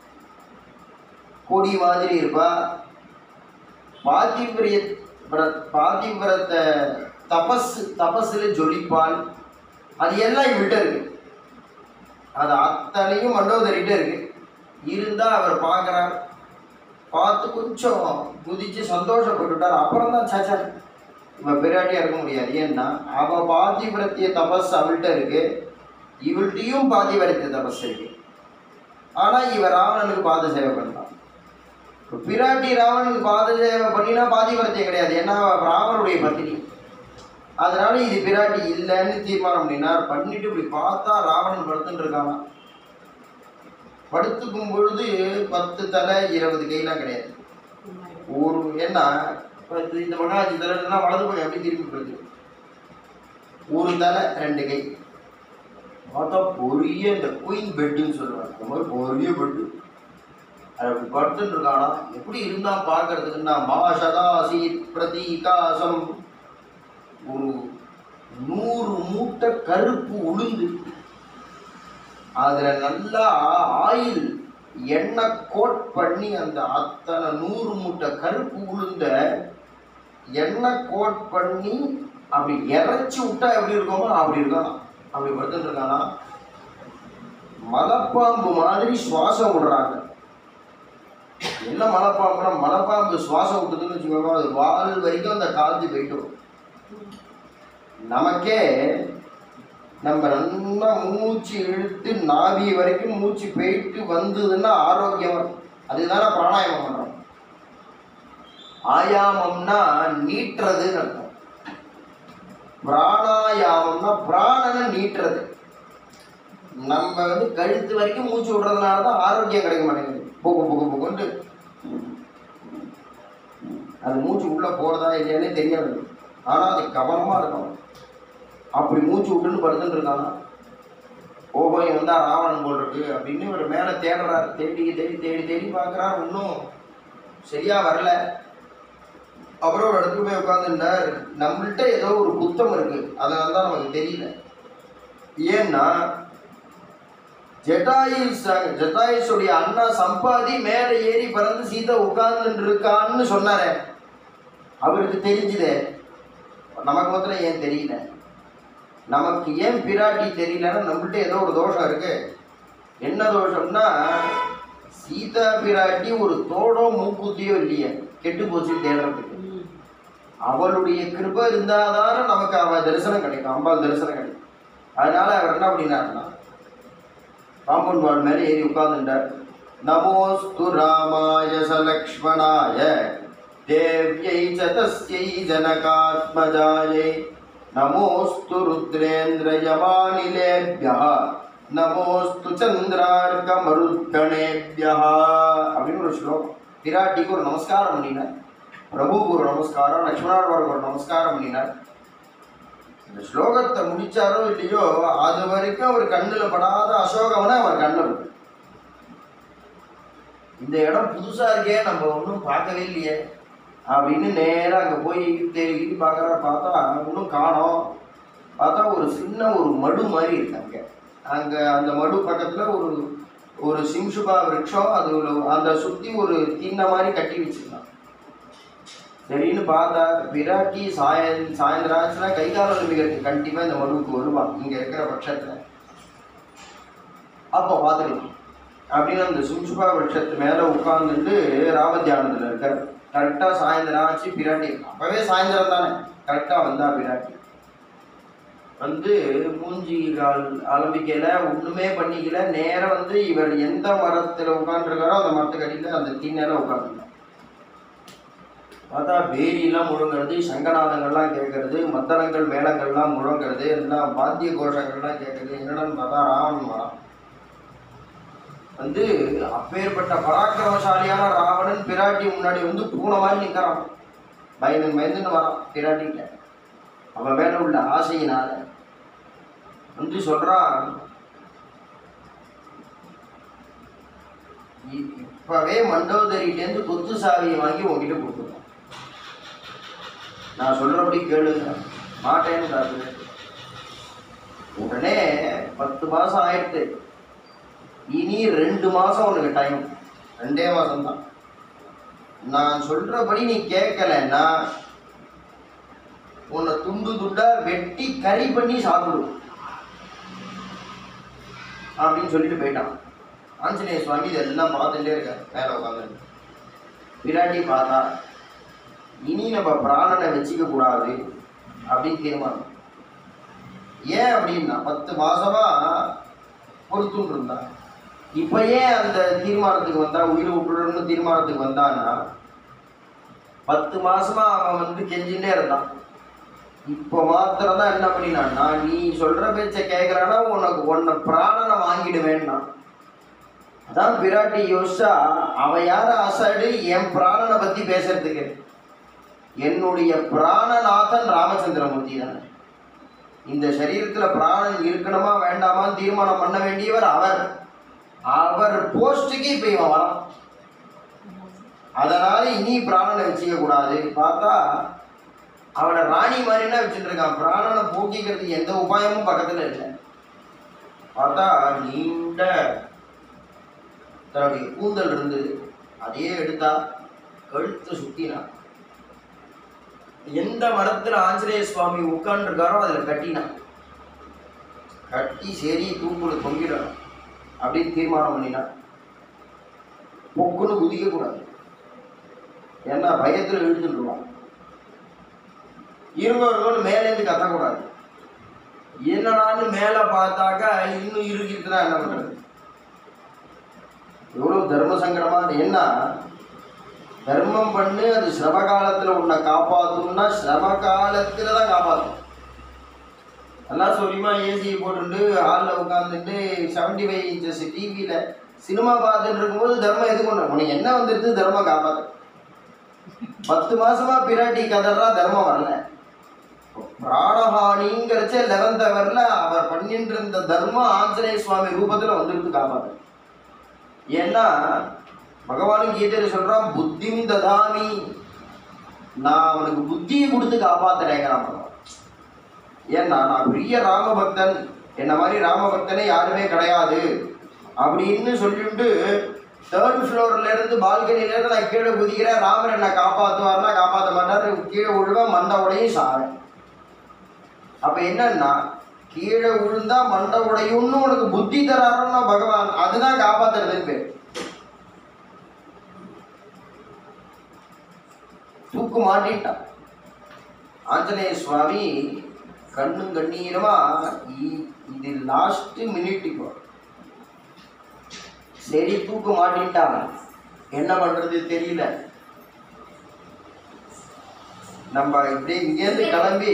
கொடி மாதிரி இருப்பா பாதிவிரிய பாதிவிரத்தை தபஸ் தபஸில் ஜொலிப்பாள் அது எல்லாம் இவர்கிட்ட இருக்கு அது அத்தனையும் மண்டோதரிட்ட இருக்கு இருந்தா அவர் பார்க்குறார் பார்த்து கொஞ்சம் குதிச்சு சந்தோஷப்பட்டுட்டார் அப்புறம் தான் சாச்சா இவன் பிராட்டியா இருக்க முடியாது ஏன்னா அவ பாதிவிரத்திய தபஸ் அவள்கிட்ட இருக்கு இவள்கிட்டயும் பாதிவிரத்திய தபஸ் இருக்கு ஆனா இவன் ராவணனுக்கு பாத சேவை பண்ணான் இப்ப பிராட்டி ராவணனுக்கு பாத சேவை பண்ணினா பாதிவிரத்தியம் கிடையாது ஏன்னா அவ ராவனுடைய பத்தினி அதனால இது பிராட்டி இல்லைன்னு தீர்மானம் பண்ணினார் பண்ணிட்டு இப்படி பார்த்தா ராவணன் படுத்துட்டு இருக்கானா படுத்துக்கும் பொழுது பத்து தலை இருபது கைலாம் கிடையாது ஒரு ஏன்னா இப்ப இது- இந்த பக்கம் அஞ்சு தலை இருந்தா வலது போய் அப்படி திருப்பி போகுது ஒரு தலை ரெண்டு கை பார்த்தா பொரிய இந்த குயின் பெட்டுன்னு சொல்லுவாங்க அந்த மாதிரி பொரிய பெட்டு அது அப்படி படுத்துட்டு இருக்கானா எப்படி இருந்தா பார்க்கறதுக்குன்னா மாஷதாசி பிரதீகாசம் ஒரு நூறு மூட்டை கருப்பு உளுந்து அதுல நல்லா ஆயில் எண்ணெய் கோட் பண்ணி அந்த அத்தனை நூறு மூட்டை கருப்பு உளுந்த எண்ணெய் கோட் பண்ணி அப்படி இறைச்சி விட்டா எப்படி இருக்குமோ அப்படி இருக்கான் அப்படி படுத்துட்டு இருக்கானா மலைப்பாம்பு மாதிரி சுவாசம் விடுறாங்க என்ன மலைப்பாம்புனா மலைப்பாம்பு சுவாசம் விட்டுதுன்னு வச்சுக்கோங்க அது வால் வரைக்கும் அந்த காலத்து போயிட்டு வரும். நமக்கே நம்ம நல்லா மூச்சு இழுத்து நாவி வரைக்கும் மூச்சு போயிட்டு வந்ததுன்னா ஆரோக்கியம் வரும். அதுதானே பிராணாயாமம் பண்றோம் ஆயாமம்னா நீட்டுறதுன்னு அர்த்தம் பிராணாயாமம்னா பிராணனை நீட்டுறது நம்ம வந்து கழுத்து வரைக்கும் மூச்சு விடுறதுனால தான் ஆரோக்கியம் கிடைக்க மாட்டேங்குது போக்கு போக்கு போக்குன்ட்டு அது மூச்சு உள்ள போறதா இல்லையானே தெரியாது ஆனா அது கவனமா இருக்கணும் அப்படி மூச்சு விட்டுன்னு படுத்துட்டு இருக்காங்க ஓஹோ இவன் வந்தா ராவணன் போல் இருக்கு அப்படின்னு இவர் மேலே தேடுறாரு தேடி தேடி தேடி தேடி பார்க்குறாரு இன்னும் சரியா வரல அப்புறம் ஒரு இடத்துக்கு போய் உட்காந்துட்டார் நம்மள்கிட்ட ஏதோ ஒரு குத்தம் இருக்கு அதனால தான் நமக்கு தெரியல ஏன்னா ஜட்டாயுஸ் ஜட்டாயுஸுடைய அண்ணா சம்பாதி மேலே ஏறி பறந்து சீதா உட்கார்ந்துட்டு இருக்கான்னு சொன்னாரே அவருக்கு தெரிஞ்சுதே நமக்கு மாத்திரம் ஏன் தெரியல நமக்கு ஏன் பிராட்டி தெரியலன்னா நம்மள்ட்ட ஏதோ ஒரு தோஷம் இருக்கு என்ன தோஷம்னா சீதா பிராட்டி ஒரு தோடோ மூக்குத்தியோ இல்லையே கெட்டு போச்சு தேடுறதுக்கு அவளுடைய கிருபை இருந்தாதான நமக்கு அவ தரிசனம் கிடைக்கும் அம்பாள் தரிசனம் கிடைக்கும் அதனால அவர் என்ன பண்ணினாருன்னா காம்பவுண்ட் வால் மேலே ஏறி உட்கார்ந்துட்டார் நமோஸ்து ராமாய சலக்ஷ்மணாய தேவ்யை ச தஸ்யை ஜனகாத்மஜாயை நமோஸ்து ருத்ரேந்திர யமானிலேபியா நமோஸ்து சந்திரார்க்க மருத்கணேபியா அப்படின்னு ஒரு ஸ்லோகம் பிராட்டிக்கு ஒரு நமஸ்காரம் பண்ணினார் பிரபுவுக்கு ஒரு நமஸ்காரம் லக்ஷ்மணாழ்வாருக்கு ஒரு நமஸ்காரம் பண்ணினார் இந்த ஸ்லோகத்தை முடிச்சாரோ இல்லையோ அது வரைக்கும் அவர் கண்ணில் படாத அசோகவனை அவர் கண்ணில் பட்டு இந்த இடம் புதுசா இருக்கே நம்ம ஒன்றும் பார்க்கவே இல்லையே அப்படின்னு நேராக அங்கே போய் தேடி பார்க்குறா பார்த்தா ஒன்றும் காணோம் பார்த்தா ஒரு சின்ன ஒரு மடு மாதிரி இருக்கு அங்கே அங்கே அந்த மடு பக்கத்தில் ஒரு ஒரு சிம்சுபா விருட்சம் அது ஒரு அந்த சுற்றி ஒரு திண்ணை மாதிரி கட்டி வச்சிருந்தான் சரின்னு பார்த்தா பிராட்டி சாயந் சாயந்தரம் ஆச்சுன்னா கை கால நம்பிக்கைக்கு கண்டிப்பாக இந்த மடுவுக்கு வருவான் இங்கே இருக்கிற பட்சத்தில் அப்போ பார்த்துக்கலாம் அப்படின்னு அந்த சும்சுபா விருட்சத்து மேலே உட்காந்துட்டு ராமத்தியானத்தில் இருக்கார் கரெக்டாக சாயந்தரம் ஆச்சு பிராட்டி அப்போவே சாயந்தரம் தானே கரெக்டாக வந்தா பிராட்டி வந்து மூஞ்சி கால் அலம்பிக்கல ஒன்றுமே பண்ணிக்கல நேரா வந்து இவர் எந்த மரத்தில் உட்காந்துருக்காரோ அந்த மரத்துக்கு அடியில் அந்த தீனையில உட்காந்துருக்கார் பார்த்தா பேரியெல்லாம் முழங்குறது சங்கநாதங்கள்லாம் கேட்கறது மத்தளங்கள் மேளங்கள்லாம் முழங்குறது எல்லாம் வாத்திய கோஷங்கள்லாம் கேட்கறது என்னடான்னு பார்த்தா ராவணன் வரான் வந்து அப்பேற்பட்ட பராக்கிரமசாலியான ராவணன் பிராட்டி முன்னாடி வந்து பூனை மாதிரி நிற்கிறான் பயந்து பயந்துன்னு வரான் பிராட்டிகிட்ட அவன் மேல உள்ள ஆசையினால வந்து சொல்றான் இ- இப்பவே மண்டோதரியிலேருந்து கொத்து சாவியை வாங்கி உங்ககிட்ட கொடுத்துருக்கோம் நான் சொல்றபடி கேளுங்க மாட்டேன்னு காத்து உடனே பத்து மாசம் ஆயிடுத்து இனி ரெண்டு மாசம் உனக்கு டைம் ரெண்டே மாசம் தான் நான் சொல்றபடி நீ கேட்கலன்னா உன்னை துண்டு துண்டா வெட்டி கறி பண்ணி சாப்பிடு அப்படின்னு சொல்லிட்டு போயிட்டான் ஆஞ்சநேய சுவாமி இதெல்லாம் பார்த்துட்டே இருக்கார் மேலே உட்காந்து விராட்டி பார்த்தா இனி நம்ம பிராணனை வச்சுக்க கூடாது அப்படின்னு தீர்மானம் ஏன் அப்படின்னா பத்து மாசமா பொறுத்துட்டு இருந்தான் இப்ப ஏன் அந்த தீர்மானத்துக்கு வந்தா உயிரை விட்டுடணும்னு தீர்மானத்துக்கு வந்தான்னா பத்து மாசமா அவன் வந்து கெஞ்சிட்டே இருந்தான் இப்போ மாத்திரம் தான் என்ன பண்ணினான்னா நீ சொல்ற பேச்ச கேட்கறானா உனக்கு உன்னை பிராணனை வாங்கிடுவேன்னா அதான் பிராட்டி யோசிச்சா அவன் யார அசாடு என் பிராணனை பத்தி பேசுறதுக்கு என்னுடைய பிராணநாதன் ராமச்சந்திரமூர்த்தி தானே இந்த சரீரத்துல பிராணன் இருக்கணுமா வேண்டாமான்னு தீர்மானம் பண்ண வேண்டியவர் அவர் அவர் போஸ்டுக்கு இப்ப இவன் வரான் அதனால இனி பிராணனை வச்சுக்க கூடாது பார்த்தா அவனை ராணி மாதிரினா வச்சுட்டு இருக்கான் பிராணனை போக்கிக்கிறதுக்கு எந்த உபாயமும் பக்கத்துல இல்லை பார்த்தா நீண்ட தன்னுடைய கூந்தல் இருந்தது அதையே எடுத்தா கழுத்தை சுத்தினான் எந்த மரத்துல ஆஞ்சநேய சுவாமி உட்கார்ந்துருக்காரோ அதுல கட்டினான் கட்டி சரி தூக்குல தொங்கிடணும் அப்படின்னு தீர்மானம் பண்ணினான் பொக்குன்னு குதிக்க கூடாது ஏன்னா பயத்துல இழுத்துட்டுருவான் இருவர்களும் மேலேருந்து கத்தக்கூடாது என்னடான்னு மேலே பார்த்தாக்கா இன்னும் இருக்குதுன்னா என்ன பண்றது எவ்வளவு தர்ம சங்கடமா இருக்கு. என்ன தர்மம் பண்ணு அது சிரம காலத்துல உன்னை காப்பாத்தும்னா சிரம காலத்துல தான் காப்பாற்றும் எல்லாம் சொல்லிமா ஏசி போட்டுட்டு ஹாலில் உட்காந்துட்டு செவன்டி ஃபைவ் இன்ச்சஸ் டிவியில் சினிமா பார்த்துட்டு இருக்கும்போது தர்மம் எது கொண்டு உனக்கு என்ன வந்துடுது தர்மம் காப்பாத்து பத்து மாசமா பிராட்டி கதறா தர்மம் வரல பிராணஹானிங்கிறச்ச லெவன்த் ஹவர்ல அவர் பண்ணிட்டு இருந்த தர்மம் ஆஞ்சநேய சுவாமி ரூபத்துல வந்துடுது காப்பாத்து ஏன்னா பகவானும் கீதையில சொல்றான் புத்திம் ததாமி நான் அவனுக்கு புத்தியை கொடுத்து காப்பாத்துறேங்கிறான் பகவான் ஏன்னா நான் பெரிய ராமபக்தன் என்ன மாதிரி ராமபக்தனே யாருமே கிடையாது அப்படின்னு சொல்லிட்டு தேர்ட் ஃப்ளோர்ல இருந்து பால்கனில இருந்து நான் கீழே குதிக்கிறேன் ராமர் என்னை காப்பாற்றுவார்னா காப்பாற்ற மாட்டார் கீழே விழுவேன் மண்டை உடையும் சாவேன் அப்ப என்னன்னா கீழே விழுந்தா மண்டை உடையும்னு உனக்கு புத்தி தராருன்னா பகவான் அதுதான் காப்பாத்துறதுன்னு பேர் தூக்கு மாட்டிட்டான் ஆஞ்சநேய சுவாமி கண்ணும் கண்ணீரமா இ- இது லாஸ்ட் மினிட் இப்போ சரி தூக்கு மாட்டிட்டான் என்ன பண்றது தெரியல நம்ம இப்படியே இங்கேருந்து கிளம்பி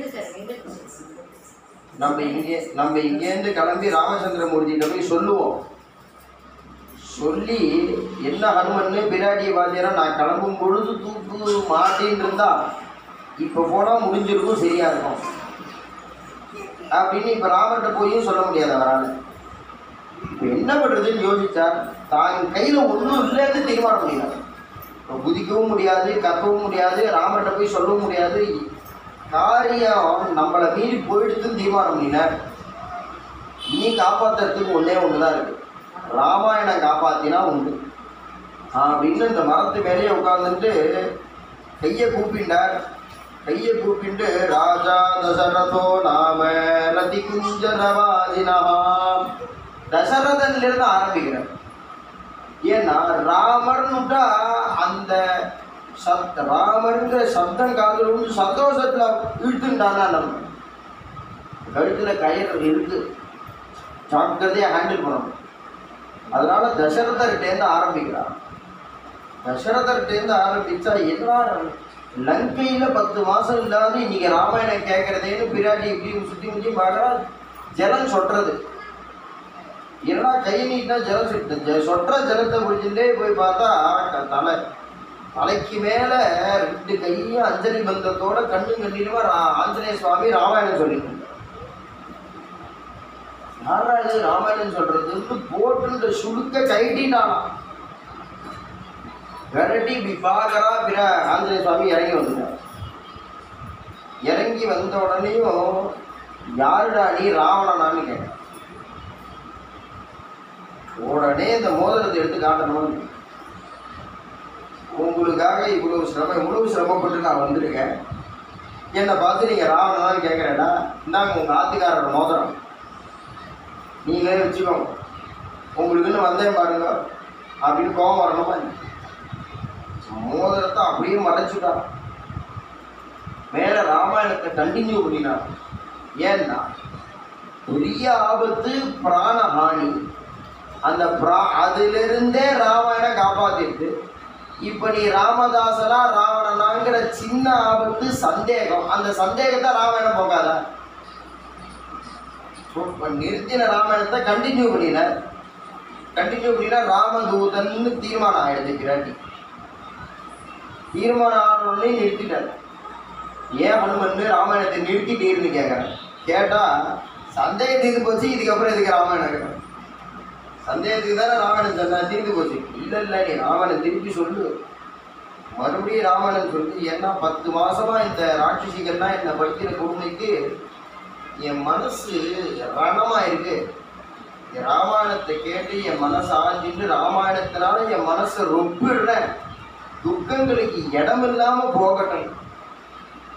நம்ம இங்கே நம்ம இங்கேருந்து கிளம்பி ராமச்சந்திரமூர்த்திகிட்ட போய் சொல்லுவோம் சொல்லி என்ன ஹனுமன்னு பிராட்டியை பார்த்தீங்கன்னா நான் கிளம்பும் பொழுது தூக்கு மாட்டின்னு இருந்தா இப்போ போனால் முடிஞ்சிருக்கும் சரியா இருக்கும் அப்படின்னு இப்போ ராமர்கிட்ட போயும் சொல்ல முடியாது அவரால் இப்போ என்ன பண்ணுறதுன்னு யோசிச்சார் தான் கையில் ஒன்றும் இல்லைன்னு தீர்மானம் பண்ணினார் இப்போ குதிக்கவும் முடியாது கத்தவும் முடியாது ராமர்கிட்ட போய் சொல்லவும் முடியாது காரியம் நம்மளை மீறி போயிடுதுன்னு தீர்மானம் பண்ணினார் இனி காப்பாத்துறதுக்கு ஒன்றே ஒன்று தான் இருக்கு ராமாயணம் காப்பாத்தினா உண்டு அப்படின்னு இந்த மரத்து மேலேயே உட்கார்ந்துட்டு கையை கூப்பிண்டார் கையை கூப்பிண்டு ராஜா தசரதோ நாம ரதி குஞ்சரவாதினா தசரதன்ல இருந்து ஆரம்பிக்கிறார் ஏன்னா ராமர்னுட்டா அந்த சப்த ராமருங்கிற சப்தம் காதல் வந்து சந்தோஷத்துல இழுத்துட்டானா நம்ம கழுத்துல கயிறு இருக்கு ஜாக்கிரதையா ஹேண்டில் பண்ணணும் அதனால தசரதர்கிட்டேருந்து ஆரம்பிக்கிறான் தசரதர்கிட்டேருந்து ஆரம்பிச்சா என்ன லங்கையில பத்து மாசம் இல்லாத இன்னைக்கு ராமாயணம் கேட்கறதேன்னு பிராட்டி இப்படி சுத்தி முத்தி பார்க்கறா ஜலம் சொட்டுறது என்னடா கை நீட்டா ஜலம் சொட்டு ஜ- சொட்டுற ஜலத்தை பிடிச்சிட்டே போய் பார்த்தா க- தலை தலைக்கு மேல ரெண்டு கையும் அஞ்சலி பந்தத்தோட கண்ணும் கண்ணீருமா ரா- ஆஞ்சநேய சுவாமி ராமாயணம் சொல்லிட்டு இருந்தார். யாரா இது ராமாயணம் சொல்றதுன்னு போட்டு சுடுக்க கைட்டினாலாம் விரட்டி இப்படி பார்க்கறா பிற ஆஞ்சநேய சுவாமி இறங்கி வந்துட்டார் இறங்கி வந்த உடனேயும் யாருடா நீ ராவணனான்னு கேட்டான் உடனே இந்த மோதிரத்தை எடுத்து காட்டணும்னு உங்களுக்காக இவ்வளவு சிரமம் இவ்வளவு சிரமப்பட்டு நான் வந்திருக்கேன் என்னை பார்த்து நீங்கள் ராவணனான்னு கேட்குறேடா இந்தாங்க உங்கள் ஆத்துக்காரர் மோதிரம் நீங்களே வச்சுக்கோங்க உங்களுக்குன்னு வந்தேன் பாருங்க அப்படின்னு கோபம் வரணுமா மோதிரத்தை அப்படியே மறைச்சுட்டான் மேல ராமாயணத்தை கண்டினியூ பண்ணினான் ஏன்னா பெரிய ஆபத்து பிராணஹானி அந்த பிரா அதிலிருந்தே ராமாயணம் காப்பாத்திருக்கு இப்ப நீ ராமதாசனா ராவணனாங்கிற சின்ன ஆபத்து சந்தேகம் அந்த சந்தேகத்தை ராமாயணம் போகாதா இப்ப நிறுத்தின ராமாயணத்தை கண்டினியூ பண்ணினார் கண்டினியூ பண்ணினா ராமதூதன்னு தீர்மானம் ஆயிடுது பிராட்டி தீர்மானம் ஆனோடனே நிறுத்திட்டார் ஏன் ஹனுமன் ராமாயணத்தை நிறுத்திட்டீர்னு கேட்குறேன் கேட்டா சந்தேகம் தீர்ந்து போச்சு இதுக்கப்புறம் எதுக்கு ராமாயணம் கேட்குறேன் சந்தேகத்துக்கு தானே ராமாயணம் சொன்னா தீர்ந்து போச்சு இல்லை இல்லை நீ ராமாயணம் திருப்பி சொல்லு மறுபடியும் ராமாயணம் சொல்லு ஏன்னா பத்து மாசமா இந்த ராட்சசிகள்லாம் என்னை படிக்கிற கொடுமைக்கு என் மனசு ரணமா இருக்கு என் ராமாயணத்தை கேட்டு என் மனசு ஆஞ்சிட்டு ராமாயணத்தினால என் மனசை ரொப்பிடுறேன் துக்கங்களுக்கு இடம் இல்லாம போகட்டும்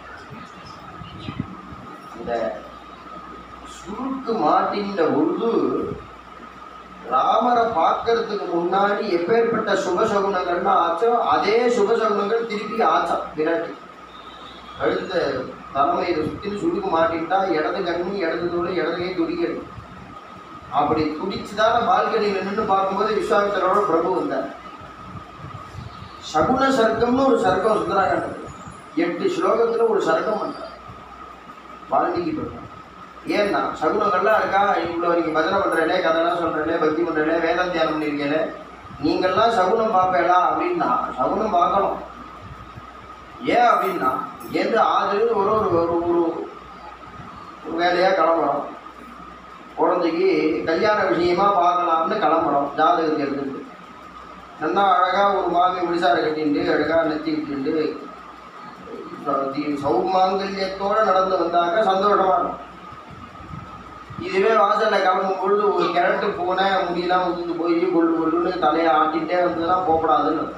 அந்த சுருக்கு மாட்டின்ற பொழுது ராமரை பார்க்கறதுக்கு முன்னாடி எப்பேற்பட்ட சுபசகுனங்கள்லாம் ஆச்சோ அதே சுபசகுனங்கள் திருப்பி ஆச்சா விராட்டி கழுத்த தலைமையை சுற்றின்னு சுருக்கு மாட்டிட்டா இடது கண்ணு இடது தோடு இடது கை துடிக்கிறது அப்படி துடிச்சுதான பால்கனியில் நின்று பார்க்கும்போது விஸ்வாமித்தரோட பிரபு வந்தார் சகுன சர்க்கம்னு ஒரு சர்க்கம் சுந்தராகண்டது எட்டு ஸ்லோகத்தில் ஒரு சர்க்கம் பண்றார் வால்மீகி பெருமாள் ஏன்னா சகுனங்கள்லாம் இருக்கா இவ்வளோ நீங்கள் பஜனை பண்ணுறேனே கதைலாம் சொல்கிறேனே பக்தி பண்ணுறேனே வேதம் தியானம் பண்ணியிருக்கேனே நீங்கள்லாம் சகுனம் பார்ப்பேளா அப்படின்னா சகுனம் பார்க்கணும் ஏன் அப்படின்னா இங்கேருந்து ஆறு ஒரு ஒரு ஒரு ஒரு ஒரு வேலையாக கிளம்புறோம் குழந்தைக்கு கல்யாண விஷயமா பார்க்கலாம்னு கிளம்புறோம் ஜாதகத்தை எடுத்துட்டு நல்லா அழகாக ஒரு மாமி முடிசாரை கட்டிட்டு அழகாக நெத்தி விட்டுட்டு சௌமாங்கல்யத்தோடு நடந்து வந்தாக்க சந்தோஷமா இருக்கும் இதுவே வாசல்ல கிளம்பும் பொழுது ஒரு கிழட்டு பூனை முடியெல்லாம் உதிர்ந்து போய் கொள்ளு கொள்ளுன்னு தலையை ஆட்டிகிட்டே வந்ததுன்னா போகக்கூடாதுன்னு அர்த்தம்.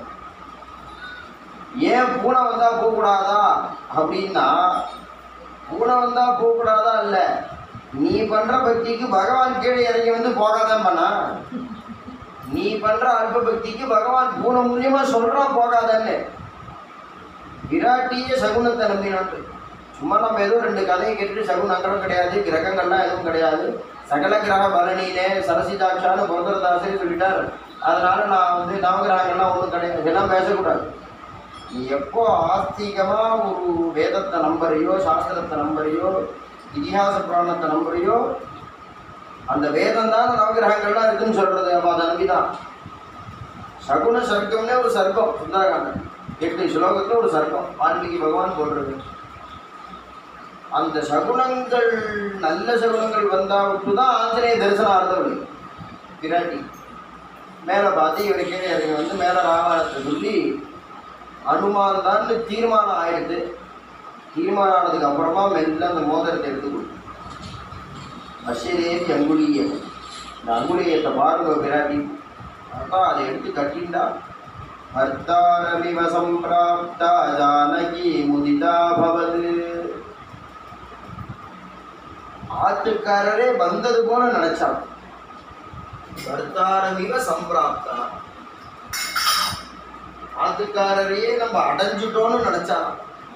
ஏன் பூனை வந்தா போகக்கூடாதா அப்படின்னா பூனை வந்தா போகக்கூடாதா இல்லை நீ பண்ற பக்திக்கு பகவான் கீழே இறங்கி வந்து போகாதான் பண்ணா நீ பண்ற அல்ப பக்திக்கு பகவான் பூனை மூலியமா சொல்றான் போகாதன்னு விராட்டியே சகுனத்தை நம்பினாட்டு சும்மா நம்ம ஏதோ ரெண்டு கதையை கேட்டுட்டு சகுனங்களும் கிடையாது கிரகங்கள்லாம் எதுவும் கிடையாது சகல கிரக பலனியிலே சரசிதாட்சான்னு புரந்தரதாசே சொல்லிட்டார் அதனால நான் வந்து நவகிரகங்கள்லாம் ஒன்றும் கிடையாது இதெல்லாம் பேசக்கூடாது நீ எப்போ ஆஸ்திகமா ஒரு வேதத்தை நம்புறியோ சாஸ்திரத்தை நம்புறியோ இதிகாச புராணத்தை நம்புறியோ அந்த வேதம் தான் நவகிரகங்கள்லாம் இருக்குன்னு சொல்றது அப்போ அதை நம்பிதான் சகுன சர்க்கம்னே ஒரு சர்க்கம் சுந்தரகாண்டம் எட்டு ஸ்லோகத்தில் ஒரு சர்க்கம் வால்மீகி பகவான் போடுறது அந்த சகுனங்கள் நல்ல சகுனங்கள் வந்தா தான் ஆஞ்சநேய தரிசனம் ஆறுதவழி பிராட்டி மேலே பார்த்து இவரை கீழே இறங்கி வந்து மேலே ராமாயணத்தை சொல்லி அனுமான் தான் தீர்மானம் ஆயிடுது தீர்மானம் ஆனதுக்கு அப்புறமா மெல்ல அந்த மோதிரத்தை எடுத்து கொடு அஷரேவி அங்குலியம் இந்த அங்குலியத்தை பாருங்க பிராட்டி அதான் அதை எடுத்து கட்டிண்டா ஹர்த்தாரமிவ சம்பிராப்தா ஜானகி முதிதா பவது ஆத்துக்காரரே வந்தது போல நினைச்சான் ஹர்த்தாரமிவ சம்பிராப்தா ஆத்துக்காரரையே நம்ம அடைஞ்சிட்டோம்னு நினைச்சான்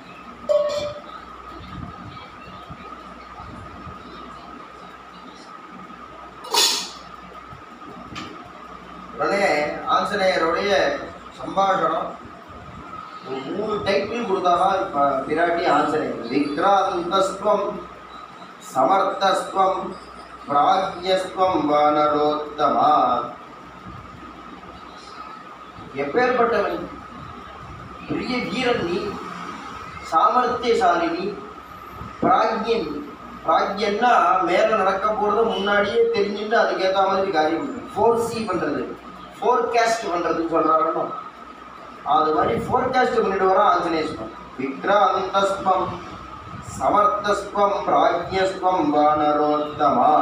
உடனே ஆஞ்சநேயருடைய சம்பாஷணம் ஒரு மூணு டைட்டில் கொடுத்தாரா இப்போ பிராட்டி ஆஞ்சநேயர் விக்ராந்தஸ்துவம் சமர்த்தஸ்துவம் பிராக்யஸ்துவம் வானரோத்தமா எப்பேற்பட்டவன் பெரிய வீரன் நீ சாமர்த்தியசாலினி பிராக்யன் பிராக்யன்னா மேலே நடக்க போகிறத முன்னாடியே தெரிஞ்சுட்டு அதுக்கேற்ற மாதிரி காரியம் பண்ணுறது ஃபோர்சி பண்ணுறது ஃபோர்காஸ்ட் பண்ணுறதுன்னு சொல்கிறாரோ அது மாதிரி ஃபோர்காஸ்ட் பண்ணிட்டு வர ஆஞ்சநேய ஸ்வம் விக்ராந்தஸ்வம் சமர்த்தஸ்வம் பிராக்யஸ்வம் வானரோத்தமா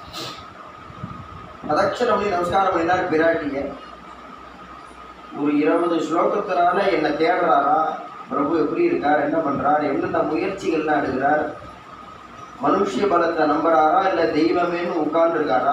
பிரதட்சணம் பண்ணி நமஸ்காரம் பண்ணினார் பிராட்டிய ஒரு இருபது ஸ்லோகத்தினால என்னை தேடுறாரா பிரபு எப்படி இருக்கார் என்ன பண்றார் என்னென்ன முயற்சிகள்லாம் எடுக்கிறார் மனுஷிய பலத்தை நம்புறாரா இல்லை தெய்வமேன்னு உட்கார்ந்துருக்காரா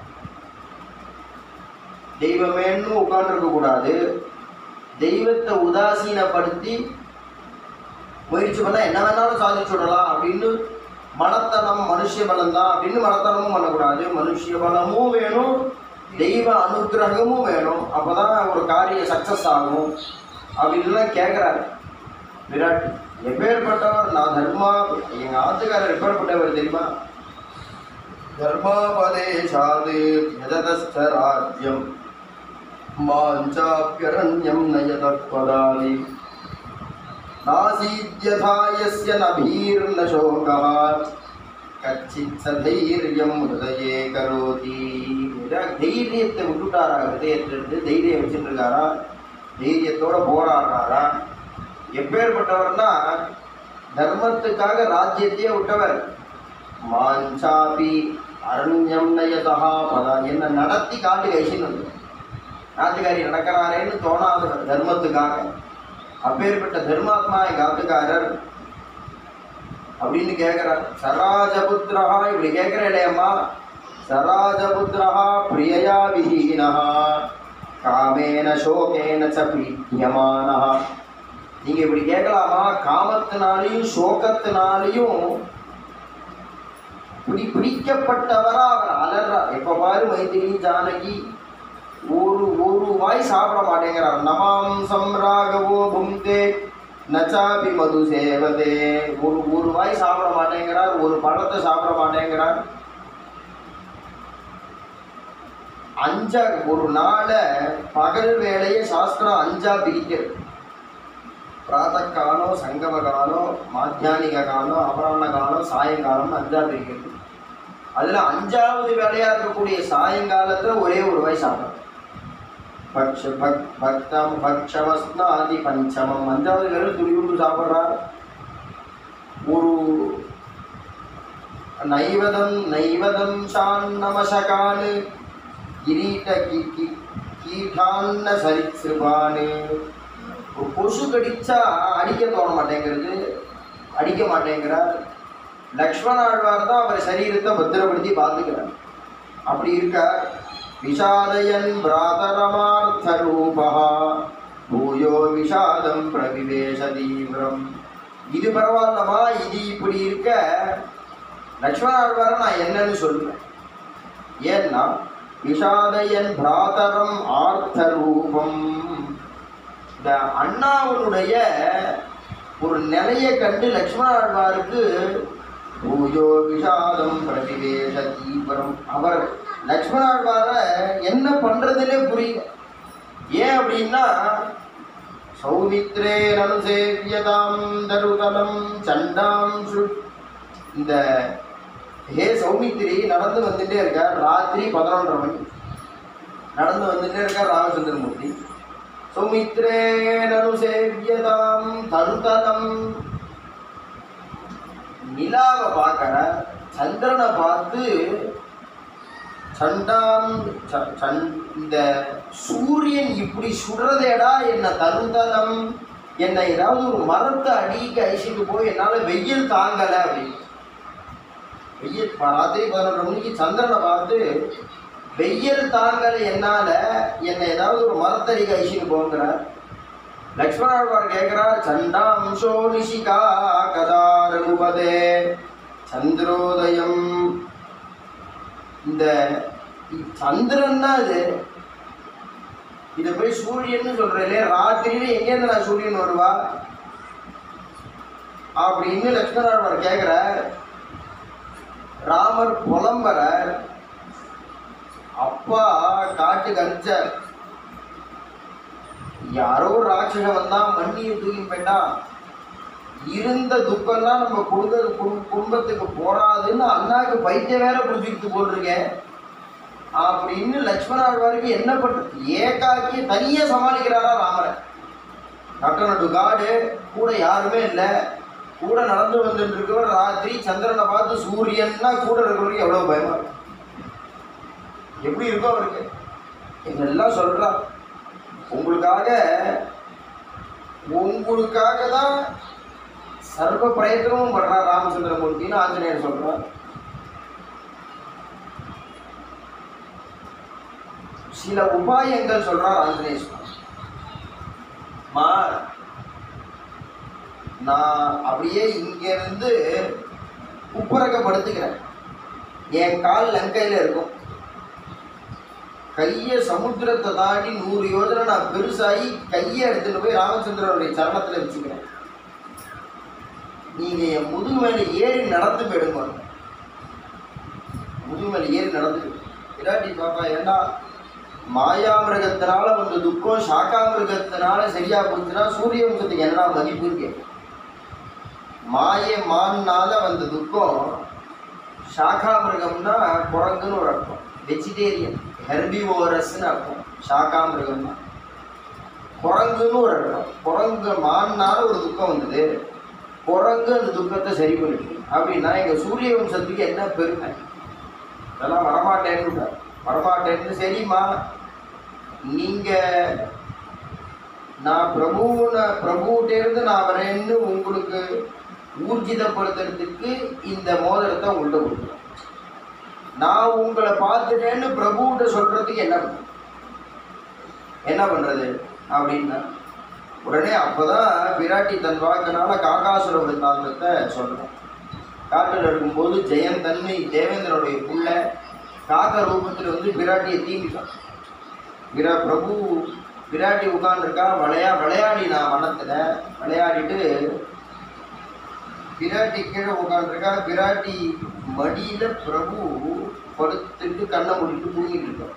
தெய்வமேன்னு உட்கார்ந்துருக்க கூடாது தெய்வத்தை உதாசீனப்படுத்தி முயற்சி பண்ணா என்ன வேணாலும் சாதிச்சு விடலாம் அப்படின்னு மனத்தனம் மனுஷ பலம் தான் அப்படின்னு மனத்தனமும் பண்ணக்கூடாது மனுஷ பலமும் வேணும் தெய்வ அனுக்கிரகமும் வேணும் அப்பதான் ஒரு காரியம் சக்சஸ் ஆகும் அப்படின்லாம் கேட்குறாரு விராட் எப்பேற்பட்டவர் நான் தர்மா எங்க ஆத்துக்காரர் எப்பேற்பட்டவர் தெரியுமா தர்மாபதேசாது யஜதஸ்த ராஜ்யம் மாஞ்சாப்யரண்யம் நயதற்பதாதி நாசீத்யதா யஸ்ய நபீர்ன சோகः கச்சித் சதைரியம் ஹிருதயே கரோதி தைரியத்தை விட்டுட்டாரா ஹிருதயத்திலிருந்து தைரியம் வச்சுட்டு இருக்காரா தைரியத்தோட போராடுறாரா எப்பேற்பட்டவர்னா தர்மத்துக்காக ராஜ்யத்தையே விட்டவர் மாஞ்சாபி அரண்யம் நயதா பதா என்ன நடத்தி காட்டு கைசின்னு வந்து நாட்டுக்காரி நடக்கிறாரேன்னு தோணாதவர் தர்மத்துக்காக அப்பேற்பட்ட தர்மாத்மா எங்க ஆத்துக்காரர் அப்படின்னு கேட்குறார் சராஜபுத்திரா இப்படி கேட்குற இல்லையம்மா சராஜபுத்திரா பிரியயா விஹீனா காமேன சோகேன ச பீயமானஹா நீங்க இப்படி கேட்கலாமா காமத்தினாலையும் சோகத்தினாலையும் பிடி பிடிக்கப்பட்டவரா அவர் அலறார் எப்ப பாரு மைத்திரி ஜானகி ஒரு ஒரு வாய் சாப்பிட மாட்டேங்கிறார் நமாம் சம்ராகவோ பும்தே நச்சாபி மது சேவதே ஒரு ஒரு வாய் சாப்பிட மாட்டேங்கிறார் ஒரு பழத்தை சாப்பிட மாட்டேங்கிறார் அஞ்சா ஒரு நாளை பகல் வேலையை சாஸ்திரம் அஞ்சா பிரிக்கிறது பிராத்தக் காலம் சங்கம காலம் மாத்தியானிக காலம் அபராண காலம் சாயங்காலம் அஞ்சா பிரிக்கிறது அதுல அஞ்சாவது வேலையா இருக்கக்கூடிய சாயங்காலத்துல ஒரே ஒரு வாய் சாப்பிடும் பக்ஷ பக் பக்தம் பக்ஷவஸ்னாதி பஞ்சமம் அஞ்சாவது வேலை துளியுண்டு சாப்பிட்றார் ஒரு நைவதம் நைவதம் சான்னமசகான் கிரீட கி கி கீட்டான்ன சரிசிறுபானு ஒரு கொசு கடிச்சா அடிக்க தோண மாட்டேங்கிறது அடிக்க மாட்டேங்கிறார் லக்ஷ்மண ஆழ்வார் தான் அவர் சரீரத்தை பத்திரப்படுத்தி பார்த்துக்கிறார் அப்படி இருக்கார் விஷாதயன் பிராதரமார்த்த ரூபா பூயோ விஷாதம் பிரவிவேச தீவிரம் இது பரவாயில்லமா இது இப்படி இருக்க லக்ஷ்மண ஆழ்வாரை நான் என்னன்னு சொல்லுவேன் ஏன்னா விஷாதயன் பிராதரம் ஆர்த்த ரூபம் இந்த அண்ணாவனுடைய ஒரு நிலையை கண்டு லக்ஷ்மண ஆழ்வாருக்கு பூஜோ விஷாதம் பிரதிவேச தீவிரம் அவர் லக்ஷ்மண ஆழ்வாரை என்ன பண்றதுன்னே புரியல ஏன் அப்படின்னா சௌமித்ரே அனுசேவியதாம் தருதலம் சண்டாம் சு இந்த ஹே சௌமித்திரி நடந்து வந்துட்டே இருக்கார் ராத்திரி பதினொன்றரை மணி நடந்து வந்துட்டே இருக்கார் ராமச்சந்திரமூர்த்தி சௌமித்ரே அனுசேவியதாம் தருதலம் நிலாவை பார்க்கற சந்திரனை பார்த்து சண்டாம் ச- சண்- இந்த சூரியன் இப்படி சுடுறதேடா என்ன தருதலம் என்னை ஏதாவது ஒரு மரத்தை அடிக்க அழிச்சிட்டு போய் என்னால் வெயில் தாங்கலை அப்படின்னு வெயில் ப- ராத்திரி பதினொன்று மணிக்கு சந்திரனை பார்த்து வெயில் தாங்கலை என்னால் என்னை ஏதாவது ஒரு மரத்தடிக்க அழிச்சிட்டு போங்கிறார் லக்ஷ்மணாழ்வார் கேட்கிறார் சண்டாம்சோ நிஷிகா கதா ரகுபதே சந்திரோதயம் இந்த சந்திரன்னா இது இதை போய் சூரியன்னு சொல்றேன் ராத்திரியில எங்கேருந்து நான் சூரியன் வருவா அப்படின்னு லக்ஷ்மணாழ்வார் கேட்கிறார் ராமர் புலம்புறார் அப்பா காட்டுக்கு அனுப்பிச்சார் யாரோ ஒரு ராட்சசன் வந்தா மண்ணியை தூக்கி போயிட்டான் இருந்த துக்கம்லாம் நம்ம குடும்ப குடும்- குடும்பத்துக்கு போறாதுன்னு அண்ணாக்கு பைத்தியம் வேற பிடிச்சிக்கிட்டு போட்டிருக்கேன் அப்படின்னு லக்ஷ்மண ஆழ்வாருக்கு என்ன பண்றது ஏகாக்கி தனியா சமாளிக்கிறாரா ராமரை நட்ட நடு காடு கூட யாருமே இல்லை கூட நடந்து வந்துட்டு இருக்கவர் ராத்திரி சந்திரனை பார்த்து சூரியன்னா கூட இருக்கிறவருக்கு எவ்வளவு பயமா இருக்கு எப்படி இருக்கும் அவருக்கு இதெல்லாம் சொல்றா உங்களுக்காக உங்களுக்காக தான் சர்வ பிரயத்தனமும் பண்றார் ராமச்சந்திரமூர்த்தின்னு ஆஞ்சநேயர் சொல்றார் சில உபாயங்கள் சொல்றார் ஆஞ்சநேய சுவாமி மா நான் அப்படியே இங்க இருந்து உப்புரக்கப்படுத்துக்கிறேன் என் கால் லங்கையில இருக்கும் கையை சமுத்திரத்தை தாண்டி நூறு யோஜனை நான் பெருசாகி கையை எடுத்துட்டு போய் ராமச்சந்திரனுடைய சரணத்துல வச்சுக்கிறேன் நீங்க என் முதுகு மேல ஏறி நடந்து போயிடுங்க முதுகு மேல ஏறி நடந்து இல்லாட்டி பாப்பா ஏன்னா மாயாமிருகத்தினால வந்த துக்கம் சாக்காமிருகத்தினால சரியா போச்சுன்னா சூரிய வம்சத்துக்கு என்ன மதிப்பு இருக்கு மாய மான்னால வந்த துக்கம் சாக்காமிருகம்னா குரங்குன்னு ஒரு அர்த்தம் வெஜிடேரியன் ஹெர்பிவோரஸ்னு அர்த்தம் சாக்காமிருகம்னா குரங்குன்னு ஒரு அர்த்தம் குரங்கு மான்னால ஒரு துக்கம் வந்தது குரங்கு அந்த துக்கத்தை சரி பண்ணிட்டு அப்படின்னா எங்க சூரிய வம்சத்துக்கு என்ன பெருமை இதெல்லாம் வரமாட்டேன்னு வரமாட்டேன்னு சரிம்மா நீங்க நான் பிரபுன பிரபுகிட்டேருந்து நான் வரேன்னு உங்களுக்கு ஊர்ஜிதப்படுத்துறதுக்கு இந்த மோதிரத்தை உங்கள்கிட்ட கொடுக்குறேன் நான் உங்களை பார்த்துட்டேன்னு பிரபுகிட்ட சொல்றதுக்கு என்ன பண்றது? என்ன பண்றது அப்படின்னா உடனே அப்பதான் விராட்டி தன் வாக்கினால காக்காசுர விருத்தாந்தத்தை சொல்றான் காட்டில் இருக்கும்போது ஜெயந்தன்மை தேவேந்திரனுடைய புள்ள காக்க ரூபத்தில் வந்து விராட்டியை தீண்டிட்டான் விரா பிரபு விராட்டி உட்காந்துருக்கா விளையா விளையாடி நான் வனத்துல விளையாடிட்டு விராட்டி கீழே உட்காந்துருக்கா விராட்டி மடியில பிரபு படுத்துட்டு கண்ணை மூடிட்டு தூங்கிட்டு இருக்கான்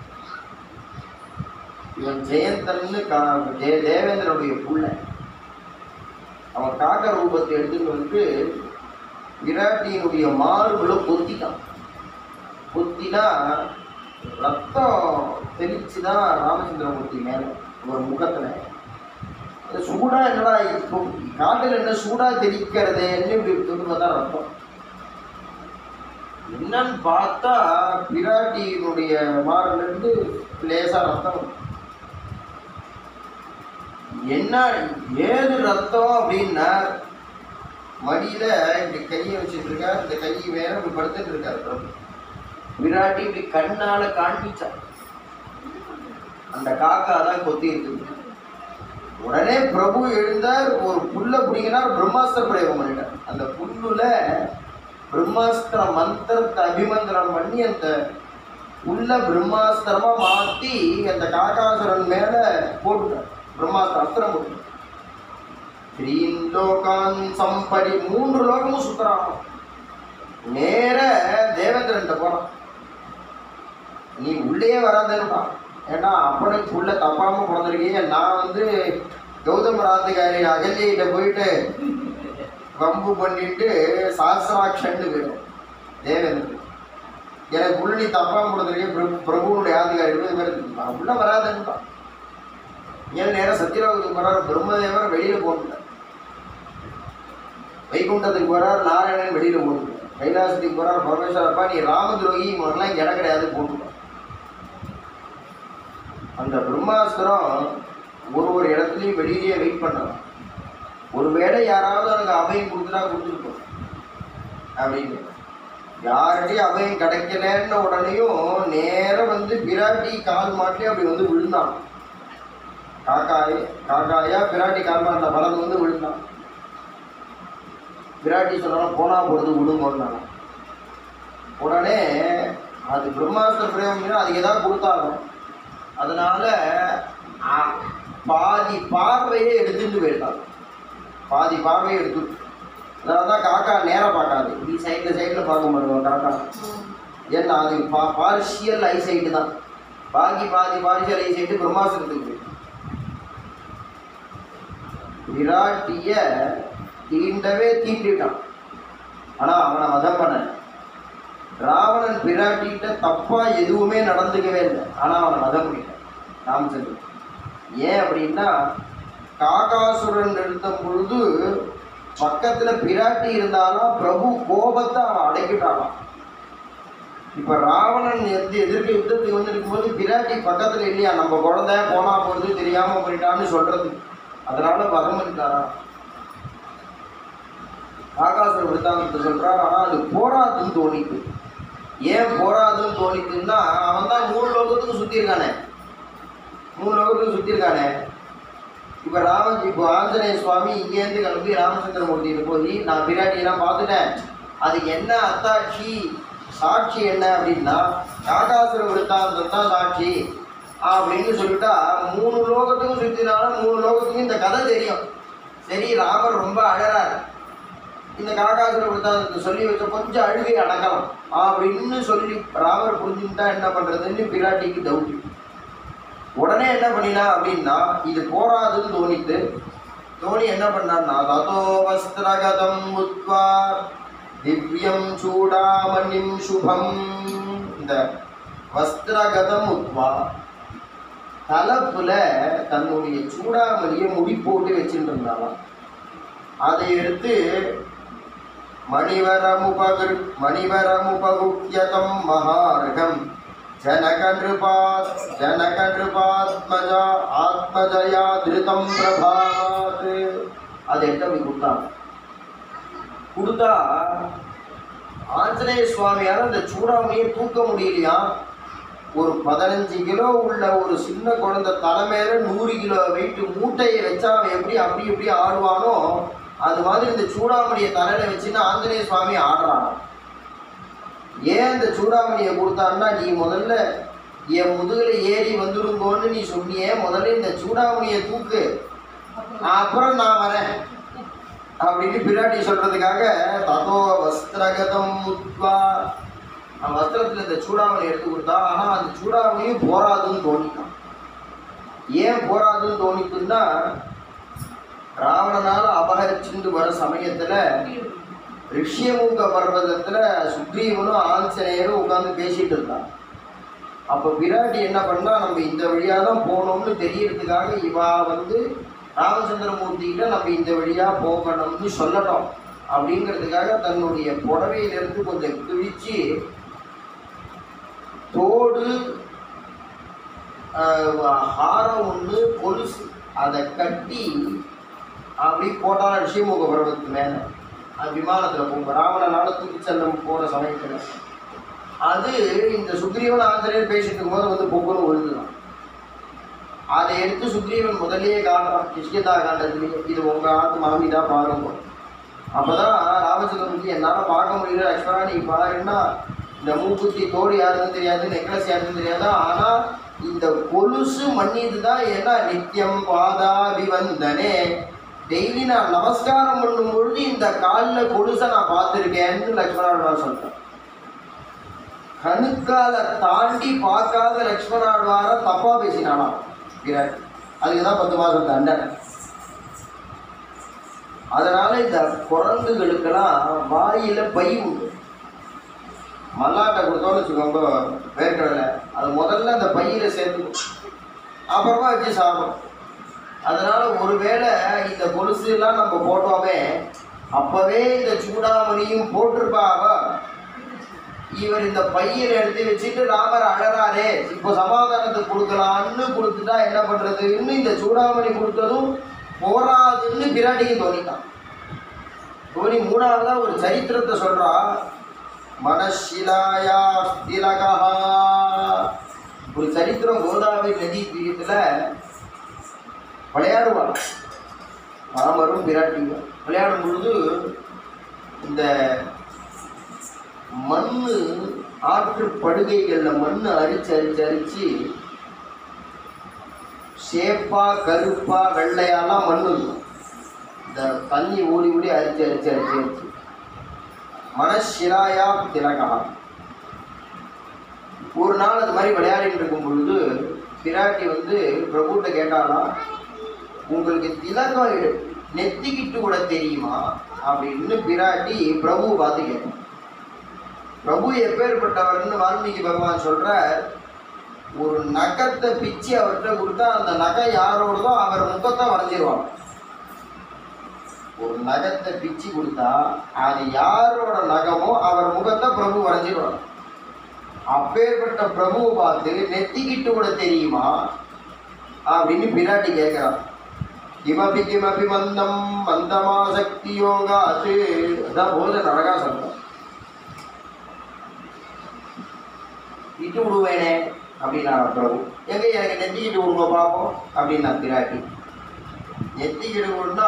இவன் ஜெயந்தன்னு கா ஜெய தேவேந்திரனுடைய புள்ள அவன் காக்க ரூபத்தை எடுத்துட்டு வந்து விராட்டியினுடைய மார்புல பொத்திட்டான் பொத்தினா ரத்தம் தெளிச்சுதான் ராமச்சந்திரமூர்த்தி மேல ஒரு முகத்துல அது சூடா என்னடா இப்போ காட்டுல என்ன சூடா தெரிக்கிறதேன்னு இப்படி தொட்டு பார்த்தா ரத்தம் என்னன்னு பார்த்தா பிராட்டியினுடைய மார்புல இருந்து லேசா ரத்தம் வருது. என்ன ஏது ரத்தம் அப்படின்னா மடியில இப்படி கையை வச்சுட்டு இருக்கார் இந்த கை வேற இப்படி படுத்துட்டு இருக்காரு பிரபு விராட்டி இப்படி கண்ணால காண்பிச்சா அந்த காக்கா தான் கொத்தி இருக்குது உடனே பிரபு எழுந்தார் ஒரு புல்ல பிடிங்கினார் பிரம்மாஸ்திர பிரயோகம் பண்ணிட்டார் அந்த புல்லுல பிரம்மாஸ்திர மந்திரத்தை அபிமந்திரம் பண்ணி அந்த உள்ள பிரம்மாஸ்திரமா மாத்தி அந்த காக்காசுரன் மேல போட்டுட்டார் பிரம்மாஸ்திர அஸ்திரம் போட்டு த்ரீன் லோகான் சம்படி மூன்று லோகமும் சுத்துறான் நேர தேவேந்திரன்ட்ட போறான் நீ உள்ளே வராதுன்னுடா ஏன்னா அப்பனுக்கு உள்ள தப்பாம பிறந்திருக்கீங்க நான் வந்து கௌதம ராந்திகாரி அகல்யிட்ட போயிட்டு வம்பு பண்ணிட்டு சாஸ்திராட்சன்னு போயிடும் தேவேந்திரன் எனக்கு உள்ள நீ தப்பாம பிறந்திருக்கீங்க பிரபு பிரபுனுடைய ஆதிகாரி இது மாதிரி நான் உள்ள வராதுன்னுட்டான் ஏன் நேரம் சத்யலோகத்துக்கு வர்றார் பிரம்மதேவர் வெளியில போட்டுட்டார் வைகுண்டத்துக்கு வர்றார் நாராயணன் வெளியில போட்டுட்டார் கைலாசத்துக்கு வர்றார் பரமேஸ்வர அப்பா நீ ராமதுரோகி இவங்கெல்லாம் இங்க இடம் கிடையாது போட்டுட்டார் அந்த பிரம்மாஸ்திரம் ஒரு ஒரு இடத்துலையும் வெளியிலேயே வெயிட் பண்ணலாம் ஒருவேளை யாராவது எனக்கு அபயம் கொடுத்துட்டா கொடுத்துருக்கோம் அப்படின்னு யார்கிட்டயும் அபயம் கிடைக்கலன்ற உடனேயும் நேரம் வந்து பிராட்டி கால் மாட்டி அப்படி வந்து விழுந்தான் காக்காய் காக்காயா பிராட்டி கால் மாட்டின பலன் வந்து விழுந்தான் பிராட்டி சொன்னாலும் போனா பொழுது விழுங்கன்னாங்க உடனே அது பிரம்மாஸ்திர பிரயோகம் அதுக்கு ஏதாவது கொடுத்தாலும் அதனால அ, பாதி பார்வையே எடுத்துட்டு போயிட்டாங்க பாதி பார்வையை எடுத்து அதனால தான் காக்கா நேராக பார்க்காது இப்படி சைடில் சைடில் பார்க்க மாட்டோம் காக்கா ஏன்னா அது பா பார்ஷியல் ஐ சைட்டு தான் பாக்கி பாதி பார்ஷியல் ஐ சைட்டு பிரம்மாஸ்திரத்துக்கு போயிட்டு விராட்டிய தீண்டவே தீண்டிட்டான் ஆனா அவனை வதம் பண்ண ராவணன் பிராட்டிகிட்ட தப்பா எதுவுமே நடந்துக்கவே இல்லை ஆனா அவனை வதம் பண்ணிட்டான் ராமச்சந்திரன் ஏன் அப்படின்னா காகாசுரன் இருந்த பொழுது பக்கத்துல பிராட்டி இருந்தாலும் பிரபு கோபத்தை அவன் அடக்கிட்டானாம் இப்ப ராவணன் எந்த எதிர்க்க யுத்தத்துக்கு வந்து இருக்கும்போது பிராட்டி பக்கத்துல இல்லையா நம்ம குழந்தை போனா போறது தெரியாம போயிட்டான்னு சொல்றது அதனால வதம் பண்ணிட்டாராம் ஆகாசுர விருத்தாந்தத்தை சொல்றார் ஆனா அது போராதுன்னு தோணித்து ஏன் போராதுன்னு தோணித்துன்னா அவன் தான் மூணு லோகத்துக்கு சுத்தி இருக்கானே மூணு லோகத்துக்கு சுத்தி இருக்கானே இப்ப ராமன் இப்போ ஆஞ்சநேய சுவாமி இங்கேருந்து கிளம்பி ராமச்சந்திரமூர்த்தியில போய் நான் பிராட்டியெல்லாம் பார்த்துட்டேன் அதுக்கு என்ன அத்தாட்சி சாட்சி என்ன அப்படின்னா காகாசுர விருத்தாந்தம் தான் சாட்சி அப்படின்னு சொல்லிட்டா மூணு லோகத்துக்கும் சுத்தினாலும் மூணு லோகத்துக்கும் இந்த கதை தெரியும் சரி ராமர் ரொம்ப அழறாரு இந்த காகாசுர விருத்தாந்தத்தை சொல்லி வச்ச கொஞ்சம் அழுகை அடக்கலாம் அப்படின்னு சொல்லி ராமர் புரிஞ்சுக்கிட்டா என்ன பண்றதுன்னு பிராட்டிக்கு டவுட் உடனே என்ன பண்ணினா அப்படின்னா இது போராதுன்னு தோணிட்டு தோனி என்ன பண்ணான்னா ததோ வஸ்திரகதம் உத்வா திவ்யம் சூடாமணிம் சுபம் இந்த வஸ்திரகதம் உத்வா தலப்புல தன்னுடைய சூடாமணியை முடி போட்டு வச்சுட்டு இருந்தாலாம் அதை எடுத்து மணிவரமுபகிரு மணிவரமுபகுக்கியதம் மகார்கம் ஜனகநிருபாத் ஜனகநிருபாத்மஜா ஆத்மஜயா திருதம் பிரபாத் அது எட்ட போய் கொடுத்தாங்க கொடுத்தா ஆஞ்சநேய சுவாமியால் அந்த சூடாமணியை தூக்க முடியலையா ஒரு பதினஞ்சு கிலோ உள்ள ஒரு சின்ன குழந்தை தலை மேல நூறு கிலோ வெயிட் மூட்டையை வச்சா அவன் எப்படி அப்படி இப்படி ஆடுவானோ அது மாதிரி இந்த சூடாமணியை தலையில வச்சுன்னு ஆஞ்சநேய சுவாமி ஆடுறான் ஏன் இந்த சூடாமணியை கொடுத்தான்னா நீ முதல்ல என் முதுகுல ஏறி வந்துருங்கோன்னு நீ சொன்னியே முதல்ல இந்த சூடாமணியை தூக்கு அப்புறம் நான் வரேன் அப்படின்னு பிராட்டி சொல்றதுக்காக ததோ வஸ்திரகதம் முத்வா அவன் வஸ்திரத்துல இந்த சூடாமணி எடுத்து கொடுத்தா ஆனா அந்த சூடாமணியும் போராதுன்னு தோணிட்டான் ஏன் போராதுன்னு தோணித்துன்னா ராவணனால அபகரிச்சுட்டு வர சமயத்துல ரிஷியமுக பர்வதத்துல சுக்ரீவனும் ஆஞ்சநேயரும் உட்கார்ந்து பேசிட்டு இருந்தான் அப்ப பிராட்டி என்ன பண்ணா நம்ம இந்த வழியா தான் போகணும்னு தெரியறதுக்காக இவா வந்து ராமச்சந்திரமூர்த்தி கிட்ட நம்ம இந்த வழியா போகணும்னு சொல்லணும் அப்படிங்கிறதுக்காக தன்னுடைய புடவையிலிருந்து கொஞ்சம் கிழிச்சு தோடு ஆஹ், ஹாரம் ஒன்று கொலுசு அதை கட்டி அப்படி போட்டான ரிஷிமுக பர்வத்துக்கு மேலே அது விமானத்தில் போகும் ராவணனால தூக்கி செல்லம் போகிற சமயத்தில் அது இந்த சுக்ரீவன் ஆஞ்சநேயர் பேசிட்டு இருக்கும்போது வந்து பொங்கலும் விழுதுதான் அதை எடுத்து சுக்ரீவன் முதல்லயே காட்டுறான் கிஷ்கிதா காண்டத்துலேயே இது உங்க ஆத்து மாமி தான் பாருங்க அப்பதான் ராமச்சந்திரமூர்த்தி என்னால் பார்க்க முடியல லக்ஷ்மணா நீ பாருன்னா இந்த மூக்குத்தி தோடு யாருன்னு தெரியாது நெக்லஸ் யாருன்னு தெரியாது ஆனா இந்த கொலுசு மன்னிது தான் ஏன்னா நித்தியம் பாதாபிவந்தனே டெய்லி நான் நமஸ்காரம் பண்ணும் பொழுது இந்த காலில் கொலுசை நான் பார்த்துருக்கேன்னு லக்ஷ்மணாழ்வார் சொல்றேன் கணுக்கால தாண்டி பார்க்காத லக்ஷ்மணாழ்வார தப்பா பேசினானாம் விராட் அதுக்கு தான் பத்து மாதம் தண்டனை அதனால இந்த குரங்குகளுக்கெல்லாம் வாயில பை உண்டு மல்லாட்டை கொடுத்தோம்னு வச்சுக்கோங்க வேர்க்கடலை அது முதல்ல அந்த பையில சேர்த்துக்கும் அப்புறமா வச்சு சாப்பிடும் அதனால ஒருவேளை இந்த கொலுசு எல்லாம் நம்ம போட்டோமே அப்பவே இந்த சூடாமணியும் போட்டிருப்பா அவ இவர் இந்த பையனை எடுத்து வச்சுட்டு ராமர் அழறாரே இப்போ சமாதானத்துக்கு கொடுக்கலான்னு கொடுத்துட்டா என்ன பண்றதுன்னு இந்த சூடாமணி கொடுத்ததும் போராதுன்னு பிராட்டிக்கு தோணிட்டான் தோனி மூணாவதா ஒரு சரித்திரத்தை சொல்றா மனசிலாயா திலகா ஒரு சரித்திரம் கோதாவரி நதி தீரத்துல விளையாடுவாள் ராமரும் பிராட்டியும் விளையாடும் பொழுது இந்த மண் ஆற்று படுகைகளில் மண் அரிச்சு அரிச்சு அரிச்சு சேப்பா கருப்பா வெள்ளையாலாம் மண் இருக்கும் இந்த தண்ணி ஓடி ஓடி அரிச்சு அரிச்சு அரிச்சு அரிச்சு மனசிலாயா திலகா ஒரு நாள் அது மாதிரி விளையாடிட்டு இருக்கும் பொழுது பிராட்டி வந்து பிரபுட்ட கேட்டானா உங்களுக்கு திலகம் எடு- நெத்திக்கிட்டு கூட தெரியுமா அப்படின்னு பிராட்டி பிரபு பார்த்து கேட்டான் பிரபு எப்பேற்பட்டவர்னு வால்மீகி பகவான் சொல்ற ஒரு நகத்தை பிச்சு அவர்கிட்ட கொடுத்தா அந்த நகை யாரோடதோ அவர் முகத்தை வரைஞ்சிருவாங்க ஒரு நகத்தை பிச்சு கொடுத்தா அது யாரோட நகமோ அவர் முகத்தை பிரபு வரைஞ்சிருவாங்க அப்பேற்பட்ட பிரபுவை பார்த்து நெத்திக்கிட்டு கூட தெரியுமா அப்படின்னு பிராட்டி கேட்கிறான் கிமபி கிமபி மந்தம் மந்தமா சக்தி யோகா அது அதான் போத அழகா சொல்றோம் இட்டு விடுவேனே அப்படின்னா பிரபு எங்க எனக்கு நெத்திக்கிட்டு விடுங்க பார்ப்போம் அப்படின்னா பிராட்டி நெத்திக்கிட்டு விடுனா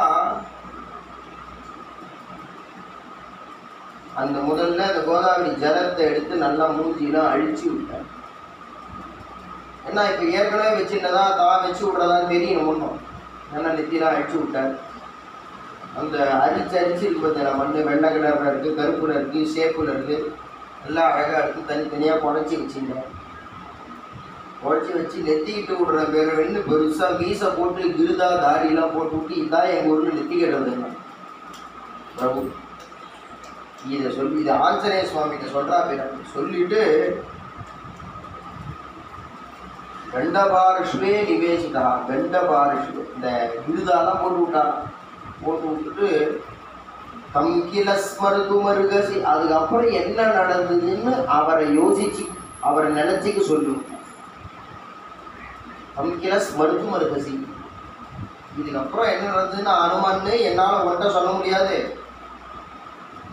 அந்த முதல்ல அந்த கோதாவரி ஜலத்தை எடுத்து நல்லா மூஞ்சிலாம் அழிச்சு விட்டேன் என்ன இப்போ ஏற்கனவே வச்சுருந்ததா தான் வச்சு விட்றதான்னு தெரியணும் ஒன்றும் நல்லா நெத்திலாம் அழிச்சு விட்டேன் அந்த அரிச்சு அரிச்சு இருக்கு பார்த்தீங்களா மண் வெள்ளை கலரில் இருக்குது கருப்பில் இருக்குது சேப்பில் இருக்குது எல்லாம் அழகாக இருக்குது தனித்தனியாக குழச்சி வச்சுருந்தேன் குழச்சி வச்சு நெத்திக்கிட்டு விடுற பேர் வெண்ணு பெருசாக மீசை போட்டு கிருதா தாடியெல்லாம் போட்டு விட்டு இதான் எங்கள் ஊரில் நெத்திக்கிடுறது பிரபு இதை சொல்லி இதை ஆஞ்சநேய சுவாமிகிட்ட சொல்றா பிறகு சொல்லிட்டு கண்டபாரிஷ்வே நிவேசிதா கண்டபாரிஷ்வே இந்த விருதாலாம் போட்டு விட்டா போட்டு விட்டுட்டு தம் கில ஸ்மருது மருகசி அதுக்கப்புறம் என்ன நடந்ததுன்னு அவரை யோசிச்சு அவரை நினைச்சுக்க சொல்லு தம் கில ஸ்மருது மருகசி இதுக்கப்புறம் என்ன நடந்ததுன்னு அனுமான்னு என்னால் உன்கிட்ட சொல்ல முடியாது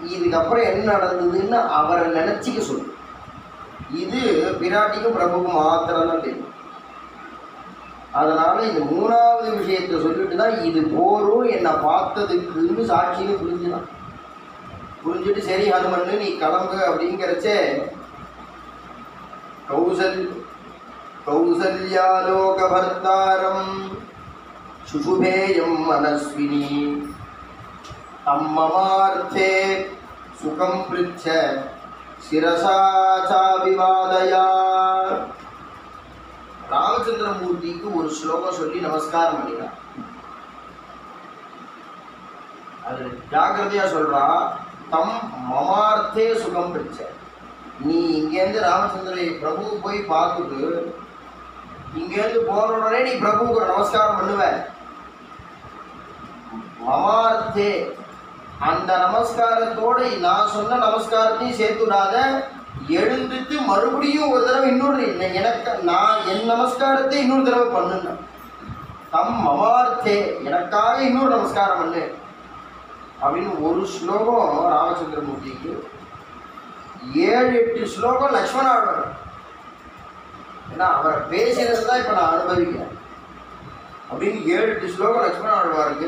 இதுக்கப்புறம் என்ன நடந்ததுன்னு அவரை நினைச்சிக்க சொல்லு இது பிராட்டிக்கும் பிரபுக்கும் மாத்திரம் தான் தெரியும் அதனால இந்த மூணாவது விஷயத்தை சொல்லிட்டு தான் இது போரும் என்னை பார்த்ததுக்குன்னு சாட்சின்னு புரிஞ்சுதான் புரிஞ்சுட்டு சரி ஹனுமன்னு நீ கிளம்பு அப்படிங்கிறச்சே கௌசல் கௌசல்யாலோகபர்த்தாரம் சுசுபேயம் மனஸ்வினி அம்மமார்த்தே சுகம் பிருச்ச சிரசா சாபிவாதயா ராமச்சந்திரமூர்த்திக்கு ஒரு ஸ்லோகம் சொல்லி நமஸ்காரம் பண்ணினார் அது ஜாக்கிரதையா சொல்றா தம் மமார்த்தே சுகம் பிடிச்ச நீ இங்கேருந்து ராமச்சந்திர பிரபு போய் பார்த்துட்டு இங்கேருந்து போன உடனே நீ பிரபுவுக்கு ஒரு நமஸ்காரம் பண்ணுவ மமார்த்தே அந்த நமஸ்காரத்தோட நான் சொன்ன நமஸ்காரத்தையும் சேர்த்துடாத எழுந்துட்டு மறுபடியும் ஒரு தடவை இன்னொரு என்ன- எனக்கு நான் என் நமஸ்காரத்தை இன்னொரு தடவை பண்ணுங்க தம் மமார்த்தே எனக்காக இன்னொரு நமஸ்காரம் பண்ணு அப்படின்னு ஒரு ஸ்லோகம் ராமச்சந்திரமூர்த்திக்கு ஏழு எட்டு ஸ்லோகம் லக்ஷ்மணாழ்வார் ஏன்னா அவரை பேசினது தான் இப்போ நான் அனுபவிக்கிறேன் அப்படின்னு ஏழு எட்டு ஸ்லோகம் லக்ஷ்மணாழ்வாருக்கு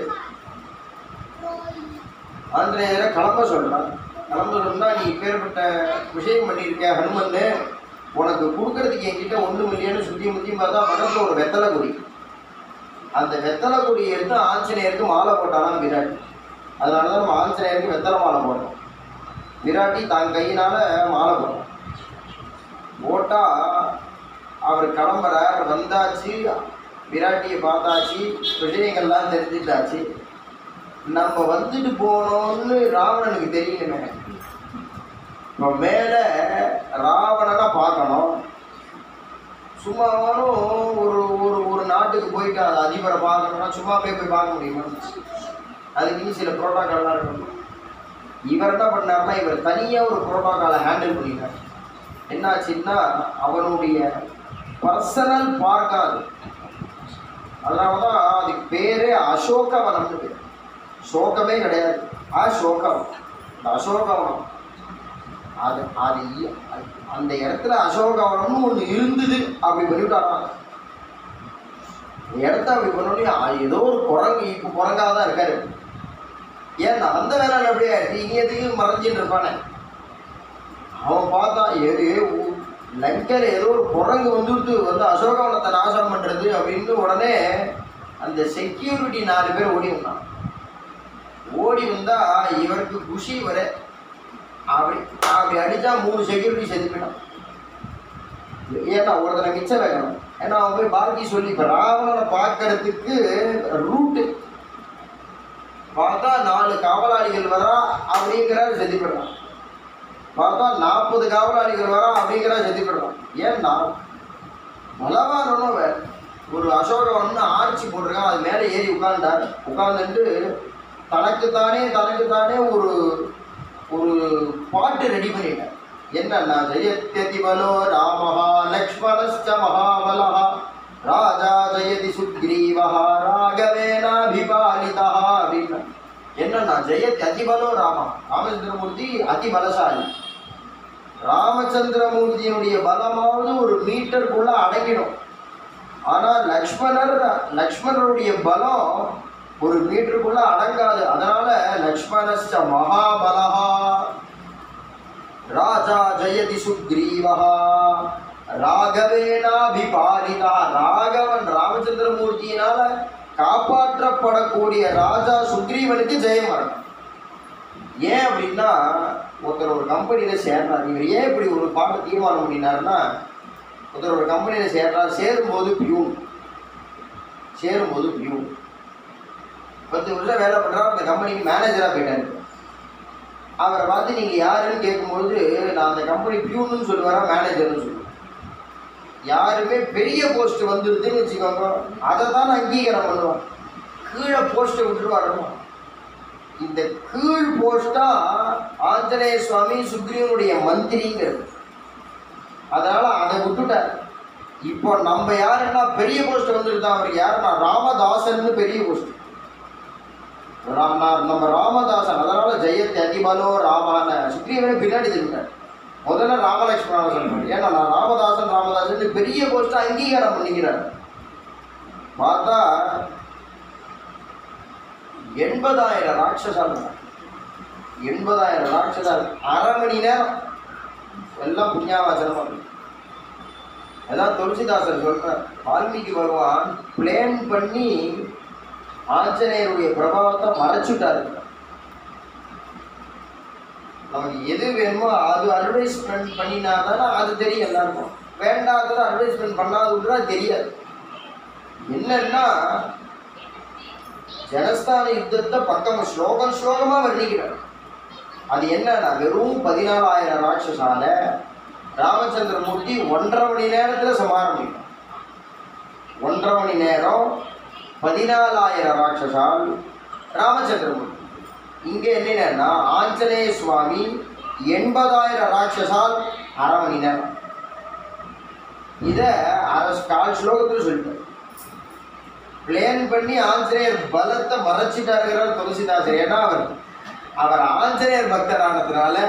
ஆந்திரேயரை கிளம்ப சொல்கிறான் கிளம்ப சொன்னா நீ இப்பேற்பட்ட விஷயம் பண்ணியிருக்க ஹனுமன்னு உனக்கு கொடுக்கறதுக்கு என்கிட்ட ஒன்று மில்லியன் சுற்றி முத்தியும் பார்த்தா பக்கத்தில் ஒரு வெத்தலை கொடி அந்த வெத்தலை கொடியை எடுத்து ஆஞ்சநேயருக்கு மாலை போட்டாலாம் விராட்டி அதனால தான் நம்ம ஆஞ்சநேயருக்கு வெத்தலை மாலை போடுறோம் விராட்டி தான் கையினால மாலை போடுறோம் போட்டால் அவர் கிளம்புறார் வந்தாச்சு விராட்டியை பார்த்தாச்சு விஷயங்கள்லாம் தெரிஞ்சுட்டாச்சு நம்ம வந்துட்டு போனோம்னு ராவணனுக்கு தெரியணுமே இப்போ மேலே ராவணனை பார்க்கணும் சும்மாவானும் ஒரு ஒரு ஒரு நாட்டுக்கு போயிட்டு அது அதிபரை பார்க்கணும்னா சும்மா போய் போய் பார்க்க முடியுமா அதுக்கு இன்னும் சில புரோட்டோக்கால்லாம் இருக்கணும் இவர் என்ன பண்ணாருன்னா இவர் தனியாக ஒரு புரோட்டோக்காலை ஹேண்டில் பண்ணிட்டார் என்னாச்சுன்னா அவனுடைய பர்சனல் பார்க்காது அதனால தான் அதுக்கு பேரே அசோகவனம்னு பேர் சோகமே கிடையாது அசோகவனம் இந்த அசோகவனம் அது அது இ- அந்த இடத்துல அசோகவனம்னு ஒன்று இருந்தது அப்படி பண்ணிவிட்டாராம் இந்த இடத்த அப்படி பண்ணோடனே ஆ- ஏதோ ஒரு குரங்கு இப்போ குரங்காக தான் இருக்காரு ஏன்னா அந்த வேலை அப்படியே ஆயிடுச்சு இங்கே எதுக்கு மறைஞ்சிட்டு இருப்பானே அவன் பார்த்தான் எது ஊ- லங்கையில் ஏதோ ஒரு குரங்கு வந்துட்டு வந்து அசோகவனத்தை நாசம் பண்ணுறது அப்படின்னு உடனே அந்த செக்யூரிட்டி நாலு பேர் ஓடி வந்தான் ஓடி வந்தா இவருக்கு குஷி வர அப்படி அப்படி அடிச்சா மூணு செக்யூரிட்டி செத்து போயிட்டான் ஏன்னா ஒருத்தனை மிச்சம் வைக்கணும் ஏன்னா அவன் போய் பாக்கி சொல்லி இப்போ ராவணனை பார்க்கறதுக்கு ரூட்டு பார்த்தா நாலு காவலாளிகள் வரா அப்படிங்கிறாரு செத்து போயிடுறான் பார்த்தா நாற்பது காவலாளிகள் வரா அப்படிங்கிறா செத்து போயிடுறான் ஏன்னா பலவானோ ஒரு அசோகவன்னு ஆட்சி போட்டிருக்கான் அது மேலே ஏறி உட்கார்ந்தார் உட்கார்ந்துட்டு தனக்குத்தானே தனக்குத்தானே ஒரு ஒரு பாட்டு ரெடி பண்ணிட்டேன் என்னன்னா ஜெயத்யதி பலோ ராமஹா லக்ஷ்மணஸ்ச மகாபலஹா ராஜா ஜெயதி சுக்ரீவஹா ராகவேனாபிபாலிதா அப்படின்னா என்னன்னா ஜெயத் அதிபலோ ராமா ராமச்சந்திரமூர்த்தி அதிபலசாலி ராமச்சந்திரமூர்த்தியினுடைய பலமாவது ஒரு மீட்டருக்குள்ள அடங்கிடும் ஆனால் லக்ஷ்மணர் லக்ஷ்மணருடைய பலம் ஒரு மீட்டருக்குள்ள அடங்காது அதனால லக்ஷ்மணஸ்ச மகாபலஹா ராஜா ஜெயதி சுக்ரீவஹா ராகவேனாபிபாலிதா ராகவன் ராமச்சந்திரமூர்த்தியினால காப்பாற்றப்படக்கூடிய ராஜா சுக்ரீவனுக்கு ஜெயம் வரணும் ஏன் அப்படின்னா ஒருத்தர் ஒரு கம்பெனியில் சேர்றார் இவர் ஏன் இப்படி ஒரு பாட்டை தீர்மானம் பண்ணினாருன்னா ஒருத்தர் ஒரு கம்பெனியில் சேர்றார் சேரும்போது பியூன் சேரும்போது பியூன் பத்து வருஷம் வேலை பண்ணுறாரு அந்த கம்பெனிக்கு மேனேஜராக போயிட்டாரு அவரை பார்த்து நீங்கள் யாருன்னு கேட்கும்போது நான் அந்த கம்பெனி பியூன்னு சொல்லுவாரா மேனேஜர்னு சொல்லுவேன் யாருமே பெரிய போஸ்ட் வந்துடுதுன்னு வச்சுக்கோங்க அதை தான் நான் அங்கீகாரம் பண்ணுவேன் கீழே போஸ்ட்டை விட்டுட்டு வரணும் இந்த கீழ் போஸ்டா ஆஞ்சநேய சுவாமி சுக்ரீவனுடைய மந்திரிங்கிறது அதனால அதை விட்டுட்டார் இப்போ நம்ம யாருன்னா பெரிய போஸ்ட் வந்துருந்தா அவருக்கு யாருன்னா ராமதாசன்னு பெரிய போஸ்ட் ராம் நான் நம்ம ராமதாசன் அதனால ஜெயத் அதிபலோ ராமான சுக்ரீவனே பின்னாடி திரும்பிட்டார் முதல்ல ராமலட்சுமணாவை சொல்றாரு ஏன்னா நான் ராமதாசன் ராமதாசன் பெரிய போஸ்ட் அங்கீகாரம் பண்ணிக்கிறார் பார்த்தா எண்பதாயிரம் ராட்சசால் எண்பதாயிரம் ராட்சசால் அரை மணி நேரம் எல்லாம் புண்ணியாவாசனமா இருக்கு அதான் துளசிதாசர் சொல்றார் வால்மீகி பகவான் பிளேன் பண்ணி ஆஞ்சநேயருடைய பிரபாவத்தை மறைச்சுட்டாரு நமக்கு எது வேணுமோ அது அட்வர்டைஸ்மெண்ட் பண்ணினா தானே அது தெரியும் எல்லாருக்கும் வேண்டாததை அட்வர்டைஸ்மெண்ட் பண்ணாது விட்டுறா தெரியாது என்னன்னா ஜனஸ்தான யுத்தத்தை பக்கம் ஸ்லோகம் ஸ்லோகமா வர்ணிக்கிறார் அது என்னன்னா வெறும் பதினாலாயிரம் ராட்சசால ராமச்சந்திரமூர்த்தி ஒன்றரை மணி நேரத்துல சமாரம் பண்ணிட்டார் ஒன்றரை மணி நேரம் பதினாலாயிரம் ராட்சசால் ராமச்சந்திரமூர்த்தி இங்கே என்னன்னா ஆஞ்சநேய சுவாமி எண்பதாயிரம் ராட்சசால் அரை மணி நேரம் இதை அரை கால் ஸ்லோகத்தில் சொல்லிட்டார் பிளேன் பண்ணி ஆஞ்சநேயர் பலத்தை மறைச்சிட்டாருங்கிறார் துளசிதாசர் ஏன்னா அவர் அவர் ஆஞ்சநேயர் பக்தரானதுனால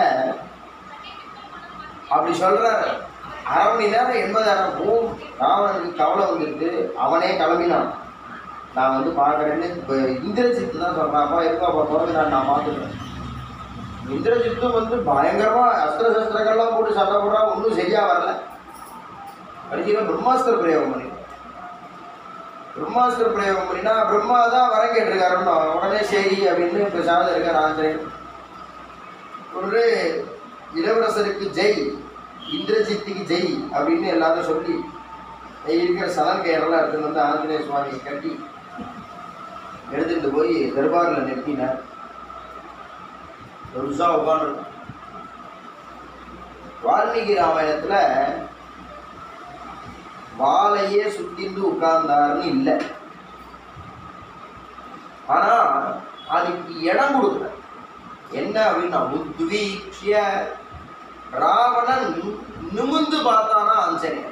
அப்படி சொல்றாரு அரை மணி நேரம் எண்பதாயிரம் ஓம் ராவணனுக்கு கவலை வந்துருக்கு அவனே கிளம்பினான் நான் வந்து பார்க்குறேன்னு இப்போ இந்திரஜித்து தான் சொல்கிறான் அப்பா இருக்கா அப்பா போகிறது நான் நான் பார்த்துக்கிறேன் இந்திரஜித்தும் வந்து பயங்கரமாக அஸ்திர சஸ்திரங்கள்லாம் போட்டு சண்டை போடுறா ஒன்றும் சரியாக வரல கடைசியில் பிரம்மாஸ்திர பிரயோகம் பண்ணி பிரம்மாஸ்திர பிரயோகம் பண்ணினா பிரம்மா தான் வரம் கேட்டிருக்காருன்னு உடனே சரி அப்படின்னு இப்போ சாதம் இருக்கார் ஆஞ்சநேயர் ஒரு இளவரசருக்கு ஜெய் இந்திரஜித்துக்கு ஜெய் அப்படின்னு எல்லாரும் சொல்லி இருக்கிற சலங்கையரெல்லாம் எடுத்துன்னு வந்து ஆஞ்சநேய சுவாமியை கட்டி எடுத்துட்டு போய் தர்பாரில் நிறுத்தினார் பெருசா உட்காந்து வால்மீகி ராமாயணத்துல வாளையே சுத்திந்து உட்கார்ந்தாருன்னு இல்லை ஆனா அதுக்கு இடம் கொடுக்கல என்ன அப்படின்னா உத்வீக்ஷிய ராவணன் நிமிந்து பார்த்தானா ஆஞ்சநேயன்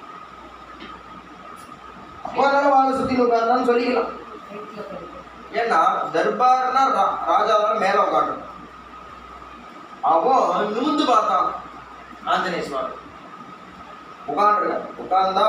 அப்போ அதனால வாழை சுத்தி உட்கார்ந்தான்னு சொல்லிக்கலாம் ஏன்னா தர்பார்னா ரா- ராஜா தான் மேல உட்காந்து அவன் நிமிந்து பார்த்தான் ஆஞ்சநேய சுவாமி உட்காந்துருக்க உட்கார்ந்தா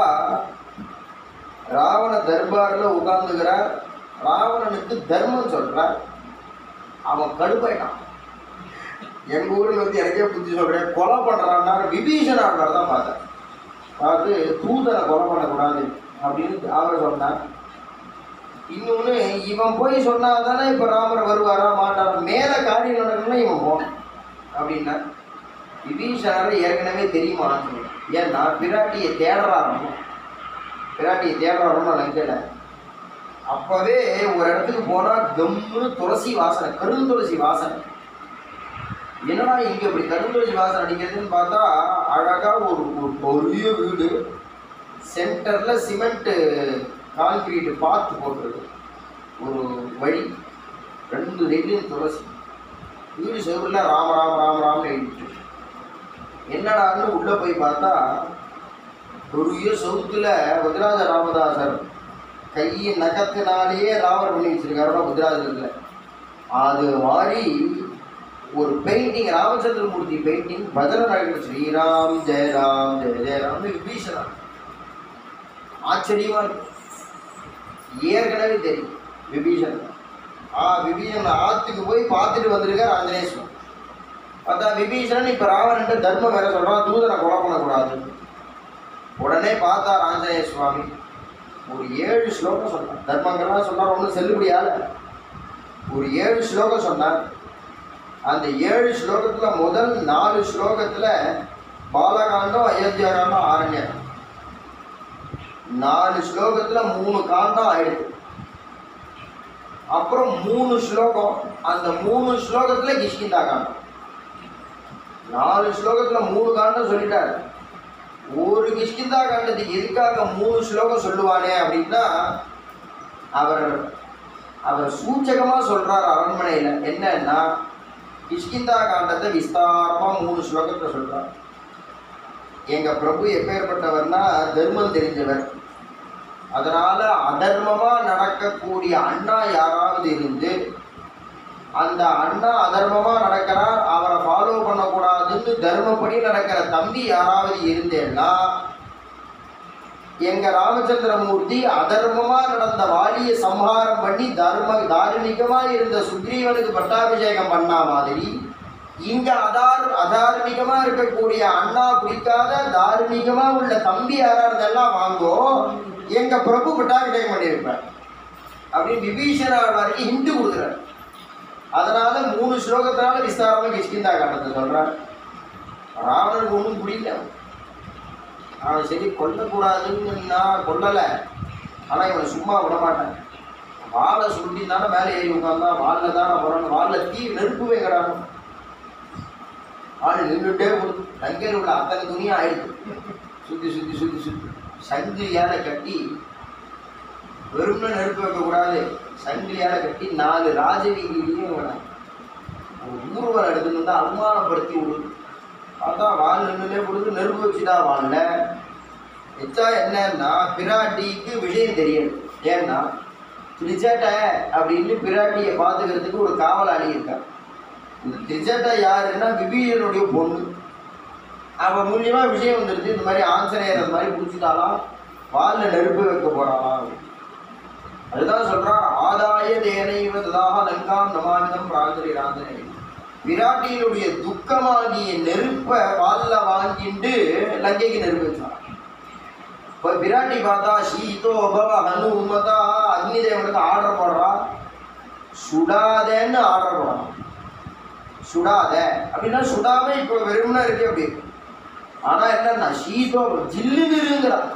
ராவண தர்பார்ல உட்கார்ந்துக்கிறார் ராவணனுக்கு தர்மம் சொல்றார் அவன் கடுப்பாயிட்டான் எங்க ஊர்ல வந்து எனக்கே புத்தி சொல்றேன் கொலை பண்றான்னா விபீஷணார் தான் பார்த்தேன் பார்த்து தூதனை கொலை பண்ணக்கூடாது அப்படின்னு அவர் சொன்னார் இன்னொன்று இவன் போய் சொன்னா தானே இப்போ ராமர் வருவாரா மாட்டாரா மேலே காரியம் நடக்கணும்னா இவன் போகணும் அப்படின்னா விபீஷணர் ஏற்கனவே தெரியுமா ஆஞ்சநேயர். ஏன்னா பிராட்டியை தேடுறாரோ பிராட்டியை தேடுறாரோ லங்கையில் அப்போவே ஒரு இடத்துக்கு போனால் கம்முன்னு துளசி வாசனை கருந்துளசி வாசனை என்னடா இங்கே இப்படி கருந்துளசி வாசனை அடிக்கிறதுன்னு பார்த்தா அழகாக ஒரு ஒரு பெரிய வீடு சென்டரில் சிமெண்ட்டு கான்கிரீட் பாத்து போட்டிருக்கு ஒரு வழி ரெண்டு ரெட்லையும் துளசி வீடு செவரில் ராம ராம ராம ராம எழுதிட்டு என்னடான்னு உள்ளே போய் பார்த்தா பெரிய சவுத்துல முதிராஜ ராமதாசர் கையை நகத்தினாலேயே ராமர் பண்ணி வச்சிருக்காருன்னா முதிராஜத்தில் அது மாதிரி ஒரு பெயிண்டிங் ராமச்சந்திரமூர்த்தி பெயிண்டிங் பஜனை நடக்கிற ஸ்ரீராம் ஜெயராம் ஜெய ஜெயராம்னு விபீஷணன் ஆச்சரியமா இருக்கு ஏற்கனவே தெரியும் விபீஷன் ஆ விபீஷன் ஆத்துக்கு போய் பார்த்துட்டு வந்திருக்கார் ஆஞ்சநேஸ்வரன் பார்த்தா விபீஷணன் இப்போ ராவணன் தர்மம் வேற சொல்றான் தூதனை கொலை பண்ணக்கூடாது உடனே பார்த்தார் ஆஞ்சநேய சுவாமி ஒரு ஏழு ஸ்லோகம் சொன்னார் தர்மங்கள்லாம் சொன்னார் ஒன்றும் செல்லுபடியால ஒரு ஏழு ஸ்லோகம் சொன்னார் அந்த ஏழு ஸ்லோகத்துல முதல் நாலு ஸ்லோகத்துல பாலகாண்டம் அயோத்தியா காண்டம் ஆரண்யம் நாலு ஸ்லோகத்துல மூணு காண்டம் ஆயிடுது அப்புறம் மூணு ஸ்லோகம் அந்த மூணு ஸ்லோகத்துல கிஷ்கிந்தா காண்டம் நாலு ஸ்லோகத்துல மூணு காண்டம் சொல்லிட்டாரு ஒரு கிஷ்கிந்தா காண்டத்துக்கு எதுக்காக மூணு ஸ்லோகம் சொல்லுவானே அப்படின்னா அவர் அவர் சூச்சகமா சொல்றார் அரண்மனையில என்னன்னா கிஷ்கிந்தா காண்டத்தை விஸ்தாரமா மூணு ஸ்லோகத்தை சொல்றார் எங்க பிரபு எப்பேற்பட்டவர்னா தர்மம் தெரிஞ்சவர் அதனால அதர்மமா நடக்கக்கூடிய அண்ணா யாராவது இருந்து அந்த அண்ணா அதர்மமா நடக்கிறார் அவரை ஃபாலோ பண்ணக்கூடாதுன்னு தர்மப்படி நடக்கிற தம்பி யாராவது இருந்தேன்னா எங்க ராமச்சந்திரமூர்த்தி அதர்மமா நடந்த வாலியை சம்ஹாரம் பண்ணி தர்ம தார்மீகமா இருந்த சுக்ரீவனுக்கு பட்டாபிஷேகம் பண்ணா மாதிரி இங்க அதார் அதார்மீகமா இருக்கக்கூடிய அண்ணா பிடிக்காத தார்மீகமா உள்ள தம்பி யாரா இருந்தெல்லாம் வாங்கோ எங்க பிரபு பட்டாபிஷேகம் பண்ணியிருப்பார் அப்படின்னு விபீஷணர் வரைக்கும் ஹிந்து கொடுக்குறாரு அதனால மூணு ஸ்லோகத்தினால விஸ்தாரமா கிஷ்கிந்தா காட்டத்தை சொல்றார் ராவணனுக்கு ஒன்றும் புரியல அவன் சரி கொல்லக்கூடாதுன்னு நான் கொல்லலை ஆனால் இவனை சும்மா விட மாட்டேன் வாழை சுருட்டி தானே மேலே ஏறி உட்காந்தான் வாலில் தானே போகிறான் வாலில் தீ நெருப்புவே கிடாணும் ஆள் நின்றுட்டே போகுது லங்கையில் உள்ள அத்தனை துணியும் ஆயிடுது சுற்றி சுற்றி சுற்றி சுற்றி சங்கிலியால கட்டி வெறும்னு நெருப்பு வைக்கக்கூடாது சங்கிலியால கட்டி நாலு ராஜவீதியிலையும் இவனை ஒரு ஊர்வலம் எடுத்துன்னு வந்து அவமானப்படுத்தி விடுது பார்த்தா வால் நின்றுலே கொடுத்து நெருப்பு வச்சுட்டா வாழல வச்சா என்னன்னா பிராட்டிக்கு விஷயம் தெரியும் ஏன்னா திரிச்சட்டை அப்படின்னு பிராட்டியை பார்த்துக்கிறதுக்கு ஒரு காவலாளி இருக்கா இந்த திரிச்சட்டை யாருன்னா விபீஷனுடைய பொண்ணு அவன் மூலியமா விஷயம் வந்துருச்சு இந்த மாதிரி ஆஞ்சநேயர் அந்த மாதிரி பிடிச்சிட்டாலாம் வாலில் நெருப்பு வைக்க போறாளாம் அதுதான் சொல்றான் ஆதாய தேனைவ ததாக லங்காம் நமாமிதம் பிராஞ்சலி ராஞ்சனே விராட்டியினுடைய துக்கமாகிய நெருப்பை வால்ல வாங்கிட்டு லங்கைக்கு நெருப்பு வச்சான் இப்போ விராட்டி பார்த்தா சீதோ பவ ஹனுமதா அக்னி தேவனுக்கு ஆர்டர் போடுறா சுடாதேன்னு ஆர்டர் போடுறான் சுடாத அப்படின்னா சுடாம இப்போ வெறும்னா இருக்கு அப்படி ஆனா என்னன்னா சீதோ ஜில்லுன்னு இருங்கிறான்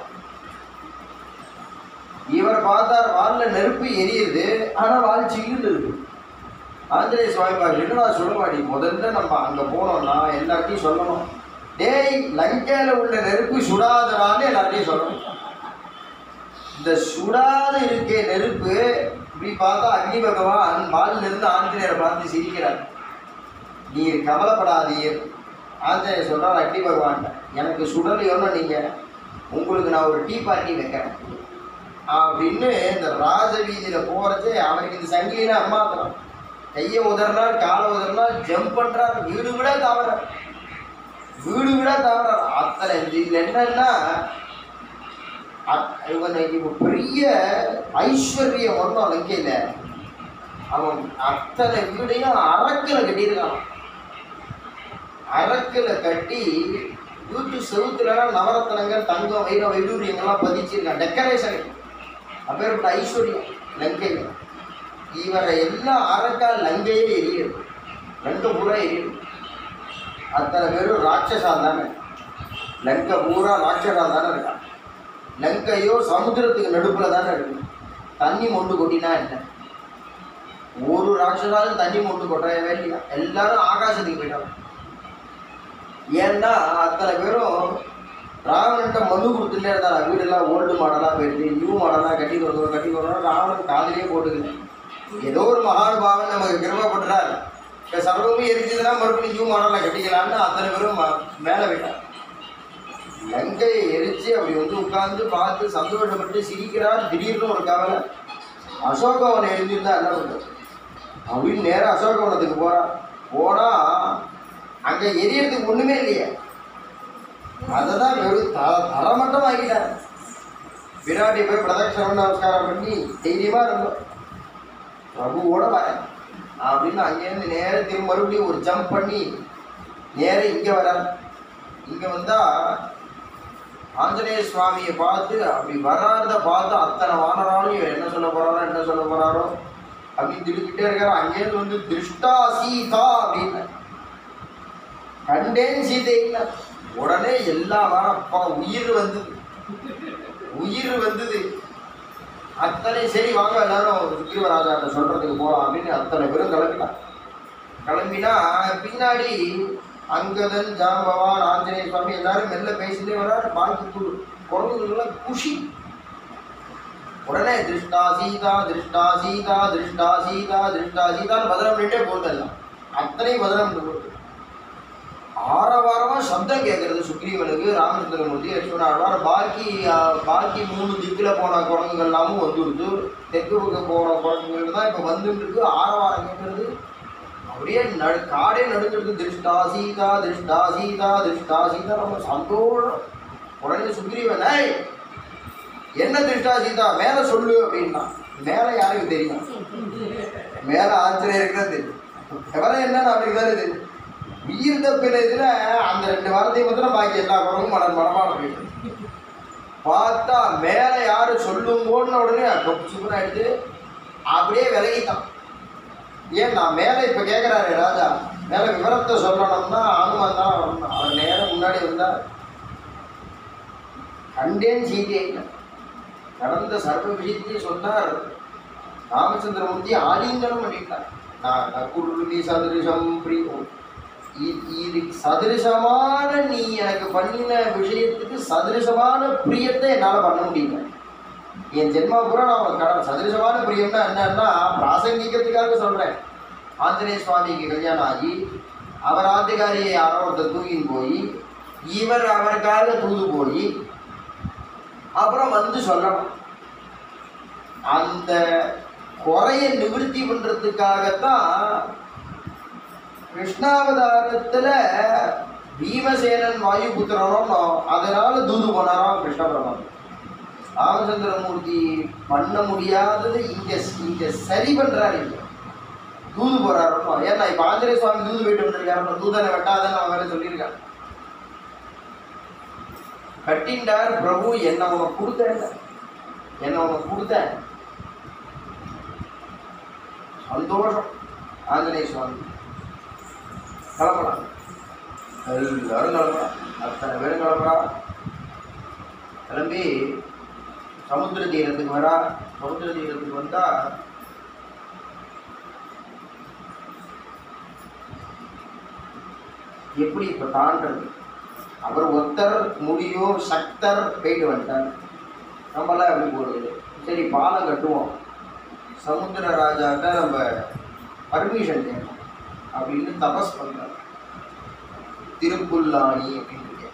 இவர் பார்த்தார் வால்ல நெருப்பு எரியுது ஆனா வால் சில்லுன்னு இருக்கு ஆஞ்சநேய சுவாமி பாரு என்னடா சொல்ல மாடி முதல்ல நம்ம அங்க போனோம்னா எல்லாத்தையும் சொல்லணும் டேய் லங்கையில உள்ள நெருப்பு சுடாதடான்னு எல்லாத்தையும் சொல்லணும் இந்த சுடாத இருக்கே நெருப்பு இப்படி பார்த்தா அக்னி பகவான் வாலில் இருந்து ஆஞ்சநேயரை பார்த்து சிரிக்கிறார் நீர் கவலைப்படாதீர் ஆஞ்சநேயர் சொல்றார் அக்னி பகவான் எனக்கு சுடலையோன்னு நீங்க உங்களுக்கு நான் ஒரு டீ பார்ட்டி வைக்கிறேன் அப்படின்னு இந்த ராஜ வீதியில போறச்சே அவனுக்கு இந்த சங்கிலினா அம்மாத்திரம் கையை உதறினார் காலை உதறினார் ஜம்ப் பண்றார் வீடு விட தவறார் வீடு விட தவறார் அத்தனை இதுல என்னன்னா அத்- இவனுக்கு இப்ப பெரிய ஐஸ்வர்யம் ஒன்றும் லங்கையில அவன் அத்தனை வீடையும் அரக்கில் கட்டியிருக்கான் அரக்கில் கட்டி வீட்டு செவுத்துலலாம் நவரத்தனங்கள் தங்கம் வைர வைடூரியங்கள்லாம் பதிச்சிருக்கான் டெக்கரேஷன் அப்பேற்பட்ட ஐஸ்வர்யம் லங்கையில் இவரை எல்லாம் அரக்கால் லங்கையே எரியுது லங்கை பூரா எரியுது அத்தனை பேரும் ராட்சசான் தானே லங்கை பூரா ராட்சசான் தானே இருக்கான் லங்கையோ சமுத்திரத்துக்கு நடுப்புல தானே இருக்கு தண்ணி மொண்டு கொட்டினா என்ன ஒரு ராட்சசாலும் தண்ணி மொண்டு கொட்டவே இல்லையா எல்லாரும் ஆகாசத்துக்கு போயிட்டாங்க ஏன்னா அத்தனை பேரும் ராவணன்ட்ட மனு கொடுத்துட்டே இருந்தாங்க வீடெல்லாம் ஓல்டு மாடலாக போயிடுது நியூ மாடலாக கட்டி கொடுக்கணும் கட்டி கொடுக்கணும் ராவணன் காதிலே போட்டுக்குது ஏதோ ஒரு மகானுபாவன் நமக்கு கிருமப்படுறாரு இப்போ சர்வமும் எரிச்சதுன்னா மறுபடியும் நியூ மாடலில் கட்டிக்கலாம்னு அத்தனை பேரும் ம- மேலே போயிட்டாங்க லங்கையை எரிச்சு அப்படி வந்து உட்கார்ந்து பார்த்து சந்தோஷப்பட்டு சிரிக்கிறார் திடீர்னு ஒரு கவலை அசோகவனம் எழுந்திருந்தா என்ன பண்ணுறது அப்படின்னு நேராக அசோகவனத்துக்கு போகிறான் போனால் அங்கே எரியறதுக்கு ஒன்றுமே இல்லையே அதை தான் வெறும் த தரமட்டம் ஆகிட்டார் விராட்டி போய் பிரதட்சணம் நமஸ்காரம் பண்ணி தைரியமாக இருந்தோம் பிரபுவோட வரேன் அப்படின்னு அங்கேருந்து நேரா திரும்ப மறுபடியும் ஒரு ஜம்ப் பண்ணி நேரா இங்கே வரார் இங்கே வந்தால் ஆஞ்சநேய சுவாமியை பார்த்து அப்படி வராத பார்த்து அத்தனை வானராலும் இவர் என்ன சொல்ல போறாரோ என்ன சொல்ல போறாரோ அப்படின்னு திடுக்கிட்டே இருக்காரு அங்கேயிருந்து வந்து திருஷ்டா சீதா அப்படின்னு கண்டேன் சீதைன்னா உடனே எல்லா வாரம் உயிர் வந்தது உயிர் வந்தது அத்தனை சரி வாங்க எல்லாரும் சுக்ரீவராஜாட்ட சொல்றதுக்கு போகலாம் அப்படின்னு அத்தனை பேரும் கிளம்பினான் கிளம்பினா பின்னாடி அங்கதன் ஜாம்பவான் ஆஞ்சநேய சுவாமி எல்லாரும் மெல்ல பேசிட்டே வர்றாரு பாக்கி குழு குரங்குகள்லாம் குஷி உடனே திருஷ்டா சீதா திருஷ்டா சீதா திருஷ்டா சீதா திருஷ்டா சீதான்னு பதினம் பண்ணிட்டே போட்டெல்லாம் அத்தனையும் பதினம் போட்டு ஆரவாரமா சப்தம் கேட்கறது சுக்ரீவனுக்கு ராமச்சந்திரமூர்த்தி லட்சுமண ஆழ்வார் பாக்கி ஆ, பாக்கி மூணு திக்கில் போன குரங்குகள் எல்லாமும் வந்துடுது தெற்கு பக்கம் போன குரங்குகள் தான் இப்போ வந்துட்டு இருக்கு ஆரவாரம் கேட்கறது அப்படியே நடு காடே நடுங்கிறது திருஷ்டா சீதா திருஷ்டா சீதா திருஷ்டா சீதா நம்ம சந்தோஷம் உடனே சுக்ரீவன் "ஏய், என்ன திருஷ்டா சீதா மேலே சொல்லு அப்படின்னா மேலே யாருக்கு தெரியும் மேலே ஆஞ்சநேயருக்கு தான் தெரியும் எவரம் என்னன்னு அவருக்கு தானே தெரியும் உயிர் தப்பின இதில் அந்த ரெண்டு வாரத்தையும் மாத்திரம் பாக்கி எல்லா குரங்கும் மனம் மனமான போயிட்டு பார்த்தா மேலே யாரு சொல்லும்போன்னு உடனே சுப்பன் ஆயிடுச்சு அப்படியே விலகிட்டான் ஏன் நான் மேலே இப்போ கேட்குறாரு ராஜா மேலே விவரத்தை சொல்லணும்னா அனுமன் தான் வரணும் அவர் நேரம் முன்னாடி வந்தார் கண்டேன் சீதையை நடந்த சர்வ விஷயத்தையும் சொன்னார் ராமச்சந்திரமூர்த்தி ஆலிங்கனம் பண்ணிட்டார் நான் நக்குருமி சதுரிசம் பிரியம் இ- இது சதுரிசமான நீ எனக்கு பண்ணின விஷயத்துக்கு சதுரிசமான பிரியத்தை என்னால் பண்ண முடியல என் ஜென்மா பூரா நான் உனக்கு கடன் சதுரிசமான பிரியம்னா என்னன்னா பிராசங்கிகத்துக்காக சொல்கிறேன் ஆஞ்சநேய சுவாமிக்கு கல்யாணம் ஆகி அவர் ஆத்துக்காரியை யாரோ ஒருத்தர் தூக்கின்னு போய் இவர் அவருக்காக தூது போய் அப்புறம் வந்து சொல்லணும் அந்த குறைய நிவர்த்தி பண்றதுக்காகத்தான் கிருஷ்ணாவதாரத்துல பீமசேனன் வாயுபுத்திரனும் அதனால தூது போனாராம் கிருஷ்ண பரமாத்மா ராமச்சந்திரமூர்த்தி பண்ண முடியாதது இங்க இங்க சரி பண்றாரு இங்க தூது போறாருமா ஏன்னா இப்ப ஆஞ்சநேய சுவாமி தூது போயிட்டு வந்திருக்காரு தூதனை வெட்டாதன்னு அவன் வேற சொல்லியிருக்கான் கட்டிண்டார் பிரபு என்ன உனக்கு கொடுத்தேன் என்ன உனக்கு கொடுத்தேன் சந்தோஷம் ஆஞ்சநேய சுவாமி கிளம்பலாம் எல்லாரும் கிளம்புறான் அத்தனை பேரும் கிளம்புறா கிளம்பி சமுத்திர தீரத்துக்கு வரா சமுத்திர தீரத்துக்கு வந்தா எப்படி இப்ப தாண்டது அவர் ஒருத்தர் முடியோ சக்தர் போயிட்டு வந்துட்டார் நம்மளாம் எப்படி போடுறது சரி பாலம் கட்டுவோம் சமுத்திர ராஜாட்ட நம்ம பர்மிஷன் கேட்போம் அப்படின்னு தபஸ் பண்றார் திருப்புல்லாணி அப்படின்னு இருக்கேன்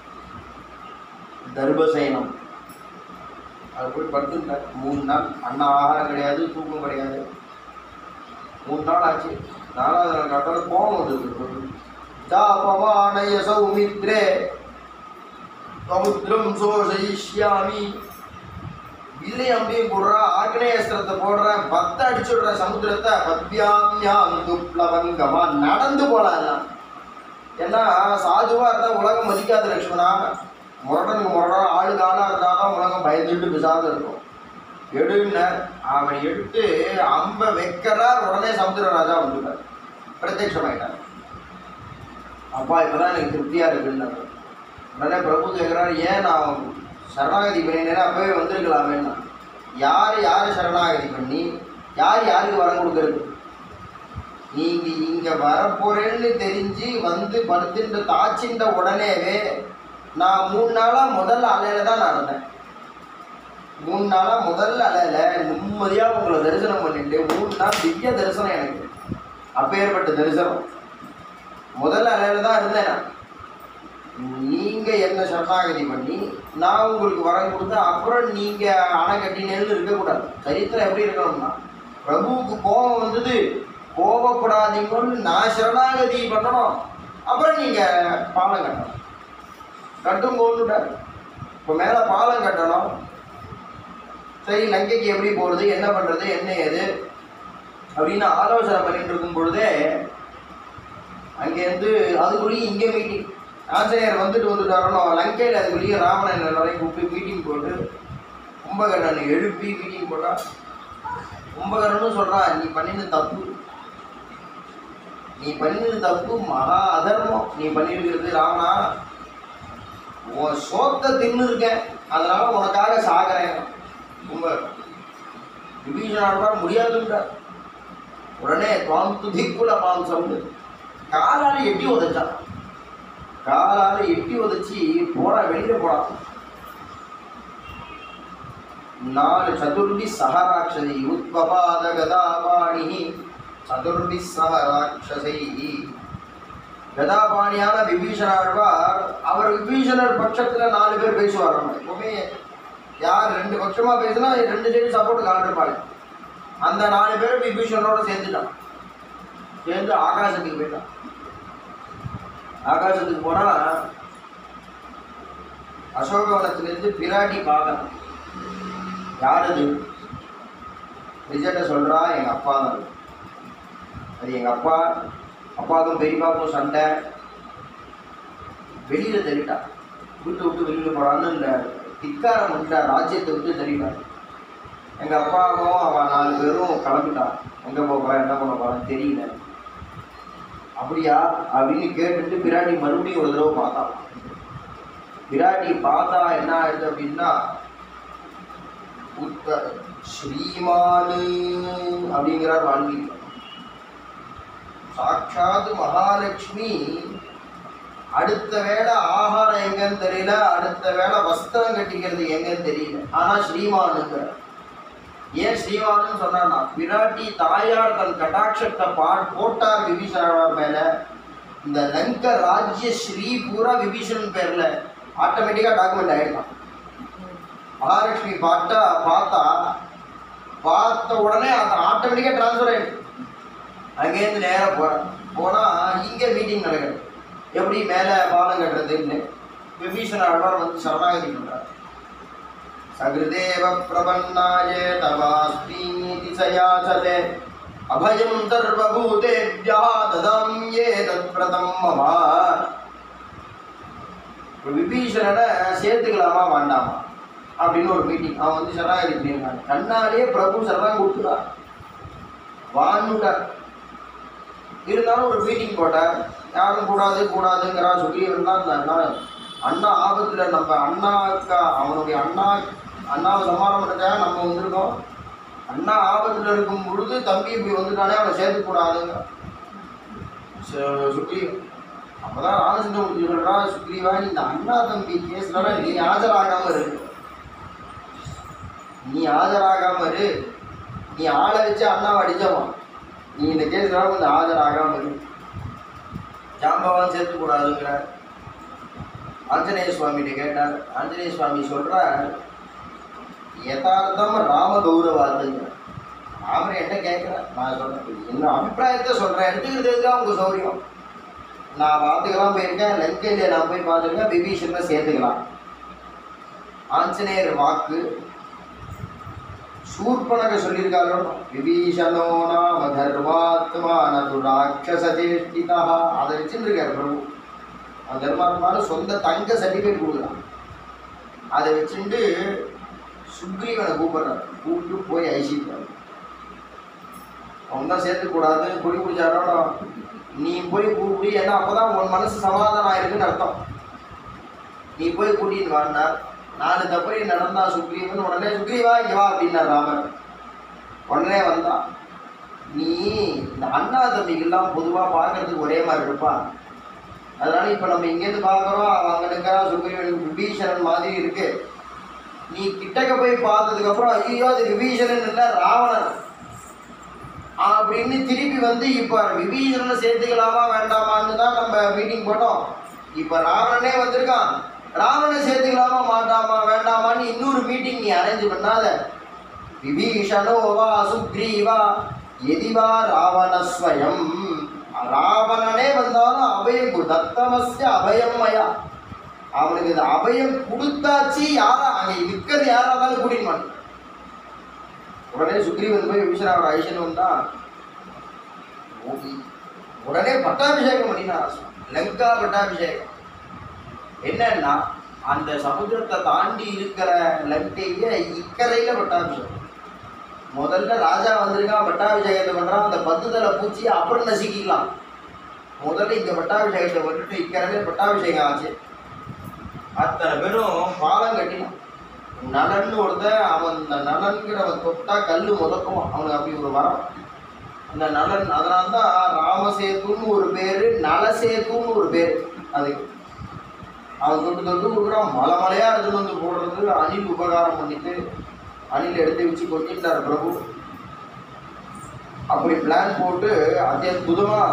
தர்பசயனம் அது போய் படுத்துட்டார் மூணு நாள் அண்ணா ஆகாரம் கிடையாது தூக்கம் கிடையாது மூணு நாள் ஆச்சு நாலாவது நாள் காட்டால கோபம் வந்தது தாபமானய சௌமித்ரே சமுத்திரம் சோஷயிஷ்யாமி வில்லை அம்பியும் போடுறா ஆக்னேயஸ்திரத்தை போடுற பத்த அடிச்சு விடுற சமுத்திரத்தை பத்யாம்யாம் துப்ளவங்கமா நடந்து போலாம் எல்லாம் ஏன்னா சாதுவா இருந்தா உலகம் மதிக்காத லட்சுமணா முரடனுக்கு முரடன் ஆளுக்கு ஆளா இருந்தால் தான் உலகம் பயந்துட்டு பிசாத இருக்கும் எடுன்னார் அவன் எடுத்து அம்ப வைக்கிறார் உடனே சமுத்திர ராஜா வந்துட்டார் பிரத்யட்சமாயிட்டார் அப்பா இப்பதான் எனக்கு திருப்தியா இருக்குன்னாரு உடனே பிரபு கேட்குறாரு ஏன் நான் சரணாகதி பண்ணினேன்னா அப்பவே வந்திருக்கலாமேன்னா யார் யார் சரணாகதி பண்ணி யார் யாருக்கு வரம் கொடுக்கறது நீங்க இங்க வரப்போறேன்னு தெரிஞ்சு வந்து படுத்துட்டு தாச்சின்ற உடனேவே நான் மூணு நாளா முதல் அலையில தான் நடந்தேன் மூணு நாளா முதல் அலையில நிம்மதியா உங்களை தரிசனம் பண்ணிட்டு மூணு நாள் திவ்ய தரிசனம் எனக்கு அப்பேற்பட்ட தரிசனம் முதல் அலையில தான் இருந்தேன் நான் நீங்க என்ன சரணாகதி பண்ணி நான் உங்களுக்கு வரம் கொடுத்து அப்புறம் நீங்க அணை கட்டினேன்னு இருக்கக்கூடாது சரித்திரம் எப்படி இருக்கணும்னா பிரபுவுக்கு கோபம் வந்தது கோபப்படாதீங்கன்னு நான் சரணாகதி பண்ணணும் அப்புறம் நீங்க பாலம் கட்டணும் கட்டும் போட்டுட்டார் இப்போ மேலே பாலம் கட்டணும் சரி லங்கைக்கு எப்படி போகிறது என்ன பண்ணுறது என்ன ஏது அப்படின்னு ஆலோசனை பண்ணிட்டு இருக்கும் பொழுதே அங்கேருந்து அதுக்குள்ளேயும் இங்கே மீட்டிங் ஆஞ்சநேயர் வந்துட்டு வந்துட்டாரோ லங்கையில் அதுக்குள்ளேயே ராவணன் எல்லாரையும் கூப்பிட்டு மீட்டிங் போட்டு கும்பகர்ணனை எழுப்பி மீட்டிங் போட்டா கும்பகர்ணனும் சொல்கிறான் நீ பண்ணினது தப்பு நீ பண்ணினது தப்பு மகா அதர்மம் நீ பண்ணிருக்கிறது ராவணா உன் சோத்தை தின்னு இருக்கேன் அதனால உனக்காக சாகிறேன் ரொம்ப விபீஷணால் முடியாதுன்றார் உடனே துவாம் துதிக்குல மாம்சம் காலால எட்டி உதைச்சான் காலால எட்டி உதைச்சி போடா வெளியில போடான் நாலு சதுர்பி சகராட்சதி உத்பபாத கதாபாணி சதுர்பி சகராட்சசை கதாபாணியான விபீஷணாழ்வார் அவர் விபீஷணர் பட்சத்துல நாலு பேர் பேசுவார் நம்ம எப்பவுமே யார் ரெண்டு பட்சமா பேசினா ரெண்டு சைடு சப்போர்ட் காட்டிருப்பாங்க அந்த நாலு பேரும் விபீஷணரோட சேர்ந்துட்டான் சேர்ந்து ஆகாசத்துக்கு போயிட்டான் ஆகாசத்துக்கு போனா அசோகவனத்திலிருந்து பிராட்டி பார்க்கலாம் யார் அது ரிஜல்ட்ட சொல்றா எங்க அப்பா தான் அது. அது எங்க அப்பா அப்பாவுக்கும் பெரியப்பாவுக்கும் சண்டை வெளியில தள்ளிட்டா வீட்டை விட்டு வெளியில போறான்னு இந்த திக்காரம் வந்துட்டா ராஜ்யத்தை விட்டு தள்ளிட்டான் எங்க அப்பாவும் அவன் நாலு பேரும் கிளம்பிட்டான் எங்க போக போறா என்ன பண்ண போறான்னு தெரியல அப்படியா அப்படின்னு கேட்டுட்டு பிராட்டி மறுபடியும் ஒரு தடவை பார்த்தான் பிராட்டி பார்த்தா என்ன ஆயிடுது அப்படின்னா உத்த ஸ்ரீமானு அப்படிங்கிறார் வால்மீகி சாட்சாத் மகாலட்சுமி அடுத்த வேளை ஆகாரம் எங்கன்னு தெரியல அடுத்த வேளை வஸ்திரம் கட்டிக்கிறது எங்கன்னு தெரியல ஆனா ஸ்ரீமானுங்கிற ஏன் ஸ்ரீமானுன்னு சொன்னா பிராட்டி தாயார் தன் கடாட்சத்தை பா போட்டார் விபீஷணர் மேல இந்த லங்க ராஜ்ய ஸ்ரீ பூரா விபீஷணன் பேர்ல ஆட்டோமேட்டிக்கா டாக்குமெண்ட் ஆயிடலாம் மகாலட்சுமி பார்த்தா பார்த்தா பார்த்த உடனே அந்த ஆட்டோமேட்டிக்காக ட்ரான்ஸ்ஃபர் ஆயிடுச்சு அங்கேருந்து நேராக போகிறேன் போனால் இங்கே மீட்டிங் நடக்குது எப்படி மேலே பாலம் கட்டுறதுன்னு விபீஷண ஆழ்வார் வந்து சரணாகதி பண்ணுறார் சகிருதேவ பிரபன்னாய தவாஸ்மீதி சயாச்சதே அபயம் சர்வபூதேபியா ததாம் ஏ தத்பிரதம் மமா இப்ப விபீஷணனை சேர்த்துக்கலாமா வேண்டாமா அப்படின்னு ஒரு மீட்டிங் அவன் வந்து சரணாகதி பண்ணியிருக்கான் கண்ணாலேயே பிரபு சரணாக கொடுத்துட்டான் வான்னுட்டார் இருந்தாலும் ஒரு மீட்டிங் போட்டார் யாரும் கூடாது கூடாதுங்கிறா சொல்லி இருந்தா அண்ணா ஆபத்தில் நம்ம அண்ணாக்கா அவனுடைய அண்ணா அண்ணாவை சமாதானம் பண்ணுறதுக்காக நம்ம வந்திருக்கோம் அண்ணா ஆபத்தில் இருக்கும் பொழுது தம்பி இப்படி வந்துட்டானே அவனை சேர்த்துக்கூடாதுங்க சுக்ரீவ் அப்பதான் ராமச்சந்திரமூர்த்தி சொல்றா சுக்ரீவா இந்த அண்ணா தம்பி கேஸ்னால நீ ஆஜராகாம இருக்கு நீ ஆஜராகாம இரு நீ ஆளை வச்சு அண்ணாவை அடிச்சவன் நீ இந்த கேஸ்னால கொஞ்சம் ஆஜராகாம இரு ஜாம்பவான் சேர்த்து கூடாதுங்கிற ஆஞ்சநேய சுவாமிகிட்ட கேட்டார் ஆஞ்சநேய சுவாமி சொல்றார் யதார்த்தம் ராம கௌரவாத்துங்க ராமர் என்ன கேட்குறேன் நான் சொல்றேன் என்ன அபிப்பிராயத்தை சொல்றேன் எடுத்துக்கிறதுக்கு தான் உங்க சௌரியம் நான் பார்த்துக்கலாம் போயிருக்கேன் லங்கையில் நான் போய் பார்த்துருக்கேன் விபீஷனை சேர்த்துக்கலாம் ஆஞ்சநேயர் வாக்கு சூர்பனக சொல்லியிருக்காரோ விபீஷணோ நாம தர்மாத்மா நது ராட்சசேஷ்டிதா அதை வச்சுருக்காரு பிரபு அந்த தர்மாத்மானு சொந்த தங்க சர்டிஃபிகேட் கொடுக்குறான் அதை வச்சுட்டு சுக்ரீவனை கூப்பிடுறாரு கூப்பிட்டு போய் ஐசிக்கிறார் அவன் தான் சேர்த்துக்கூடாது கொடி பிடிச்சாரோட நீ போய் கூப்பிடு ஏன்னா அப்பதான் உன் மனசு சமாதானம் ஆயிருக்குன்னு அர்த்தம் நீ போய் கூட்டின்னு வாடினார் நாலு தப்பறி நடந்தா சுக்ரீவன் உடனே சுக்ரீவா இங்க வா அப்படின்னார் ராமர் உடனே வந்தான் நீ இந்த அண்ணா தம்பிகள்லாம் பொதுவாக பார்க்கறதுக்கு ஒரே மாதிரி இருப்பான் அதனால இப்போ நம்ம இங்கேருந்து பார்க்குறோம் அவங்க இருக்கிறா சுக்ரீவன் விபீஷணன் மாதிரி இருக்கு நீ கிட்டக்க போய் பார்த்ததுக்கு அப்புறம் ஐயோ அது விபீஷணன் இல்லை ராவணன் அப்படின்னு திருப்பி வந்து இப்போ விபீஷணனை சேர்த்துக்கலாமா வேண்டாமான்னு தான் நம்ம மீட்டிங் போட்டோம் இப்போ ராவணனே வந்திருக்கான் ராவணனை சேர்த்துக்கலாமா மாட்டாமா வேண்டாமான்னு இன்னொரு மீட்டிங் நீ அரேஞ்ச் பண்ணாத விபீஷணோ வா சுக்ரீவா எதிவா ராவணஸ்வயம் ராவணனே வந்தாலும் அபயம் கொடு. தத்தமஸ்ய அபயம் மயா அவனுக்கு இது அபயம் கொடுத்தாச்சு யாரா அங்கே இருக்கிறது யாரா இருந்தாலும் கூட்டின்னு வாங்க. உடனே சுக்ரீவன் போய் விபீஷணாவோட ஐஷன் வந்தா ஓகே. உடனே பட்டாபிஷேகம் பண்ணினார் லங்கா பட்டாபிஷேகம் என்னன்னா அந்த சமுத்திரத்தை தாண்டி இருக்கிற லங்கைய இக்கரையில பட்டாபிஷேகம் முதல்ல ராஜா வந்திருக்கான் பட்டாபிஷேகத்தை பண்றான் அந்த பத்து தலை பூச்சியை அப்புறம் நசுக்கிக்கலாம் முதல்ல இந்த பட்டாபிஷேகத்தை விட்டுட்டு இக்கரையில பட்டாபிஷேகம் ஆச்சு அத்தனை பேரும் பாலம் கட்டினான் நலன்னு ஒருத்தன் அவன் இந்த நலன்கிறவன் தொட்டா கல் முதக்கும் அவனுக்கு அப்படி ஒரு வரம் அந்த நலன் அதனால தான் ராமசேத்துன்னு ஒரு பேர் நலசேத்துன்னு ஒரு பேர் அதுக்கு அவன் தொட்டு தொட்டு கொடுக்குறான் மலை மலையாக எடுத்துட்டு வந்து போடுறது அணில் உபகாரம் பண்ணிட்டு அணில் எடுத்து வச்சு கொட்டிட்டார் பிரபு அப்படி பிளான் போட்டு அத்தியுதமாக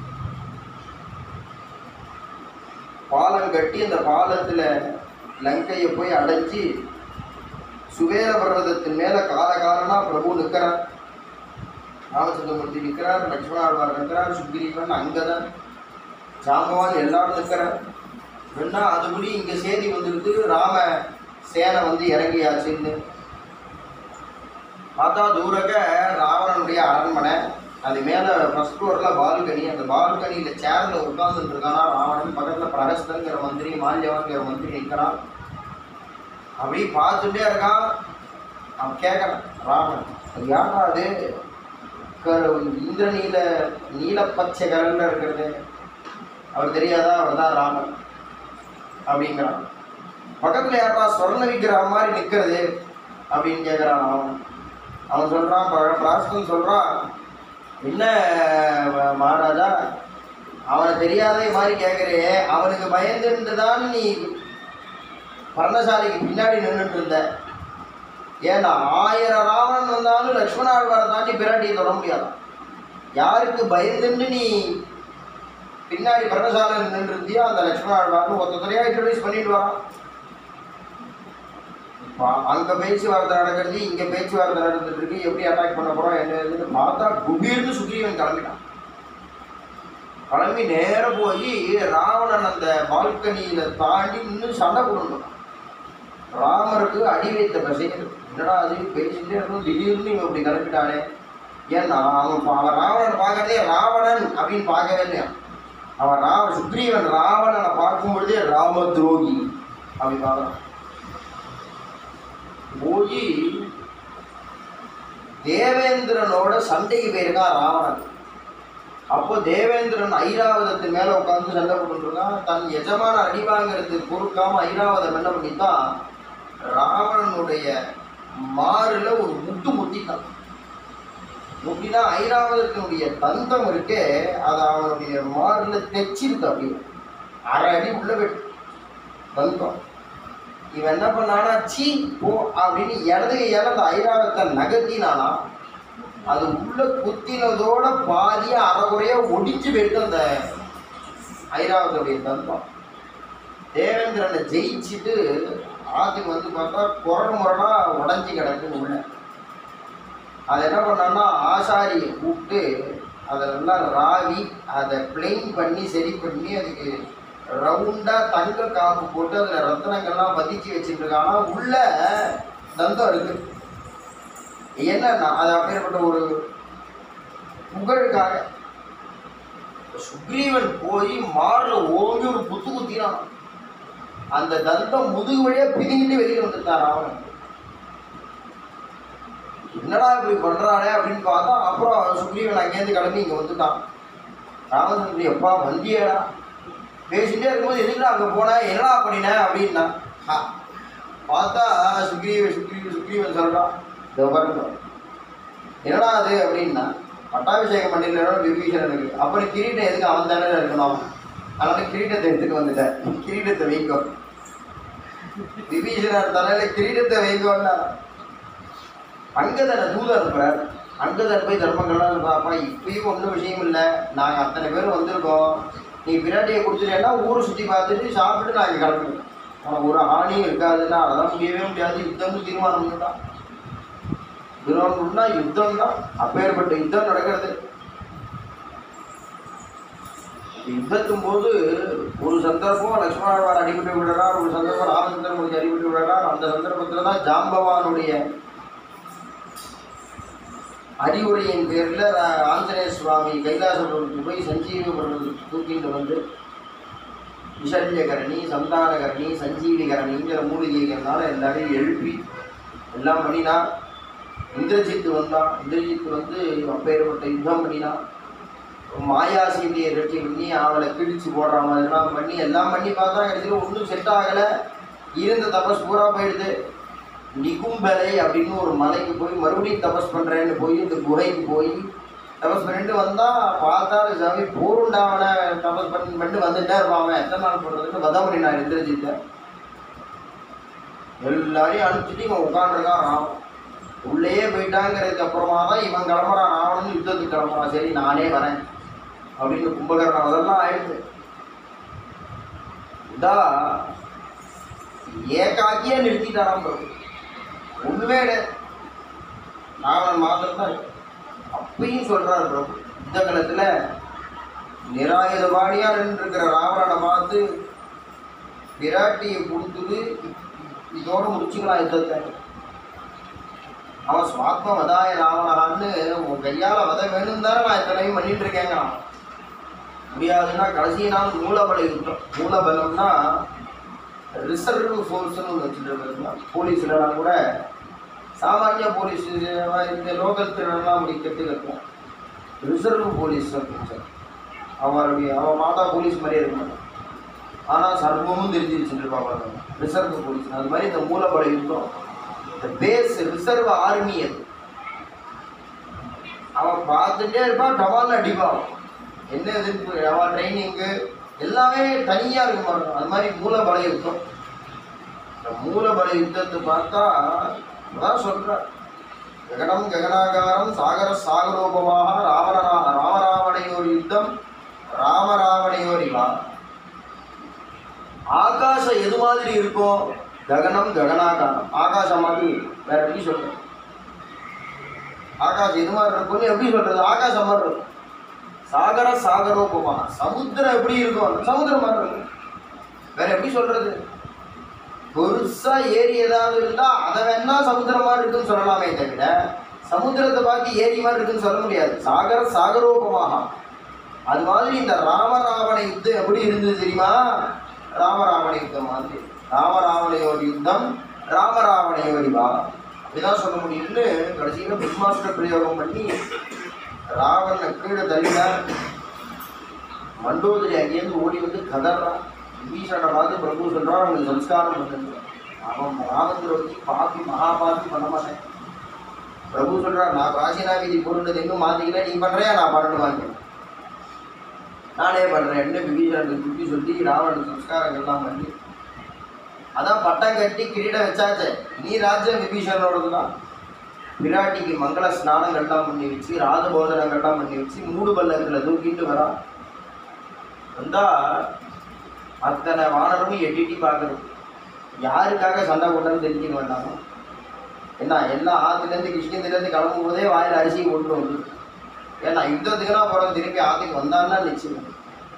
பாலம் கட்டி அந்த பாலத்துல லங்கையை போய் அடைச்சி சுவேர பர்வதத்தின் மேல காலகாலனா பிரபு நிற்கிறார் ராமச்சந்திரமூர்த்தி நிற்கிறார் லட்சுமணாழ்வார் நிற்கிறார் சுக்ரீவன் அங்கதான் ஜாம்பவான் எல்லாரும் நிற்கிறார் வேணா அதுபடி இங்க செய்தி வந்திருக்கு ராம சேனை வந்து இறங்கியாச்சுன்னு பார்த்தா தூரக்க ராவணனுடைய அரண்மனை அது மேல ஃபர்ஸ்ட் ஃப்ளோர்ல பால்கனி அந்த பால்கனியில சேர்ல உட்கார்ந்துட்டு இருக்கானா ராவணன் பக்கத்துல பிரகஸ்தங்கிற மந்திரி மால்யவன்கிற மந்திரி நிற்கிறான் அப்படி பார்த்துட்டே இருக்கான் அவன் கேட்கறான் ராமன் அது யாரா அது க- இந்திரநீல நீல பச்சை கலர்ல இருக்கிறது அவர் தெரியாதா அவர் தான் ராமன் அப்படிங்கிறான் பக்கத்துல யாரா சொர்ண விக்கிரக மாதிரி நிக்கிறது அப்படின்னு கேட்குறான் அவன் அவன் சொல்றான் ப- பிராஸ்தன் சொல்றான் என்ன ம- மகாராஜா அவனை தெரியாத மாதிரி கேட்குறே அவனுக்கு பயந்துட்டு தான் நீ பர்ணசாலைக்கு பின்னாடி நின்றுட்டு இருந்த ஏன்னா ஆயிரம் ராவணன் வந்தாலும் லக்ஷ்மண ஆழ்வாரை தாண்டி பிராட்டியை தொட முடியாதான் யாருக்கு பயந்துட்டு நீ பின்னாடி பர்ணசாலை நின்று இருந்தியோ அந்த லக்ஷ்மண ஆழ்வார்னு ஒருத்தரையா இன்ட்ரடியூஸ் பண்ணிட்டு வரான் இப்போ அங்க பேச்சுவார்த்தை நடக்கிறது இங்க பேச்சுவார்த்தை நடந்துட்டு இருக்கு எப்படி அட்டாக் பண்ண போறோம் என்ன ஏதுன்னு பார்த்தா குபீர்னு சுக்ரீவன் கிளம்பிட்டான் கிளம்பி நேர போய் ராவணன் அந்த பால்கனியில தாண்டி இன்னும் சண்டை போடணும் ராமருக்கு அடி வைத்த பசைகள் என்னடா அது பேசிட்டே இருக்கும் திடீர்னு இவன் இப்படி கிளம்பிட்டானே ஏன்னா அவன் பா- அவன் ராவணன் பார்க்கறதே ராவணன் அப்படின்னு பார்க்கவே இல்லையா அவன் ராவ சுக்ரீவன் ராவணனை பார்க்கும் பொழுதே ராம துரோகி அப்படி பார்க்கறான் போய் தேவேந்திரனோட சண்டைக்கு போயிருக்கான் ராவணன் அப்போ தேவேந்திரன் ஐராவதத்து மேல உட்கார்ந்து சண்டை போட்டுருக்கான் தன் எஜமான அடி வாங்குறதுக்கு பொறுக்காம ஐராவதம் என்ன பண்ணித்தான் ராவணனுடைய மாறுல ஒரு முட்டு முட்டிட்டான் முட்டினா ஐராவதத்தினுடைய தந்தம் இருக்கே அது அவனுடைய மாறுல தைச்சிருக்கு அப்படியே அரை அடி உள்ள வெட்டு தந்தம் இவன் என்ன பண்ணானா சீ போ அப்படின்னு இடது கையால அந்த ஐராவத்தை நகர்த்தினானா அது உள்ள குத்தினதோட பாதியா அறகுறையா ஒடிஞ்சு போயிட்டு அந்த ஐராவதுடைய தந்தம் தேவேந்திரனை ஜெயிச்சுட்டு ஆத்துக்கு வந்து பார்த்தா குரல் முரடா உடஞ்சி கிடக்கு உள்ள அதை என்ன பண்ணான்னா ஆசாரியை கூப்பிட்டு அதெல்லாம் ராவி அதை பிளெயின் பண்ணி சரி பண்ணி அதுக்கு ரவுண்டா தங்க காப்பு போட்டு அதுல ரத்தனங்கள்லாம் பதிச்சு வச்சுட்டு இருக்காங்க உள்ள தந்தம் இருக்கு என்னன்னா அது அப்பேற்பட்ட ஒரு புகழுக்காக சுக்ரீவன் போய் மாறுல ஓங்கி ஒரு குத்து குத்தினான் அந்த தந்தம் முதுகு வழியா பிதுங்கிட்டு வெளியில வந்துட்டான் அவன் என்னடா இப்படி பண்றானே அப்படின்னு பார்த்தா அப்புறம் சுக்ரீவன் அங்கேருந்து கிளம்பி இங்க வந்துட்டான் ராமச்சந்திரன் எப்பா வந்தியடா பேசிட்டே இருக்கும்போது எதுக்குடா அங்கே போன என்னடா பண்ணின அப்படின்னா ஹா. பார்த்தா சுக்ரீவ சுக்ரீவ சுக்ரீவன் சொல்கிறான் இதோ பாருங்க என்னடா அது அப்படின்னா பட்டாபிஷேகம் பண்ணிடலாம் விபீஷணனுக்கு அப்புறம் கிரீட்டம் எதுக்கு அவன் தானே இருக்கணும் அதனால கிரீட்டத்தை எடுத்துட்டு வந்துட்டேன் கிரீடத்தை வைக்கோ விபீஷணர் தலையில கிரீடத்தை வைக்கோன்னா அங்கதனை தூதர் அனுப்புறார் அங்கதன் போய் தர்மங்கள்லாம் சொல்றாப்பா இப்பயும் ஒன்றும் விஷயம் இல்லை நாங்கள் அத்தனை பேர் வந்திருக்கோம் நீ பிராட்டியை கொடுத்துட்டேன்னா ஊரை சுற்றி பார்த்துட்டு சாப்பிட்டு நாங்கள் கிளம்புவோம் உனக்கு ஒரு ஹானியும் இருக்காதுன்னா அதெல்லாம் முடியவே முடியாது யுத்தம்னு தீர்மானம் பண்ணிட்டான் தீர்மானம் யுத்தம் தான் அப்பேற்பட்ட யுத்தம் நடக்கிறது யுத்தத்தும் போது ஒரு சந்தர்ப்பம் லட்சுமணாழ்வார் அடிபட்டு விடுறார் ஒரு சந்தர்ப்பம் ராமச்சந்திரமூர்த்தி அடிபட்டு விடுறார் அந்த சந்தர்ப்பத்தில் தான் ஜாம்பவானுடைய அறிவுரையின் பேரில் ஆஞ்சநேய சுவாமி கைலாசபுரத்துக்கு போய் சஞ்சீவி பர்வதத்துக்கு தூக்கிட்டு வந்து விஷல்யகரணி சந்தானகரணி சஞ்சீவிகரணிங்கிற மூலிகைகள்னால எல்லாரையும் எழுப்பி எல்லாம் பண்ணினா இந்திரஜித்து வந்தான் இந்திரஜித்து வந்து அப்பேற்பட்ட யுத்தம் பண்ணினான் மாயாசீதியை ரெட்டி பண்ணி அவளை கிழிச்சு போடுற மாதிரிலாம் பண்ணி எல்லாம் பண்ணி பார்த்தா கடைசியில் ஒன்றும் செட் ஆகலை இருந்த தபஸ் பூரா போயிடுது நிகும்பலை அப்படின்னு ஒரு மலைக்கு போய் மறுபடியும் தபஸ் பண்ணுறேன்னு போய் இந்த குகைக்கு போய் தபஸ் பண்ணிட்டு வந்தா பார்த்தாரு சாமி போருண்டாவன தபஸ் பண்ணி பண்ணிட்டு வந்துட்டே இருப்பான் அவன் எத்தனை நாள் பண்ணுறதுன்னு வதம் பண்ணினான் இந்திரஜித்தை எல்லாரையும் அனுப்பிச்சிட்டு இவன் உட்காந்துருக்கான் ராவன் உள்ளேயே போயிட்டாங்கிறதுக்கு அப்புறமா தான் இவன் கிளம்புறான் ராவணன் யுத்தத்துக்கு கிளம்புறான் சரி நானே வரேன் அப்படின்னு கும்பகர்ணன் அதெல்லாம் ஆயிடுது இதா ஏகாக்கியா நிறுத்திட்டாராம் பிரபு ஒண்ணுமே கிடையாது ராவணன் மாத்திரம் தான் இருக்கு. அப்பயும் சொல்றார் பிரபு இந்த காலத்துல நிராயுதபாணியா நின்றுருக்கிற ராவணனை பார்த்து விராட்டியை கொடுத்துட்டு இதோட முடிச்சுக்கலாம் யுத்தத்தை அவன் சுவாத்ம வதாய ராவணான்னு உன் கையால வத வேணும் தானே நான் இத்தனையும் பண்ணிட்டு இருக்கேங்க முடியாதுன்னா கடைசி நாள் மூலபல யுத்தம் மூலபலம்னா ரிசர்வ் ஃபோர்ஸ்னு ஒன்று வச்சுட்டு போலீஸ்லாம் கூட சாமானிய போலீஸ் இந்த லோக்கல் திருடெல்லாம் முடிக்கிறதுக்கு இருக்கும் ரிசர்வ் போலீஸ் அப்படின்னு அவருடைய அவன் மாதா போலீஸ் மாதிரியே இருக்க மாட்டான் ஆனால் சர்வமும் தெரிஞ்சு வச்சுருப்பாங்க ரிசர்வ் போலீஸ் அது மாதிரி இந்த மூலப்படை யுத்தம் இந்த பேஸ் ரிசர்வ் ஆர்மி அது அவன் பார்த்துட்டே இருப்பான் டவால் அடிப்பான் என்ன இது அவன் ட்ரைனிங்கு எல்லாமே தனியாக இருக்கும் பாருங்க. அது மாதிரி மூலபல யுத்தம் இந்த மூலபல யுத்தத்தை பார்த்தா அதான் சொல்கிறார் ககனம் ககனாகாரம் சாகர சாகரோபமாக ராவண ராமராவணையோர் யுத்தம் ராமராவணையோர் இவா ஆகாசம் எது மாதிரி இருக்கும் ககனம் ககனாகாரம் ஆகாசம் மாதிரி வேற எப்படி சொல்றது ஆகாசம் எது மாதிரி இருக்கும்னு எப்படி சொல்றது ஆகாசம் மாதிரி இருக்கும் சாகர சாகரோபமா சமுத்திரம் எப்படி இருக்கும் சமுத்திரம் மாதிரி இருக்கும் வேற எப்படி சொல்றது பெருசா ஏரி ஏதாவது இருந்தா அதை வேணா சமுத்திரம் மாதிரி இருக்குன்னு சொல்லலாமே தவிர சமுத்திரத்தை பார்த்து ஏரி மாதிரி இருக்குன்னு சொல்ல முடியாது சாகர சாகரோபமாக அது மாதிரி இந்த ராமராவண யுத்தம் எப்படி இருந்தது தெரியுமா ராமராவண யுத்தம் மாதிரி ராமராவணையோட யுத்தம் ராமராவணையோடி வா அப்படிதான் சொல்ல முடியும்னு கடைசியில் பிக்மாஸ்டர் பிரயோகம் பண்ணி ராவணனை கீழே தள்ளினார் மண்டோதரி அங்கேருந்து ஓடி வந்து கதறான் விபீஷணனை பார்த்து பிரபு சொல்றான் அவனுக்கு சம்ஸ்காரம் பண்ணுங்க அவன் ராமந்திரவதி பாப்பி மகாபாபி பண்ண மாட்டேன் பிரபு சொல்றான் நான் ராசினா விதி பொருள் எங்கும் மாத்திக்கல நீ பண்றியா நான் பண்ணணுமாங்க நானே பண்றேன்னு விபீஷணனுக்கு திருப்பி சொல்லி ராவணனுக்கு சம்ஸ்காரங்கள் எல்லாம் பண்ணி அதான் பட்டம் கட்டி கிரீடம் வச்சாச்சே நீ ராஜ்யம் விபீஷணனோடது தான் விராட்டிக்கு மங்கள ஸ்நானங்கள்லாம் பண்ணி வச்சு ராஜபோதனங்கள்லாம் பண்ணி வச்சு மூடு பல்லக்கில் தூக்கிட்டு வரான் வந்தா அத்தனை வானரமும் எட்டிட்டி பார்க்கறது யாருக்காக சண்டை போட்டோன்னு தெரிஞ்சுக்க வேண்டாமா என்ன எல்லாம் ஆற்றுலேருந்து கிருஷ்ணகிரிலேருந்து கிளம்பும் போதே வாயில் அரிசி கொண்டு வந்து ஏன்னா யுத்தத்துக்குனா போகிறோம் திருப்பி ஆற்றுக்கு வந்தான்னா நிச்சயம்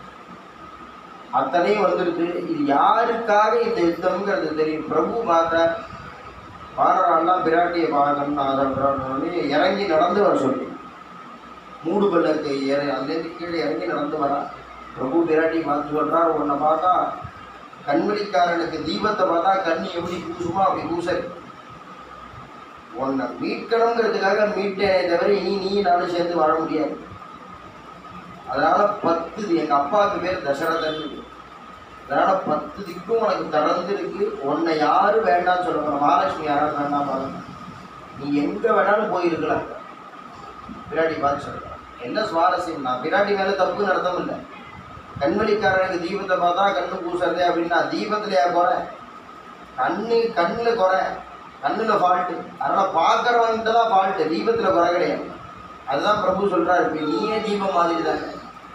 அத்தனையும் வந்துருக்கு இது யாருக்காக இந்த யுத்தம்ங்கிறது தெரியும் பிரபு பார்த்த வானரான்னா பிராட்டியை பார்க்கணும்னு ஆசைப்படுறான்னு இறங்கி நடந்து வர சொல்லி மூடு பல்லக்கு ஏற அதுலேருந்து கீழே இறங்கி நடந்து வரான் பிரபு பிராட்டி பார்த்து சொல்றார் உன்னை பார்த்தா கண்மணிக்காரனுக்கு தீபத்தை பார்த்தா கண்ணி எப்படி பூசுமோ அப்படி பூச உன்னை மீட்கணுங்கிறதுக்காக மீட்டேனே தவிர இனி நீ நானும் சேர்ந்து வாழ முடியாது அதனால பத்து இது எங்க அப்பாவுக்கு பேர் தசரதன் அதனால பத்து திக்கும் உனக்கு திறந்து இருக்கு உன்னை யாரும் வேண்டாம்னு சொல்ல போற மகாலட்சுமி யாராவது வேண்டாம் பாருங்க நீ எங்க வேணாலும் போயிருக்கலாம் பிராட்டி பார்த்து சொல்றான் என்ன சுவாரஸ்யம் நான் பிராட்டி மேல தப்பு நடத்தவும் இல்லை கண்மணிக்காரனுக்கு தீபத்தை பார்த்தா கண்ணு பூசுறதே அப்படின்னா தீபத்துல ஏன் குறை கண்ணு கண்ணுல குறை கண்ணுல ஃபால்ட்டு அதனால பார்க்கறவன்கிட்ட தான் ஃபால்ட்டு தீபத்துல குறை கிடையாது அதுதான் பிரபு சொல்றாரு இப்ப நீயே தீபம் மாதிரி தானே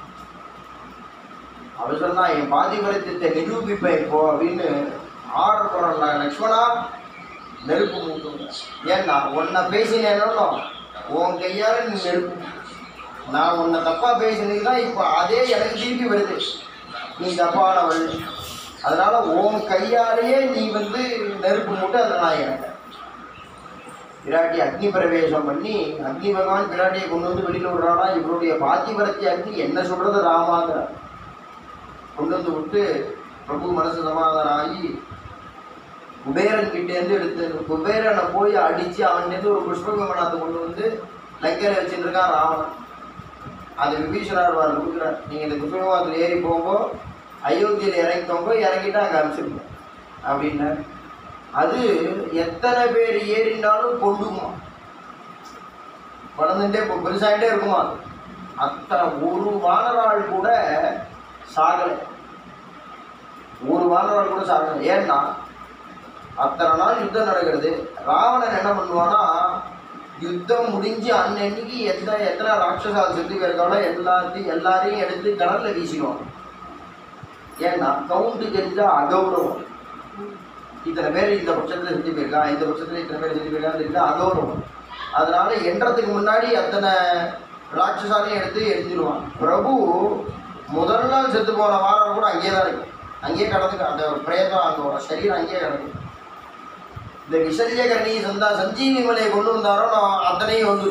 அவர் சொன்னா என் பாதிபரத்தியத்தை நிரூபிப்பேன் இப்போ அப்படின்னு ஆர்டர் போடுறாங்க லக்ஷ்மணா நெருப்பு மூட்டுங்க ஏன்னா உன்னை பேசினேனோ உன் கையால நீ நெருப்பு மூட்டு. நான் உன்னை தப்பா பேசினதுக்கு தான் இப்போ அதே எனக்கு திருப்பி வருது நீ தப்பானவள் அதனால உன் கையாலேயே நீ வந்து நெருப்பு மூட்டு அதை நான் எனக்கு பிராட்டி அக்னி பிரவேசம் பண்ணி அக்னி பகவான் பிராட்டியை கொண்டு வந்து வெளியில விடுறானா இவருடைய பாத்திபரத்தி அக்னி என்ன சொல்றது ராமாங்கிறார் கொண்டு வந்து விட்டு பிரபு மனசு சமாதானம் ஆகி குபேரன் கிட்டேருந்து எடுத்து குபேரனை போய் அடிச்சு அவன்கிட்ட ஒரு புஷ்ப விமானத்தை கொண்டு வந்து லங்கையில வச்சுட்டு இருக்கான் ராவணன் அது விபீஷணர் வார் கொடுக்குறார் நீங்கள் இந்த புஷ்ப விமானத்தில் ஏறி போங்கோ அயோத்தியில் இறங்கிக்கோங்க இறங்கிட்டு அங்கே அனுப்பிச்சிருங்க அப்படின்னார் அது எத்தனை பேர் ஏறினாலும் கொண்டுமா வளர்ந்துட்டே இப்போ பெருசாகிட்டே இருக்குமா அது அத்தனை ஒரு வானராள் கூட சாகலை ஒரு வானராள் கூட சாகலை ஏன்னா அத்தனை நாள் யுத்தம் நடக்கிறது ராவணன் என்ன பண்ணுவானா யுத்தம் முடிஞ்சு அன்னன்னைக்கு எத்தனை எத்தனை ராட்சசா செத்து போயிருக்காங்களோ எல்லாத்தையும் எல்லாரையும் எடுத்து கடல்ல வீசிடுவான் ஏன்னா கவுண்டு தெரிஞ்சா அகௌரவம் இத்தனை பேர் இந்த பட்சத்தில் செத்து போயிருக்கான் இந்த பட்சத்தில் இத்தனை பேர் செத்து போயிருக்கான்னு தெரிஞ்சா அகௌரவம் அதனால எண்றதுக்கு முன்னாடி அத்தனை ராட்சசாலையும் எடுத்து எரிஞ்சிடுவான் பிரபு முதல் நாள் செத்து போன வாரம் கூட அங்கேயே தான் இருக்கும் அங்கேயே கடந்து அந்த பிரேதம் அந்த சரீரம் அங்கேயே கிடக்கும் இந்த விசல்ய கரணி சந்தா சஞ்சீவி மலையை கொண்டு வந்தாரோ நான் அத்தனையும் வந்து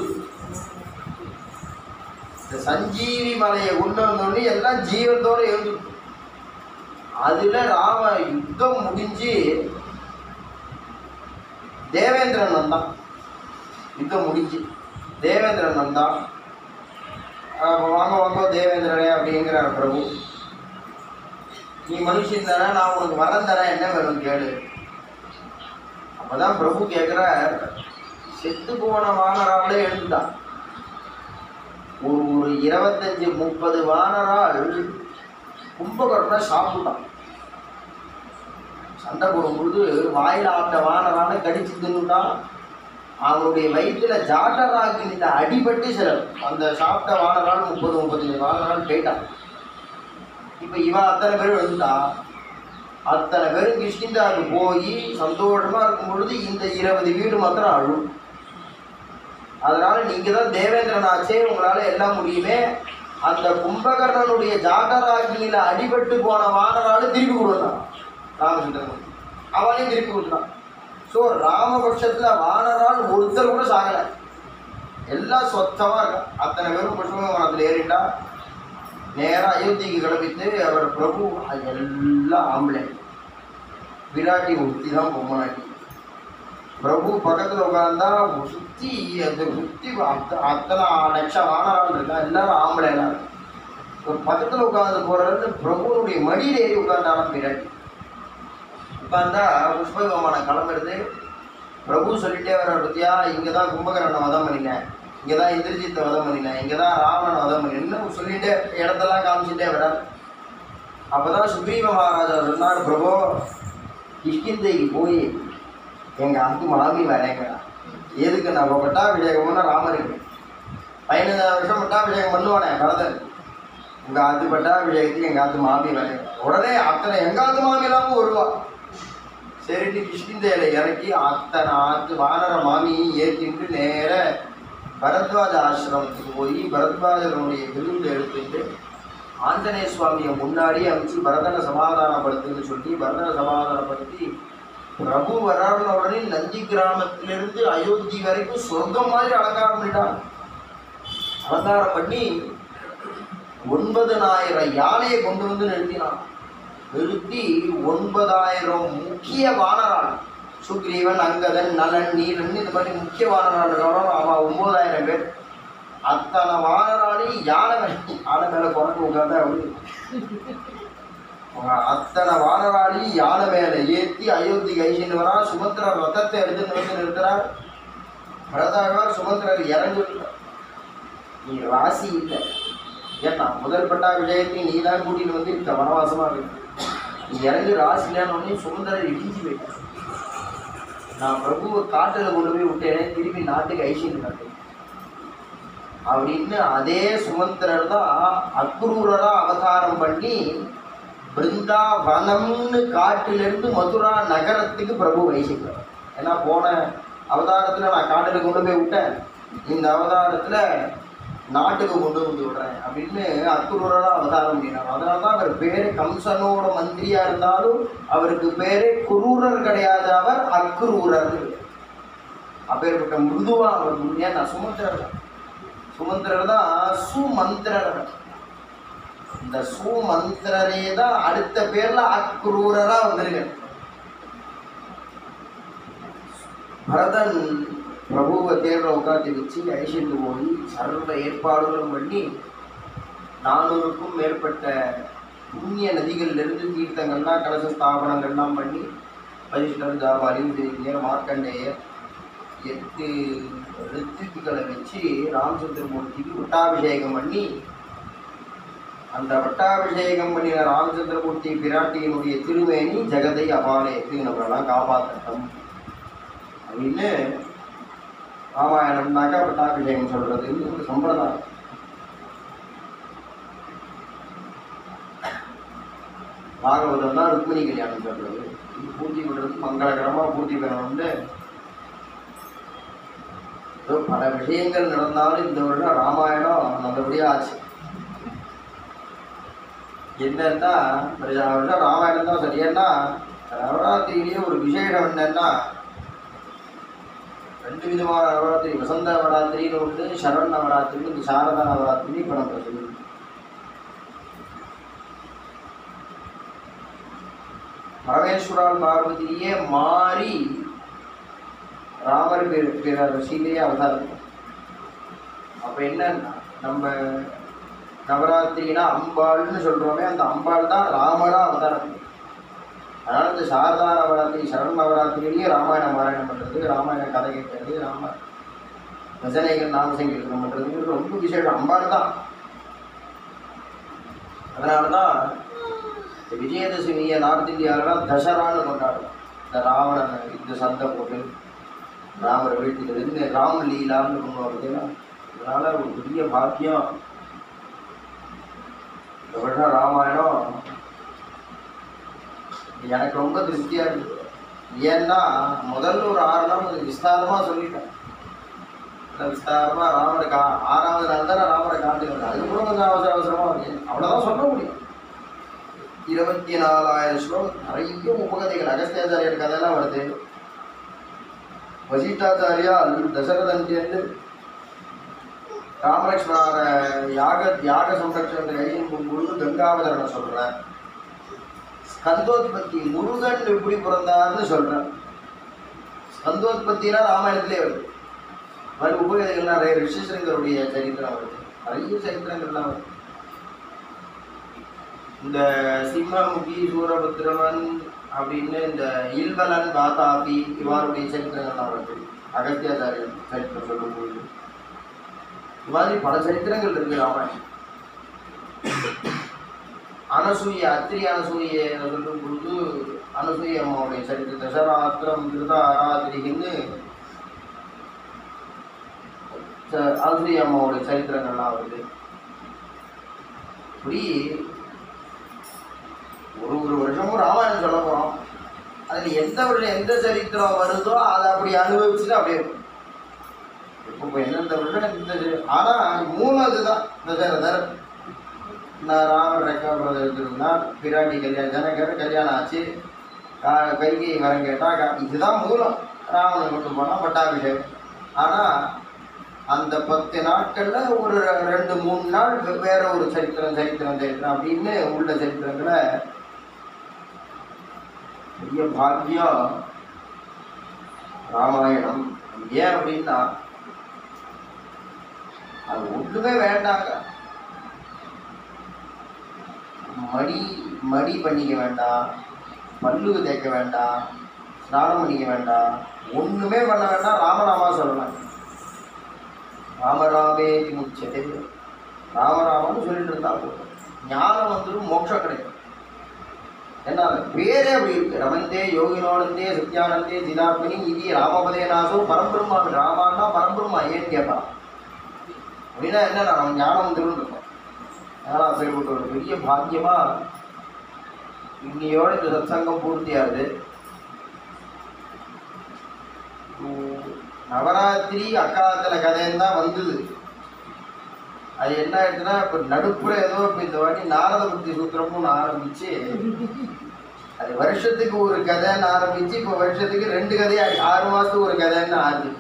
இந்த சஞ்சீவி மலையை கொண்டு வந்தோடனே எல்லாம் ஜீவத்தோடு எழுந்து அதுல ராம யுத்தம் முடிஞ்சு தேவேந்திரன் வந்தான் யுத்தம் முடிஞ்சு தேவேந்திரன் வந்தான் அப்ப வாங்க வாங்க தேவேந்திரனே அப்படிங்கிறார் பிரபு நீ மனுஷன் தானே நான் உனக்கு வரம் தரேன் என்ன வேணும் கேளு அப்பதான் பிரபு கேட்குறார் செத்து போன வானராலே எழுந்துட்டான் ஒரு ஒரு இருபத்தஞ்சு முப்பது வானரால் கும்பகர்ணனை சாப்பிட்டான் சண்டை போடும்பொழுது வாயில ஆட்ட வானரான கடிச்சு தின்னுட்டான் அவனுடைய வயிற்றுல ஜாட்டராகினில அடிபட்டு சில அந்த சாப்பிட்ட வானரால் முப்பது முப்பத்தஞ்சு வானரால் போயிட்டான் இப்போ இவன் அத்தனை பேரும் எழுந்துட்டான் அத்தனை பேரும் கிருஷ்ணிந்தாவுக்கு போய் சந்தோஷமா இருக்கும் பொழுது இந்த இருபது வீடு மாத்திரம் அழும் அதனால நீங்க தான் தேவேந்திரன் ஆச்சே உங்களால எல்லாம் முடியுமே அந்த கும்பகர்ணனுடைய ஜாகராகினியில அடிபட்டு போன வானரால திருப்பி கொடுத்தான் ராமச்சந்திரன் அவனையும் திருப்பி கொடுத்தான் ஸோ ராமபட்சத்துல வானரால் ஒருத்தர் கூட சாகலை எல்லாம் சொத்தமா இருக்கா அத்தனை பேரும் புஷ்பக மரத்தில் ஏறிட்டா நேராக அயோத்திக்கு கிளம்பிட்டு அவர் பிரபு அது எல்லாம் ஆம்பளை விராட்டி ஒருத்தி தான் பொம்மனாட்டி பிரபு பக்கத்தில் உட்காந்தா சுற்றி அந்த சுற்றி அத்த அத்தனை லட்சம் வானரால் இருக்கா எல்லாரும் ஆம்பளை எல்லாரும் ஒரு பக்கத்தில் உட்காந்து போகிறது பிரபுனுடைய மடியில் ஏறி உட்காந்தாலும் விராட்டி உட்காந்தா புஷ்ப விமானம் கிளம்புறது பிரபு சொல்லிட்டே வர பத்தியா இங்கே தான் கும்பகரணை வதம் பண்ணினேன் இங்கே தான் இந்திரஜித்தை வதம் பண்ணினேன் இங்கே தான் ராவணனை வதம் பண்ணினேன் இன்னும் சொல்லிட்டே இடத்தெல்லாம் காமிச்சிட்டே வர அப்பதான் சுக்ரீவ மகாராஜா சொன்னார் பிரபு கிஷ்கிந்தைக்கு போய் எங்கள் அங்கு மாமி வரேங்கிறா எதுக்கு நம்ம பட்டாபிஷேகம்னா ராமருக்கு பதினஞ்சாவது வருஷம் பட்டாபிஷேகம் பண்ணுவானே பரதன் உங்கள் ஆத்து பட்டாபிஷேகத்துக்கு எங்கள் ஆத்து மாமி வரேன் உடனே அத்தனை எங்கள் ஆத்து மாமி இல்லாமல் வருவா சரிட்டு கிஷ்கிந்தையில இறக்கி அத்தனை ஆத்து வானர மாமியும் ஏற்றிட்டு நேர பரத்வாஜ ஆசிரமத்துக்கு போய் பரத்வாஜனுடைய விருது எடுத்துட்டு ஆஞ்சநேய சுவாமியை முன்னாடி அமைச்சு பரதனை சமாதானப்படுத்துன்னு சொல்லி பரதனை சமாதானப்படுத்தி பிரபு வராருன உடனே நந்தி கிராமத்திலிருந்து அயோத்தி வரைக்கும் சொர்க்கம் மாதிரி அலங்காரம் பண்ணிட்டான் அலங்காரம் பண்ணி ஒன்பதனாயிரம் யானையை கொண்டு வந்து நிறுத்தினான் நிறுத்தி ஒன்பதாயிரம் முக்கிய வானராள் சுக்ரீவன் அங்கதன் நலன் நீலன் இந்த மாதிரி முக்கிய வானராள் இருக்கானோ அவன் ஒன்பதாயிரம் பேர் அத்தனை வானராளையும் யானை மேல யானை மேல குறைக்கு உட்காந்து அப்படி அவங்க அத்தனை வானராளையும் யானை மேல ஏற்றி அயோத்தி கைசின்னு வரா சுமந்திரர் ரத்தத்தை எடுத்துன்னு வந்து நிறுத்துறார் பரதாழ்வார் சுமந்திரர் இறங்கு நீ ராசி இல்லை ஏன்னா முதல் பட்டாபிஷேகத்தை நீ தான் கூட்டிட்டு வந்து இந்த வனவாசமா இருக்கு நீ இறங்கி ராசி இல்லைன்னு சுமந்திரர் இடிஞ்சு போயிட்டார் நான் பிரபுவை காட்டுல கொண்டு போய் விட்டேனே திருப்பி நாட்டுக்கு ஐசின்னு காட்டு அப்படின்னு அதே சுமந்திரர் தான் அக்ரூரரா அவதாரம் பண்ணி பிருந்தாவனம்னு காட்டிலிருந்து மதுரா நகரத்துக்கு பிரபு வைசிக்கிறார் ஏன்னா போன அவதாரத்தில் நான் காட்டில் கொண்டு போய் விட்டேன் இந்த அவதாரத்தில் நாட்டுக்கு கொண்டு வந்து விடுறேன் அப்படின்னு அக்ரூரரா அவதாரம் பண்ணினார் அதனால தான் அவர் பேரு கம்சனோட மந்திரியா இருந்தாலும் அவருக்கு பேரே குரூரர் கிடையாது அவர் அக்ரூரர் அப்பேற்பட்ட மிருதுவா அவர் ஏன்னா சுமந்திரர் தான் சுமந்திரர் தான் சுமந்திரர் இந்த சுமந்திரரே தான் அடுத்த பேர்ல அக்ரூரரா வந்திருக்க பரதன் பிரபுவை தேர்ல உட்காந்து வச்சு ஐஷிட்டு போய் சர்வ ஏற்பாடுகளும் பண்ணி நானூறுக்கும் மேற்பட்ட புண்ணிய நதிகளிலிருந்து தீர்த்தங்கள்லாம் கலச ஸ்தாபனங்கள்லாம் பண்ணி வசிஷ்டர் ஜாபாலி உதயகிரியர் மார்க்கண்டேயர் எட்டு ரித்திகளை வச்சு ராமச்சந்திரமூர்த்திக்கு பட்டாபிஷேகம் பண்ணி அந்த பட்டாபிஷேகம் பண்ணின ராமச்சந்திரமூர்த்தி பிராட்டியினுடைய திருமேனி ஜெகதை அபாலயத்து நம்மளெல்லாம் காப்பாற்றட்டும் அப்படின்னு ராமாயணம்னாக்கா பட்டாபிஷேகம் சொல்றதுன்னு ஒரு சம்பிரதாயம் பாகவதம் தான் ருக்மிணி கல்யாணம் சொல்றது இது பூர்த்தி பண்றது மங்களகரமா பூர்த்தி பண்ணணும்னு ஏதோ பல விஷயங்கள் நடந்தாலும் இந்த வருடம் ராமாயணம் நல்லபடியாக ஆச்சு என்னன்னா இந்த வருடம் ராமாயணம் தான் சரி ஏன்னா நவராத்திரியிலேயே ஒரு விசேஷம் என்னன்னா ரெண்டு விதமான நவராத்திரி வசந்த நவராத்திரின்னு ஒன்று சரண் நவராத்திரின்னு இந்த சாரதா நவராத்திரி இப்போ நம்ம சொல்லி பரமேஸ்வரால் பார்வதியே மாறி ராமர் பேர் பேர் சீதையே அவதாரம் அப்போ என்னன்னா நம்ம நவராத்திரினா அம்பாள்னு சொல்கிறோமே அந்த அம்பாள் தான் ராமரா அவதாரம் அதனால இந்த சாரதா நவராத்திரி சரண் நவராத்திரியிலேயே ராமாயண பாராயணம் பண்ணுறது ராமாயண கதை கேட்கறது ராம ரசனைகள் நாம சங்கீர்த்தனம் பண்ணுறதுங்கிறது ரொம்ப விசேஷம் அம்பாள் தான் அதனால தான் இந்த விஜயதசமியை நார்த் இந்தியாவிலாம் தசரான்னு கொண்டாடுவோம் இந்த ராவணன் இந்த சண்டை போட்டு ராமரை வீழ்த்திக்கிறது இந்த ராம லீலான்னு கொண்டு அதனால ஒரு பெரிய பாக்கியம் இந்த வருடம் ராமாயணம் எனக்கு ரொம்ப திருப்தியாக இருக்குது ஏன்னா முதல்ல ஒரு ஆறு நாள் கொஞ்சம் விஸ்தாரமாக சொல்லிட்டேன் இல்லை விஸ்தாரமாக ராமரை கா ஆறாவது நாள் தான் நான் ராமரை காட்டுகிறேன் அதுக்கப்புறம் கொஞ்சம் அவசர அவசரமாக வருது அவ்வளோதான் சொல்ல முடியும் இருபத்தி நாலாயிரம் ஸ்லோகம் நிறைய உபகதைகள் அகஸ்தியாச்சாரியர் கதையெல்லாம் வருது வசிஷ்டாச்சாரியால் தசரதன் சேர்ந்து ராமலட்சுமணார யாக யாக சம்ரட்சணத்தை கையில் பொழுது கங்காவதரனை சொல்கிறேன் ஸ்கந்தோத்பத்தி முருகன் எப்படி பிறந்தார்னு சொல்கிறேன் ஸ்கந்தோத்பத்தினா ராமாயணத்திலே வருது மாதிரி உபகதைகள் நிறைய ரிஷிசங்கருடைய சரித்திரம் வருது நிறைய சரித்திரங்கள்லாம் வருது இந்த சிம்மமுகி சூரபத்ரவன் அப்படின்னு இந்த இல்வலன் வாதாபி இவருடைய சரித்திரங்கள்லாம் வருது அகத்தியாச்சாரியன் சரித்திரம் சொல்லும்போது இது மாதிரி பல சரித்திரங்கள் இருக்கு ராமாயணம் அனசூய அத்திரி அனசூயை சொல்லும் பொழுது அனசூய அம்மாவுடைய சரித்திரம் தசராத்திரம் திருதா ஆராத்திரின்னு ச- அனசூய அம்மாவுடைய சரித்திரங்கள்லாம் வருது இப்படி ஒரு ஒரு வருஷமும் ராமாயணம் சொல்ல போகிறோம் அதில் எந்த வருஷம் எந்த சரித்திரம் வருதோ அதை அப்படி அனுபவிச்சுட்டு அப்படியே இருக்கும். இப்போ இப்போ எந்தெந்த வருஷம் இந்த சரி- ஆனா மூணு இதுதான் தசரதர் நான் ராமர் ரெக்காபுரத்தில் எடுத்துருந்தான் பிராட்டி கல்யாணம் ஜனகர் கல்யாணம் ஆச்சு கா- கைகை வரம் கேட்டா கா- இதுதான் மூலம் ராமன் கொண்டு போனால் பட்டாபிஷேகம் ஆனால் அந்த பத்து நாட்கள்ல ஒரு ரெண்டு மூணு நாள் வேற ஒரு சரித்திரம் சரித்திரம் சரித்திரம் அப்படின்னு உள்ள சரித்திரங்களை பெரிய பாக்கியம் ராமாயணம் ஏன் அப்படின்னா அது ஒன்றுமே வேண்டாங்க மடி மடி பண்ணிக்க வேண்டாம் பல்லு தேய்க்க வேண்டாம் ஸ்நானம் பண்ணிக்க வேண்டாம் ஒன்றுமே பண்ண வேண்டாம் ராமநாமா சொல்லலாம் ராமராமே முச்சதே ராமராமன்னு சொல்லிட்டு இருந்தா போதும் ஞானம் வந்துடும் மோட்சம் கிடைக்கும் ஏன்னா அந்த பேரே அப்படி இருக்கு ரமந்தே யோகினோனந்தே சத்யானந்தே ஜினாத்மனி இது ராமபதே நாசோ பரம்பிரம்மா ராமான்னா பரம்பிரம்மா ஏன்னு கேட்பான் அப்படின்னா என்ன அவன் ஞானம் வந்துடும் இருக்கும் அதனால் அப்படிப்பட்ட ஒரு பெரிய பாக்கியமா இன்னையோட இந்த சத்சங்கம் பூர்த்தியாகுது உம், நவராத்திரி அக்காலத்துல கதைன்னு தான் வந்தது அது என்ன ஆயிடுச்சுன்னா இப்போ நடுப்புற ஏதோ இப்போ இந்த வாட்டி நாரத புத்தி சூத்திரமும் ஆரம்பிச்சு அது வருஷத்துக்கு ஒரு கதைன்னு ஆரம்பிச்சு இப்போ வருஷத்துக்கு ரெண்டு கதையா ஆறு மாசத்துக்கு ஒரு கதைன்னு ஆகுது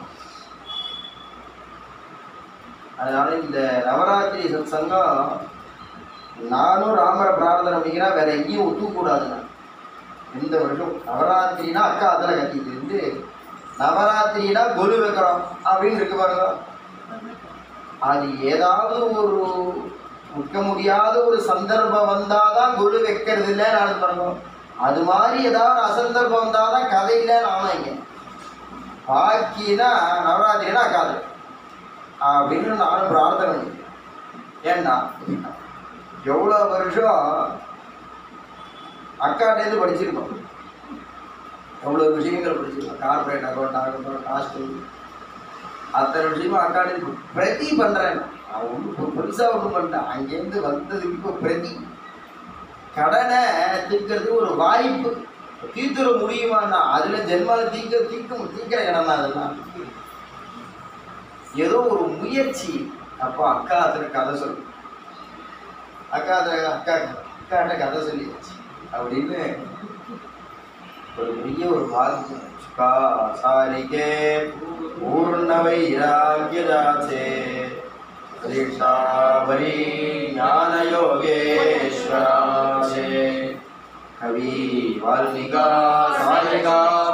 அதனால இந்த நவராத்திரி சத்சங்கம் நானும் ராமரை பிரார்த்தனை பண்ணிக்கிறேன் வேற எங்கேயும் ஒத்துக்கூடாதுண்ணா இந்த வருஷம் நவராத்திரினா அக்கா அதில் கத்திட்டு இருந்து நவராத்திரினா கொலு வைக்கிறோம் அப்படின்னு இருக்கு பாருங்க அது ஏதாவது ஒரு முக்க முடியாத ஒரு சந்தர்ப்பம் வந்தாதான் குரு வைக்கிறது இல்லை நான் பாருங்க அது மாதிரி ஏதாவது ஒரு அசந்தர்ப்பம் வந்தாதான் கதை இல்லை நானும் இங்க பாக்கினா நவராத்திரினா காது அப்படின்னு நானும் பிரார்த்தனை பண்ணிக்கிறேன். ஏன்னா எவ்வளோ வருஷம் அக்காட்டேருந்து படிச்சிருக்கோம் எவ்வளோ விஷயங்கள் படிச்சிருக்கோம் கார்பரேட் அக்கௌண்ட் ஆகட்டும் ஹாஸ்டல் அத்தனை விஷயமும் அக்காட்டேருந்து பிரதி பண்ணுறேன் நான் ஒன்றும் பெருசாக ஒன்றும் பண்ணிட்டேன் அங்கேருந்து வந்ததுக்கு இப்போ பிரதி கடனை தீர்க்கறதுக்கு ஒரு வாய்ப்பு தீர்த்துட முடியுமாண்ணா அதில் ஜென்மாவில் தீர்க்க தீர்க்க தீர்க்கிற கடன் தான் அதெல்லாம் ஏதோ ஒரு முயற்சி அப்போ அக்கா அதில் கதை சொல்லு அக்கா அதில் அக்கா அக்காட்ட கதை சொல்லியாச்சு அப்படின்னு ஒரு பெரிய ஒரு பாதிப்பு சுகா சாரிகே பூர்ணவை ராஜ்யதாசே பரீட்சாபரி ஞானயோகேஸ்வராசே கவி வால்மீகா சாரிகா